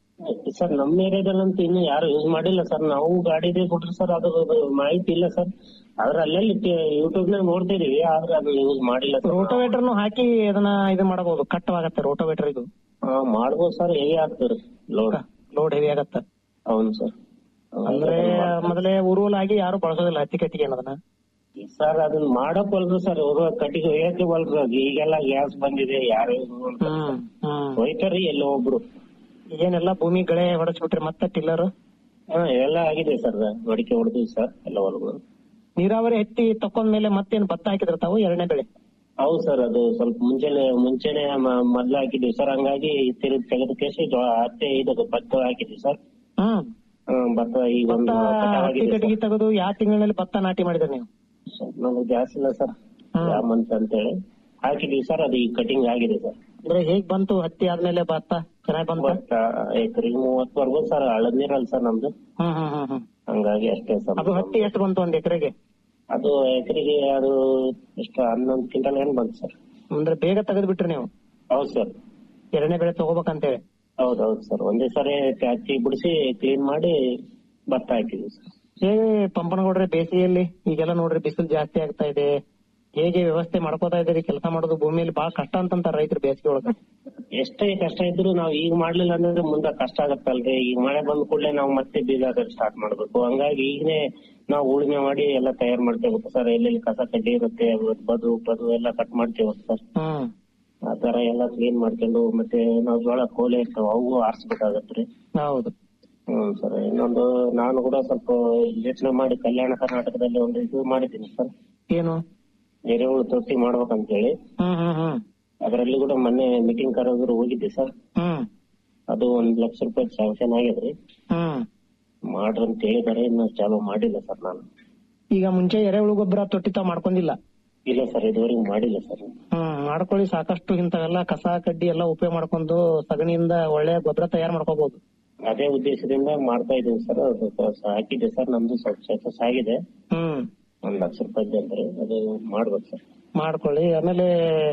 ಸರ್ ನಮ್ಮ ಏರಿಯಾದಲ್ಲಂತೂ ಇನ್ನು ಯಾರು ಯೂಸ್ ಮಾಡಿಲ್ಲ ಸರ್ ನಾವು ಗಾಡಿ ಇದೆ ಕೊಟ್ರೆ ಸರ್ ಅದು ಅದು ಮಾಹಿತಿ ಇಲ್ಲ ಸರ್ ಆದ್ರೆ ಅಲ್ಲೆಲ್ಲಿ ಯೂಟ್ಯೂಬ್ ನಾಗ ನೋಡ್ತಿದೀವಿ ಆದ್ರೆ ಅದನ್ನ ಯೂಸ್ ಮಾಡಿಲ್ಲ ಸರ್ ರೋಟೋವೇಟರ್ನು ಹಾಕಿ ಅದನ್ನ ಇದು ಮಾಡಬಹುದು ಕಟ್ಟವಾಗತ್ತೆ ರೋಟೋವೇಟರ್ ಇದು ಹಾ ಮಾಡ್ಬೋದು ಸರ್ ಹೆವಿ ಆಗ್ತದೆ ಲೋಡ್ ಲೋಡ್ ಹೆವಿ ಆಗತ್ತ ಹೌದು ಸರ್ ಅಂದ್ರೆ ಮೊದಲೇ ಉರುವಲಾಗಿ ಯಾರು ಬಳಸೋದಿಲ್ಲ ಹತ್ತಿ ಕಟ್ಟಿಗೆ ಅನ್ನೋದನ್ನ ಸರ್ ಅದನ್ನ ಮಾಡಕ್ ಹೊಲ್ರು ಸರ್ ಇವ್ರು ಕಟ್ಟಿಗೆ ಒಯ್ಯಕ್ಕೆ ಹೊಲ್ರು ಈಗೆಲ್ಲ ಗ್ಯಾಸ್ ಬಂದಿದೆ ಯಾರು ಹ್ಮ್ ಹ್ಮ್ ಒಯ್ತಾರಿ ಎಲ್ಲೋ ಒಬ್ರು ಏನೆಲ್ಲ ಭೂಮಿ ಗಳೆ ಹೊಡೆಸ್ಬಿಟ್ರೆ ಮತ್ತೆ ಟಿಲ್ಲರ್ ಹಾ ಎಲ್ಲ ಆಗಿದೆ ಸರ್ ಮಡಿಕೆ ಹೊಡೆದ್ವಿ ಸರ್ ಎಲ್ಲ ಹೊಲಗಳು ನೀರಾವರಿ ಹತ್ತಿ ತಕೊಂಡ್ಮೇಲೆ ಮತ್ತೇನ್ ಭತ್ತ ಹಾಕಿದ್ರ ತಾವು ಎರಡನೇ ಬೆಳೆ ಹೌದು ಸರ್ ಅದು ಸ್ವಲ್ಪ ಮುಂಚೆನೆ ಮುಂಚೆನೆ ಮ- ಮೊದ್ಲು ಹಾಕಿದ್ವಿ ಸರ್ ಹಂಗಾಗಿ ತಿರುಗಿ ತೆಗೆದ ಕೇಸಿ ಹತ್ತೆ ಇದು ಭತ್ತ ಹಾಕಿದ್ವಿ ಸರ್ ಹ್ಮ್ ಹ್ಮ್, ಭತ್ತ ಈಗ ಭತ್ತ ಒಂದು ಹತ್ತಿ ಕಟಾವಾಗಿದೆ ಕಟ್ಟಿಗೆ ತೆಗೆದು ಯಾವ ತಿಂಗಳಲ್ಲಿ ಭತ್ತ ನಾಟಿ ಮಾಡಿದ್ರಿ ನೀವು ಸರ್ ನಮ್ಗೆ ಗ್ಯಾಸ್ ಇಲ್ಲ ಸರ್ ಯಾವ ಮಂತ್ ಅಂತೇಳಿ ಹಾಕಿದ್ವಿ ಸರ್ ಅದು ಈಗ ಕಟಿಂಗ್ ಆಗಿದೆ ಸರ್ ಅಂದ್ರೆ ಹೇಗ್ ಬಂತು ಹತ್ತಿ ಆದ್ಮೇಲೆ ಭತ್ತ ಚೆನ್ನಾಗ್ ಬಂತ ಭತ್ತ ಎಕರೆಗೆ ಮೂವತ್ತು ಬರ್ಬೋದು ಸರ್ ಹಳದ್ ನೀರಲ್ಲ ಸರ್ ನಮ್ದು ಹ್ಮ್ ಹ್ಮ್ ಹ್ಮ್ ಹ್ಮ್ ಹಂಗಾಗಿ ಅಷ್ಟೇ ಸರ್ ಅದು ಹತ್ತಿ ಎಷ್ಟು ಬಂತು ಒಂದ್ ಎಕರೆಗೆ ಅದು ಎಕರೆಗೆ ಅದು ಎಷ್ಟು ಹನ್ನೊಂದು ಕ್ವಿಂಟಲ್ ಏನ್ ಬಂತು ಸರ್ ಅಂದ್ರೆ ಬೇಗ ತೆಗೆದು ಬಿಟ್ರಿ ನೀವು ಹೌದು ಸರ್ ಎರಡನೇ ಬೆಳೆ ತಗೋಬೇಕಂತೇಳಿ ಹೌದು ಹೌದು ಸರ್ ಒಂದೇ ಸಾರಿ ಹತ್ತಿ ಬಿಡಿಸಿ ಕ್ಲೀನ್ ಮಾಡಿ ಭತ್ತ ಹಾಕಿದ್ವಿ ಸರ್ ಹೇಗೆ ಪಂಪನಗೌಡ್ರೆ ಬೇಸಿಗೆಯಲ್ಲಿ ಈಗೆಲ್ಲ ನೋಡ್ರಿ ಬಿಸಿಲು ಜಾಸ್ತಿ ಆಗ್ತಾ ಇದೆ ಹೇಗೆ ವ್ಯವಸ್ಥೆ ಮಾಡ್ಕೋತಾ ಇದ್ದೀರಿ ಕೆಲಸ ಮಾಡೋದು ಭೂಮಿಯಲ್ಲಿ ಬಹಳ ಕಷ್ಟ ಅಂತಂತಾರ ರೈತರು ಬೇಸಿಗೆ ಒಳಗ ಎಷ್ಟೇ ಕಷ್ಟ ಇದ್ರು ನಾವ್ ಈಗ ಮಾಡ್ಲಿಲ್ಲ ಅಂದ್ರೆ ಮುಂದೆ ಕಷ್ಟ ಆಗತ್ತಲ್ರಿ ಈಗ ಮಳೆ ಬಂದ ಕೂಡಲೇ ನಾವು ಮತ್ತೆ ಬೀಜ ಹಾಕಕ್ ಸ್ಟಾರ್ಟ್ ಮಾಡ್ಬೇಕು ಹಂಗಾಗಿ ಈಗನೇ ನಾವು ಉಳುಮೆ ಮಾಡಿ ಎಲ್ಲ ತಯಾರು ಮಾಡ್ತೇವೆ ಸರ್ ಎಲ್ಲೆಲ್ಲಿ ಕಸ ಕಡ್ಡಿ ಇರುತ್ತೆ ಬದು ಬದು ಎಲ್ಲ ಕಟ್ ಮಾಡ್ತೇವೆ ಸರ್ ಹ್ಮ್ ಆ ತರ ಎಲ್ಲ ಕ್ಲೀನ್ ಮಾಡ್ಕೊಂಡು ಮತ್ತೆ ನಾವು ಜೋಳ ಕೋಲೆ ಇರ್ತಾವ ಅವು ಆರಿಸ್ಬೇಕಾಗತ್ರಿ ಹೌದು ಹ್ಮ್ ಸರ್ ಇನ್ನೊಂದು ನಾನು ಕೂಡ ಸ್ವಲ್ಪ ಯೋಚನೆ ಮಾಡಿ ಕಲ್ಯಾಣ ಕರ್ನಾಟಕದಲ್ಲಿ ಒಂದು ಇದು ಮಾಡಿದ್ದೀನಿ ಸರ್ ಏನು ಎರೆಹುಳು ತೊಟ್ಟಿ ಮಾಡ್ಬೇಕಂತೇಳಿ ಹ್ಮ್ ಹ್ಮ್ ಹ್ಮ್ ಅದರಲ್ಲಿ ಕೂಡ ಮೊನ್ನೆ ಮೀಟಿಂಗ್ ಕರೆದ್ರು ಹೋಗಿದ್ದೆ ಸರ್ ಹ್ಮ್ ಅದು ಒಂದ್ ಲಕ್ಷ ರೂಪಾಯಿ ಸ್ಯಾಂಕ್ಷನ್ ಆಗಿದ್ರಿ ಹ್ಮ್ ಮಾಡ್ರಿ ಅಂತ ಹೇಳಿದಾರೆ ಇನ್ನು ಚಾಲೂ ಮಾಡಿಲ್ಲ ಸರ್ ನಾನು ಈಗ ಮುಂಚೆ ಎರೆಹುಳು ಗೊಬ್ಬರ ತೊಟ್ಟಿ ತಾವ್ ಮಾಡ್ಕೊಂಡಿಲ್ಲ ಇಲ್ಲ ಸರ್ ಇದುವರೆಗೂ ಮಾಡಿಲ್ಲ ಸರ್ ಹ್ಮ್ ಮಾಡ್ಕೊಳ್ಳಿ ಸಾಕಷ್ಟು ಇಂಥವೆಲ್ಲ ಕಸ ಕಡ್ಡಿ ಎಲ್ಲ ಉಪಯೋಗ ಮಾಡ್ಕೊಂಡು ಸಗಣಿಯಿಂದ ಒಳ್ಳೆ ಗೊಬ್ಬರ ತಯಾರು ಮಾಡ್ಕೋಬಹುದು ಅದೇ ಉದ್ದೇಶದಿಂದ ಮಾಡ್ತಾ ಇದೀನಿ ಸರ್ ಅದು ಸ್ವಲ್ಪ ಹಾಕಿದ್ದೆ ಸರ್ ನಮ್ದು ಸ್ವಲ್ಪ ಸಕ್ಸಸ್ ಆಗಿದೆ ಹ್ಮ್ ಒಂದ್ ಲಕ್ಷ ರೂಪಾಯಿ ಅಂದ್ರೆ ಅದು ಮಾಡ್ಬೇಕು ಸರ್ ಮಾಡ್ಕೊಳ್ಳಿ ಆಮೇಲೆ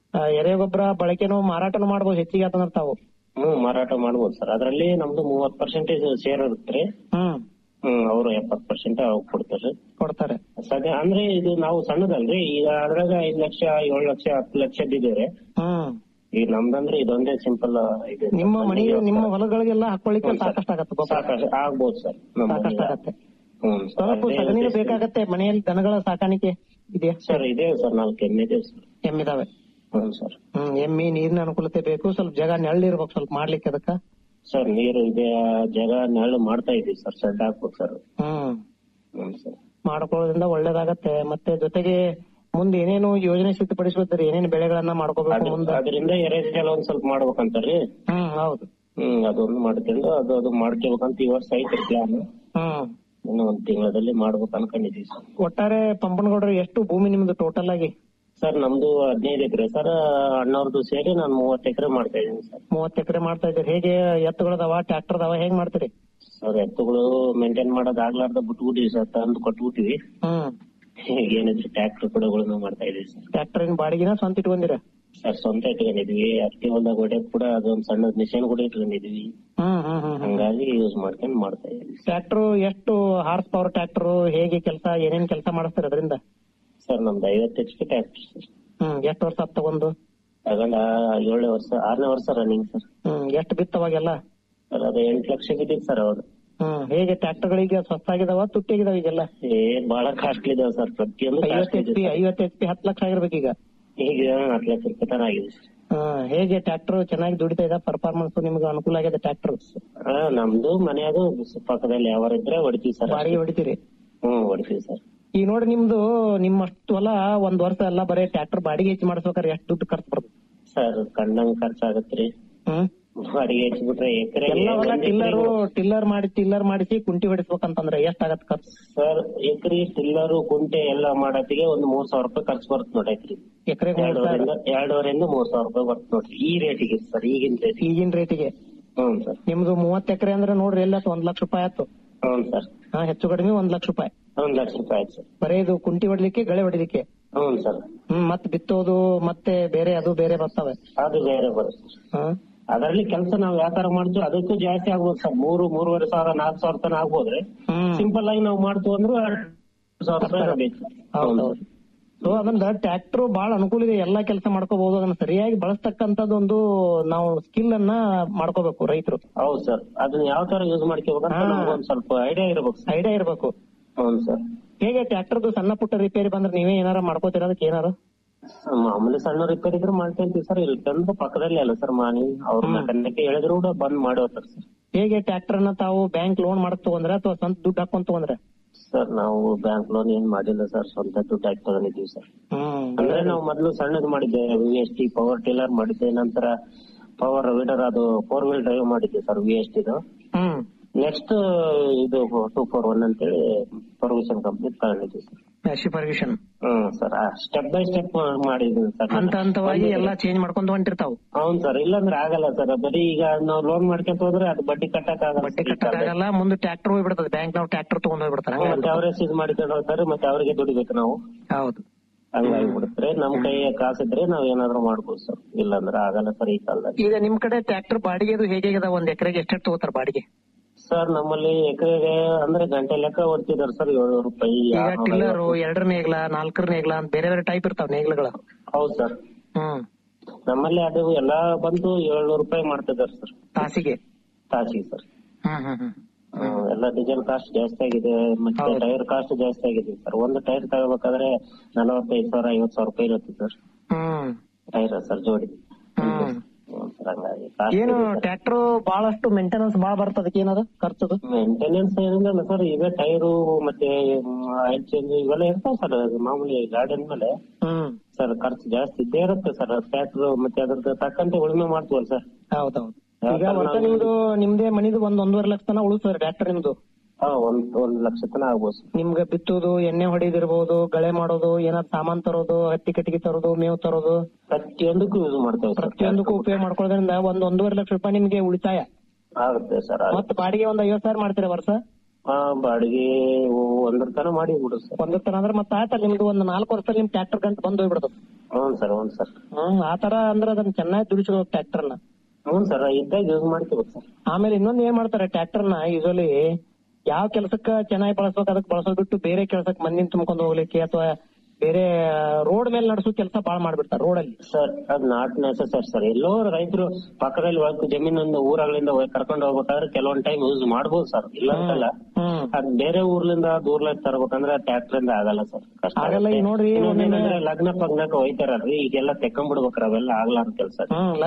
ಆ, ಎರೆಗೊಬ್ಬರ ಬಳಕೆನೂ ಮಾರಾಟನೂ ಮಾಡ್ಬೋದು ಹೆಚ್ಚಿಗೆ ಆತಂದ್ರ ತಾವು ಹ್ಮ್ ಮಾರಾಟ ಮಾಡ್ಬೋದು ಸರ್ ಅದ್ರಲ್ಲಿ ನಮ್ದು ಮೂವತ್ ಪರ್ಸೆಂಟೇಜ್ ಶೇರ್ ಇರುತ್ತೆ ಹ್ಮ್ ಹ್ಮ್ ಅವರು ಎಪ್ಪತ್ ಪರ್ಸೆಂಟ್ ಕೊಡ್ತಾರೆ ಕೊಡ್ತಾರೆ ಸದ್ಯ ಅಂದ್ರೆ ಇದು ನಾವು ಸಣ್ಣದಲ್ರಿ ಈಗ ಅದ್ರಾಗ ಐದ್ ಲಕ್ಷ ಏಳು ಲಕ್ಷ ಹತ್ತು ಲಕ್ಷದಿದೆ ಹ್ಮ್ ಈಗ ನಮ್ದಂದ್ರೆ ಇದೊಂದೇ ಸಿಂಪಲ್ ಇದು ನಿಮ್ಮ ಮನೆ ನಿಮ್ಮ ಹೊಲಗಳಿಗೆಲ್ಲ ಹಾಕೊಳ್ಳಿಕ್ಕೆ ಸಾಕಷ್ಟು ಆಗತ್ತೆ ಗೊಬ್ಬರ ಸಾಕಷ್ಟು ಆಗ್ಬೋದು ಸರ್ ನಮ್ಮ ಸಾಕಷ್ಟು ಈಗ. ಆಗತ್ತೆ ಹ್ಮ್ ಸ್ವಲ್ಪ ಸಗಣಿನೂ ಬೇಕಾಗತ್ತೆ ಮನೆಯಲ್ಲಿ ದನಗಳ ಸಾಕಾಣಿಕೆ ಇದೆಯಾ ಸರ್ ಇದೆ ಸರ್ ನಾಲ್ಕು ಎಮ್ಮೆ ಇದೆ ಸರ್ ಎಮ್ಮಿದಾವೆ ಹ್ಮ್ ಸರ್ ಹ್ಮ್ ಎಮ್ಮಿ ನೀರಿನ ಅನುಕೂಲತೆ ಬೇಕು ಸ್ವಲ್ಪ ಜಾಗ ನೆಳ್ಳಿರ್ಬೇಕು ಸ್ವಲ್ಪ ಮಾಡ್ಲಿಕ್ಕೆ ಅದಕ್ಕ ಸರ್ ನೀರು ಇದೆ ಜಾಗ ನೆರಳು ಮಾಡ್ತಾ ಇದೀವಿ ಸರ್ ಶೆಡ್ ಹಾಕ್ಬೇಕು ಸರ್ ಹ್ಮ್ ಹ್ಮ್ ಸರ್ ಮಾಡ್ಕೊಳ್ಳೋದ್ರಿಂದ ಒಳ್ಳೇದಾಗತ್ತೆ ಮತ್ತೆ ಜೊತೆಗೆ ಮುಂದೆ ಏನೇನು ಯೋಜನೆ ಸಿದ್ಧಪಡಿಸುತ್ತಾರೆ ಏನೇನು ಬೆಳೆಗಳನ್ನ ಮಾಡ್ಕೋಬೇಕು ಮುಂದೆ ಅದರಿಂದ ಎರೆಜಲ ಒಂದ್ ಸ್ವಲ್ಪ ಮಾಡ್ಬೇಕಂತಾರ್ರಿ ಹ್ಮ್ ಹೌದು ಹ್ಮ್ ಅದೊಂದು ಮಾಡ್ಕೊಂಡು ಅದು ಅದು ಮಾಡ್ಕೋಬೇಕಂತ ಈ ವರ್ಷ ಐತ್ರಿ ಪ್ಲಾನ್ ಹ್ಮ್ ಇನ್ನು ಒಂದ್ ತಿಂಗಳಲ್ಲಿ ಮಾಡ್ಬೇಕು ಅನ್ಕೊಂಡಿದೀವಿ ಸರ್ ಒಟ್ಟಾರೆ ಪಂಪನಗೌಡರು ಎಷ್ಟು ಭೂಮಿ ನಿಮ್ದು ಟೋಟಲ್ ಆಗಿ ಸರ್ ನಮ್ದು ಹದಿನೈದು ಎಕರೆ ಸರ್ ಅಣ್ಣವ್ರದ್ದು ಸೇರಿ ನಾನು ಮೂವತ್ತು ಎಕರೆ ಮಾಡ್ತಾ ಇದ್ದೀನಿ ಸರ್ ಮೂವತ್ತು ಎಕರೆ ಮಾಡ್ತಾ ಇದ್ದೀರಿ ಹೇಗೆ ಎತ್ತುಗಳದಾವ ಟ್ರ್ಯಾಕ್ಟರ್ ಅದಾವ ಹೇಗ್ ಮಾಡ್ತೀರಿ ಸರ್ ಎತ್ತುಗಳು ಮೇಂಟೈನ್ ಮಾಡೋದ್ ಆಗ್ಲಾರ್ದ ಬಿಟ್ಬಿಟ್ಟಿವಿ ಸರ್ ತಂದು ಕೊಟ್ಬಿಟ್ಟಿವಿ ಹ್ಮ್ ಈಗ ಏನಿದ್ರು ಟ್ರ್ಯಾಕ್ಟರ್ ಕೂಡಗಳನ್ನು ಮಾಡ್ತಾ ಇದೀವಿ ಸರ್ ಟ್ರ್ಯಾಕ್ಟರ್ ಏನ್ ಬಾಡಿಗೆನ ಸ್ವಂತ ಇಟ್ಕೊಂಡಿರ ಸರ್ ಸ್ವಂತ ಇಟ್ಕೊಂಡಿದ್ವಿ ಅಕ್ಕಿ ಹೊಲ್ದಾಗ ಹೊಡೆಯಕ್ ಕೂಡ ಅದೊಂದ್ ಸಣ್ಣ ಮಿಷನ್ ಕೂಡ ಇಟ್ಕೊಂಡಿದ್ವಿ ಹ್ಮ್ ಹ್ಮ್ ಹ್ಮ್ ಹಂಗಾಗಿ ಯೂಸ್ ಮಾಡ್ಕೊಂಡು ಮಾಡ್ತಾ ಇದೀವಿ ಟ್ರ್ಯಾಕ್ಟರ್ ಎಷ್ಟು ಹಾರ್ಸ್ ಪವರ್ ಟ್ರ್ಯಾಕ್ಟರ್ ಹೇಗೆ ಕೆಲಸ ಏನೇನ್ ಕೆಲಸ ಮಾಡಿಸ್ತೀರ ಅದರಿಂದ ಸರ್ ನಮ್ದು ಐವತ್ತು ಎಚ್ ಪಿ ಟ್ರ್ಯಾಕ್ಟರ್ ಸರ್ ಹ್ಮ್ ಎಷ್ಟು ವರ್ಷ ಆತ್ ತಗೊಂಡು ತಗೊಂಡ ಏಳನೇ ವರ್ಷ ಆರನೇ ವರ್ಷ ರನ್ನಿಂಗ್ ಸರ್ ಹ್ಮ್ ಎಷ್ಟು ಬಿತ್ತವಾಗೆಲ್ಲ ಸರ್ ಅದು ಎಂಟು ಲಕ್ಷ ಬಿದ್ದಿತ್ತು ಸರ್ ಅವಾಗ ಹ್ಮ್ ಹೇಗೆ ಟ್ರ್ಯಾಕ್ಟರ್ ಗಳಿಗೆ ಸ್ವಸ್ತಾಗಿದಾವ ತುಟ್ಟಿಯಾಗಿದಾವ ಈಗೆಲ್ಲ ಏ ಬಹಳ ಕಾಸ್ಟ್ಲಿ ಇದಾವೆ ಸರ್ ಪ್ರತಿಯೊಂದು ಐವತ್ತು ಕಾಸ್ಟ್ಲಿ ಎಚ್ ಪಿ ಐವತ್ತು ಎಚ್ ಪಿ ಹತ್ತು ಲಕ್ಷ ಆಗಿರ್ಬೇಕು ಈಗ ಈಗ ಹತ್ತು ಲಕ್ಷ ರೂಪಾಯಿ ತರ ಆಗಿದೆ ಸರ್ ಹ್ಮ್ ಹೇಗೆ ಟ್ರ್ಯಾಕ್ಟರ್ ಚೆನ್ನಾಗಿ ದುಡಿತಾ ಇದೆ ಪರ್ಫಾರ್ಮೆನ್ಸ್ ನಿಮ್ಗೆ ಅನುಕೂಲ ಆಗಿದೆ ಟ್ರ್ಯಾಕ್ಟರ್ ಹಾ ನಮ್ದು ಮನೆಯಾಗ ಪಕ್ಕದಲ್ಲಿ ಯಾವ ಇದ್ರೆ ಹೊಡಿತೀವಿ ಸರ್ ಬಾಡಿಗೆ ಹೊಡಿತೀರಿ ಹ್ಮ್ ಹೊಡಿತೀವಿ ಸರ್ ಈಗ ನೋಡಿ ನಿಮ್ದು ನಿಮ್ಮಷ್ಟು ಹೊಲ ಒಂದ್ ವರ್ಷ ಎಲ್ಲ ಬರೀ ಟ್ರ್ಯಾಕ್ಟರ್ ಬಾಡಿಗೆ ಹೆಚ್ಚು ಮಾಡಿಸ್ಬೇಕಾದ್ರೆ ಎಷ್ಟು ದುಡ್ಡು ಖರ್ಚು ಬರ್ತದೆ ಸರ್ ಕಂಡಂಗ್ ಖರ್ಚಾಗತ್ರಿ ಹ್ಮ್ ಬಾಡಿಗೆ ಹೆಚ್ಚಿಬಿಟ್ರೆ ಎಕರೆ ಎಲ್ಲ ಹೊಲ ಟಿಲ್ಲರ್ ಟಿಲ್ಲರ್ ಮಾಡಿ ಟಿಲ್ಲರ್ ಮಾಡಿಸಿ ಕುಂಟಿ ಹೊಡಿಸ್ಬೇಕಂತಂದ್ರೆ ಎಷ್ಟಾಗತ್ ಖರ್ಚು ಸರ್ ಎಕರೆ ಟಿಲ್ಲರು ಕುಂಟೆ ಎಲ್ಲ ಮಾಡತ್ತಿಗೆ ಒಂದ್ ಮೂರ್ ಸಾವಿರ ರೂಪಾಯಿ ಖರ್ಚು ಬರುತ್ತೆ ನೋಡಿ ಎಕರೆ ಎಕರೆಗೆ ಮೂರ್ ಸಾವಿರ ಎರಡೂವರೆಯಿಂದ ಎರಡೂವರೆಯಿಂದ ಮೂರ್ ಸಾವಿರ ರೂಪಾಯಿ ಬರುತ್ತೆ ನೋಡ್ರಿ ಈ ರೇಟಿಗೆ ಸರ್ ಈಗಿನ ರೇಟ್ ಈಗಿನ ರೇಟಿಗೆ ಹ್ಮ್ ಸರ್ ನಿಮ್ದು ಮೂವತ್ ಎಕರೆ ಅಂದ್ರೆ ನೋಡ್ರಿ ಎಲ್ಲ ಒಂದ್ ಲಕ್ಷ ರೂಪಾಯಿ ಆಯ್ತು ಹ್ಮ್ ಸರ್ ಹಾ ಹೆಚ್ಚು ಕಡಿಮೆ ಒಂದ್ ಲಕ್ಷ ರೂಪಾಯಿ ಒಂದ್ ಲಕ್ಷ ರೂಪಾಯಿ ಆಯ್ತು ಸರ್ ಬರೀ ಇದು ಕುಂಟಿ ಹೊಡಿಲಿಕ್ಕೆ ಗಳೆ ಹೊಡಿಲಿಕ್ಕೆ ಹ್ಮ್ ಸರ್ ಹ್ಮ್ ಮತ್ ಬಿತ್ತೋದು ಮತ್ತೆ ಬೇರೆ ಅದು ಬೇರೆ ಬರ್ತವೆ ಅದು ಬೇರೆ ಬರುತ್ತೆ ಹ್ಮ್ ಅದರಲ್ಲಿ ಕೆಲಸ ನಾವು ಯಾವ ತರ ಮಾಡ್ತೀವಿ ಅದಕ್ಕೂ ಜಾಸ್ತಿ ಆಗ್ಬೋದು ಸರ್ ಮೂರು ಮೂರುವರೆ ಸಾವಿರ ನಾಲ್ಕು ಸಾವಿರ ತನಕ ಆಗ್ಬೋದ್ರಿ ಸಿಂಪಲ್ ಆಗಿ ನಾವು ಮಾಡ್ತೀವಿ ಅಂದ್ರೆ ಎರಡು ಸಾವಿರ ರೂಪಾಯಿ ಬೇಕು ಹೌದೌದು ಸೊ ಅದನ್ನ ಟ್ರ್ಯಾಕ್ಟರ್ ಬಹಳ ಅನುಕೂಲ ಇದೆ ಎಲ್ಲಾ ಕೆಲಸ ಮಾಡ್ಕೋಬಹುದು ಅದನ್ನ ಸರಿಯಾಗಿ ಬಳಸ್ತಕ್ಕಂತದೊಂದು ನಾವು ಸ್ಕಿಲ್ ಅನ್ನ ಮಾಡ್ಕೋಬೇಕು ರೈತರು ಹೌದು ಸರ್ ಅದನ್ನ ಯಾವ ತರ ಯೂಸ್ ಮಾಡ್ಕೋಬೇಕಂತ ನಮ್ಗೆ ಒಂದ್ ಸ್ವಲ್ಪ ಐಡಿಯಾ ಇರ್ಬೇಕು ಐಡಿಯಾ ಇರ್ಬೇಕು ಹೌದು ಸರ್ ಹೇಗೆ ಟ್ರ್ಯಾಕ್ಟರ್ದು ಸಣ್ಣ ಪುಟ್ಟ ರಿಪೇರಿ ಬಂದ್ರೆ ನೀವೇ ಏನಾರ ಮಾಡ್ಕೋತೀರ ಅದಕ್ಕೆ ಏನಾರು ಮಾಮೂಲಿ ಸಣ್ಣ ರಿಪೇರಿ ಇದ್ರೆ ಮಾಡ್ಕೊಂತೀವಿ ಸರ್ ಇಲ್ಲಿ ತಂದು ಪಕ್ಕದಲ್ಲಿ ಅಲ್ಲ ಸರ್ ಮಾನಿ ಅವ್ರ ಮೆಕ್ಯಾನಿಕ್ ಹೇಳಿದ್ರು ಕೂಡ ಬಂದ್ ಮಾಡಿ ಹೋಗ್ತಾರೆ ಸರ್ ಹೇಗೆ ಟ್ರ್ಯಾಕ್ಟರ್ ನ ತಾವು ಬ್ಯಾಂಕ್ ಲೋನ್ ಮಾಡಕ್ ತಗೊಂಡ್ರೆ ಅಥವಾ ಸ್ವಂತ ದುಡ್ಡು ಹಾಕೊಂಡ್ ತಗೊಂಡ್ರೆ ಸರ್ ನಾವು ಬ್ಯಾಂಕ್ ಲೋನ್ ಏನ್ ಮಾಡಿಲ್ಲ ಸರ್ ಸ್ವಂತ ದುಡ್ಡು ಹಾಕಿ ತಗೊಂಡಿದ್ದೀವಿ ಸರ್ ಅಂದ್ರೆ ನಾವು ಮೊದ್ಲು ಸಣ್ಣದು ಮಾಡಿದ್ದೆ V S T power tiller ಮಾಡಿದ್ದೆ ನಂತರ ಪವರ್ ವೀಡರ್ ಅದು ಫೋರ್ ವೀಲ್ ಡ್ರೈವ್ ಮಾಡಿದ್ದೆ ಸರ್ ವಿ ಎಸ್ ಟಿದು ಹ್ಮ್ ನೆಕ್ಸ್ಟ್ ಇದು ಟೂ ಫೋರ್ ಒನ್ ಅಂತೇಳಿ ಪರ್ಮಿಷನ್ ಕಂಪ್ನಿ ತಗೊಂಡಿದ್ವಿ ಸರ್ ಮ್ಯಾಶಿ ಪರ್ಮಿಷನ್ ಹ್ಮ್ ಸರ್ ಸ್ಟೆಪ್ ಬೈ ಸ್ಟೆಪ್ ಮಾಡಿದ್ದೀನಿ ಸರ್ ಹಂತ ಹಂತವಾಗಿ ಎಲ್ಲಾ ಚೇಂಜ್ ಮಾಡ್ಕೊಂಡ್ ಹೊಂಟಿರ್ತಾವ ಹೌನ್ ಸರ್ ಇಲ್ಲಾಂದ್ರೆ ಆಗಲ್ಲ ಸರ್ ಬರೀ ಈಗ ನಾವು ಲೋನ್ ಮಾಡ್ಕೊಂತ ಹೋದ್ರೆ ಅದು ಬಡ್ಡಿ ಕಟ್ಟಕ್ ಆಗಲ್ಲ ಆಗಲ್ಲ ಮುಂದೆ ಟ್ರ್ಯಾಕ್ಟರ್ ಹೋಗ್ಬಿಡ್ತದೆ ಬ್ಯಾಂಕ್ ನಾವು ಟ್ರ್ಯಾಕ್ಟರ್ ತಗೊಂಡ್ ಹೋಗ್ಬಿಡ್ತಾರೆ ಮತ್ತೆ ಅವರೇ ಸೀಸ್ ಮಾಡಿಕೊಂಡು ಹೋಗ್ತಾರೆ ಮತ್ತೆ ಅವರಿಗೆ ದುಡಿಬೇಕು ನಾವು ಹೌದು ಹಂಗಾಗಿ ಬಿಡುತ್ತೆ ನಮ್ ಕೈ ಕಾಸಿದ್ರೆ ನಾವ್ ಏನಾದ್ರು ಮಾಡ್ಬೋದು ಸರ್ ಇಲ್ಲಾಂದ್ರೆ ಆಗಲ್ಲ ಸರ್ ಈ ಕಾಲದಲ್ಲಿ ಈಗ ನಿಮ್ ಕಡೆ ಟ್ರ್ಯಾಕ್ಟರ್ ಬಾಡಿಗೆ ಅದು ಹೇಗೆ ಅದ ಒಂದ್ ಎಕರೆಗೆ ಎಷ್ಟೆಷ್ಟು ತಗೋತಾರ ಬಾಡಿಗೆ ಸರ್ ನಮ್ಮಲ್ಲಿ ಎಕರೆಗೆ ಅಂದ್ರೆ ಗಂಟೆ ಲೆಕ್ಕ ಹೊಡ್ತಿದಾರೆ ಸರ್ ಏಳ್ನೂರು ರೂಪಾಯಿ ಈಗ ಆರ್ನೂರ ಟಿಲ್ಲರ್ ಐವತ್ತು. ಎರಡರ ನೇಗ್ಲ ನಾಲ್ಕರ ನೇಗ್ಲ ಅಂತ ಬೇರೆ ಬೇರೆ ಟೈಪ್ ಇರ್ತಾವ ನೇಗ್ಲಗಳು ಹೌದು ಸರ್ ಹ್ಮ್ ನಮ್ಮಲ್ಲಿ ಅದು ಎಲ್ಲಾ ಬಂದು ಏಳ್ನೂರು ರೂಪಾಯಿ ಮಾಡ್ತಿದಾರೆ ಸರ್ ತಾಸಿಗೆ ತಾಸಿಗೆ ಸರ್ ಹ್ಮ್ ಹ್ಮ್ ಹ್ಮ್ ಹ್ಮ್, ಎಲ್ಲ ಡೀಸೆಲ್ ಕಾಸ್ಟ್ ಜಾಸ್ತಿ ಆಗಿದೆ ಮತ್ತೆ ಟೈರ್ ಕಾಸ್ಟ್ ಜಾಸ್ತಿ ಆಗಿದೆ ಸರ್ ಒಂದು ಟೈರ್ ತಗೋಬೇಕಾದ್ರೆ ನಲವತ್ತೈದು ಸಾವಿರ ಐವತ್ತು ಸಾವಿರ ರೂಪಾಯಿ ಇರುತ್ತೆ ಸರ್ ಹ್ಮ್ ಟೈರ್ ಸರ್ ಜೋಡಿ ಹ್ಮ್ ಹ್ಮ್, ಸರ್ ಹಂಗಾಗಿ cost ಏನು ಇದೆ ಸರ್. ಟ್ರ್ಯಾಕ್ಟರ್ ಬಹಳಷ್ಟು ಮೇಂಟೆನೆನ್ಸ್ ಬಾಳ ಬರ್ತದಕ್ಕೆ ಏನದ ಖರ್ಚದು ಮೇಂಟೆನೆನ್ಸ್ ಏನಿಲ್ಲ ಸರ್ ಈಗ ಟೈರು ಮತ್ತೆ ಆಯಿಲ್ ಚೇಂಜ್ ಇವೆಲ್ಲ ಇರ್ತಾವ ಸರ್ ಮಾಮೂಲಿ ಗಾಡಿ ಅಂದ್ಮೇಲೆ ಹ್ಮ್ ಸರ್ ಖರ್ಚು ಜಾಸ್ತಿ ಇದ್ದೇ ಇರುತ್ತೆ ಸರ್ ಟ್ರ್ಯಾಕ್ಟರ್ ಮತ್ತೆ ಅದ್ರದ್ದು ತಕ್ಕಂತೆ ಉಳುಮೆ ಮಾಡ್ತೀವಲ್ಲ ಸರ್ ಹೌದೌದು ಈಗ ವರ್ಷ ನಿಮ್ದು ನಿಮ್ದೇ ಮನಿದು ಒಂದ್ ಒಂದೂವರೆ ಲಕ್ಷ ತನ ಉಳಿಸ್ತಾರೆ ಟ್ರ್ಯಾಕ್ಟರ್ ನಿಮ್ದು ಹಾ ಒಂದ್ ಒಂದ್ ಲಕ್ಷ ತನ ಆಗ್ಬೋದು ಸರ್ ನಿಮ್ಗೆ ಬಿತ್ತೋದು ಎಣ್ಣೆ ಹೊಡಿದಿರ್ಬೋದು ಗಳೆ ಮಾಡೋದು ಏನಾದ್ರು ಸಾಮಾನ್ ತರೋದು ಹತ್ತಿ ಕಟ್ಟಿಗೆ ತರೋದು ಮೇವು ತರೋದು ಪ್ರತಿಯೊಂದಕ್ಕೂ ಯೂಸ್ ಮಾಡ್ತೇವೆ ಸರ್ ಪ್ರತಿಯೊಂದಕ್ಕೂ ಉಪಯೋಗ ಮಾಡ್ಕೊಳ್ಳೋದ್ರಿಂದ ಒಂದ್ ಒಂದೂವರೆ ಲಕ್ಷ ರೂಪಾಯಿ ನಿಮ್ಗೆ ಉಳಿತಾಯ ಆಗುತ್ತೆ ಸರ್ ಮತ್ತ್ ಬಾಡಿಗೆ ಒಂದ್ ಐವತ್ ಸಾವಿರ ಮಾಡ್ತೀರಾ ವರ್ಷ ಆ, ಬಾಡಿಗೆ ಒಂದರ ತನ ಮಾಡಿ ಬಿಡು ಸರ್ ಒಂದ್ರ ತರ ಅಂದ್ರೆ ಮತ್ತೆ ಆಯ್ತಲ್ಲ ನಿಮ್ದು ಒಂದ್ ನಾಲ್ಕು ವರ್ಷದಲ್ಲಿ ನಿಮ್ ಟ್ರ್ಯಾಕ್ಟರ್ ಗಂಟು ಬಂದು ಹೋಗ್ಬಿಡದು ಹ್ಞೂ ಸರ್ ಹ್ಞೂ ಸರ್ ಹ್ಮ್ ಆ ತರ ಅಂದ್ರೆ ಅದನ್ನ ಚೆನ್ನಾಗಿ ದುಡಿಸ್ಬೇಕು ಟ್ರ್ಯಾಕ್ಟರ್ ನ ಹ್ಞೂ ಸರ್ ಇದ್ದಾಗ ಯೂಸ್ ಮಾಡ್ಕೋಬೇಕು ಸರ್ ಆಮೇಲೆ ಇನ್ನೊಂದ್ ಏನ್ ಮಾಡ್ತಾರೆ ಟ್ರ್ಯಾಕ್ಟರ್ ನ ಯೂಶಲಿ ಯಾವ ಕೆಲಸಕ್ಕ ಚೆನ್ನಾಗಿ ಬಳಸ್ಬೇಕು ಅದಕ್ಕೆ ಬಳಸೋದ್ ಬಿಟ್ಟು ಬೇರೆ ಕೆಲಸಕ್ಕೆ ಮಂದಿನ ತುಂಬ್ಕೊಂಡು ಹೋಗ್ಲಿಕ್ಕೆ ಅಥವಾ ಬೇರೆ ರೋಡ್ ಮೇಲೆ ನಡೆಸೋ ಕೆಲಸ ಬಾಳ ಮಾಡ್ಬಿಡ್ತಾರೆ ರೋಡ್ ಅಲ್ಲಿ ಸರ್ ಅದ್ ನಾಟ್ ನೆಸಸರಿ ಸರ್ ಎಲ್ಲೋ ರೈತರು ಪಕ್ಕದಲ್ಲಿ ಒಂದು ಜಮೀನೊಂದು ಊರಗಳಿಂದ ಕರ್ಕೊಂಡು ಹೋಗ್ಬೇಕಾದ್ರೆ ಕೆಲವೊಂದ್ ಟೈಮ್ ಯೂಸ್ ಮಾಡ್ಬೋದು ಸರ್ ಇಲ್ಲ ಅಂತಲ್ಲ ಅದ್ ಬೇರೆ ಊರ್ಲಿಂದ ದೂರ್ಲಿಂದ ತರ್ಬೇಕಂದ್ರೆ ಟ್ರ್ಯಾಕ್ಟರ್ ಇಂದ ಆಗಲ್ಲ ಸರ್ ಕಷ್ಟ ಆಗಲ್ಲ, ಈಗ ಆಗುತ್ತೆ. ನೋಡ್ರಿ ಇನ್ನೊಂದ್ ಒಂದೊಂದು- ಏನಂದ್ರೆ ಲಗ್ನ ಪಗ್ನಕ್ಕೆ ಹೋಯ್ತಾರಲ್ರಿ ಈಗೆಲ್ಲ ತೆಕ್ಕೊಂಡ್ಬಿಡ್ಬೇಕ್ರ ಅವೆಲ್ಲ ಆಗ್ಲಾರ ಕೆಲ್ಸ ಹ್ಮ್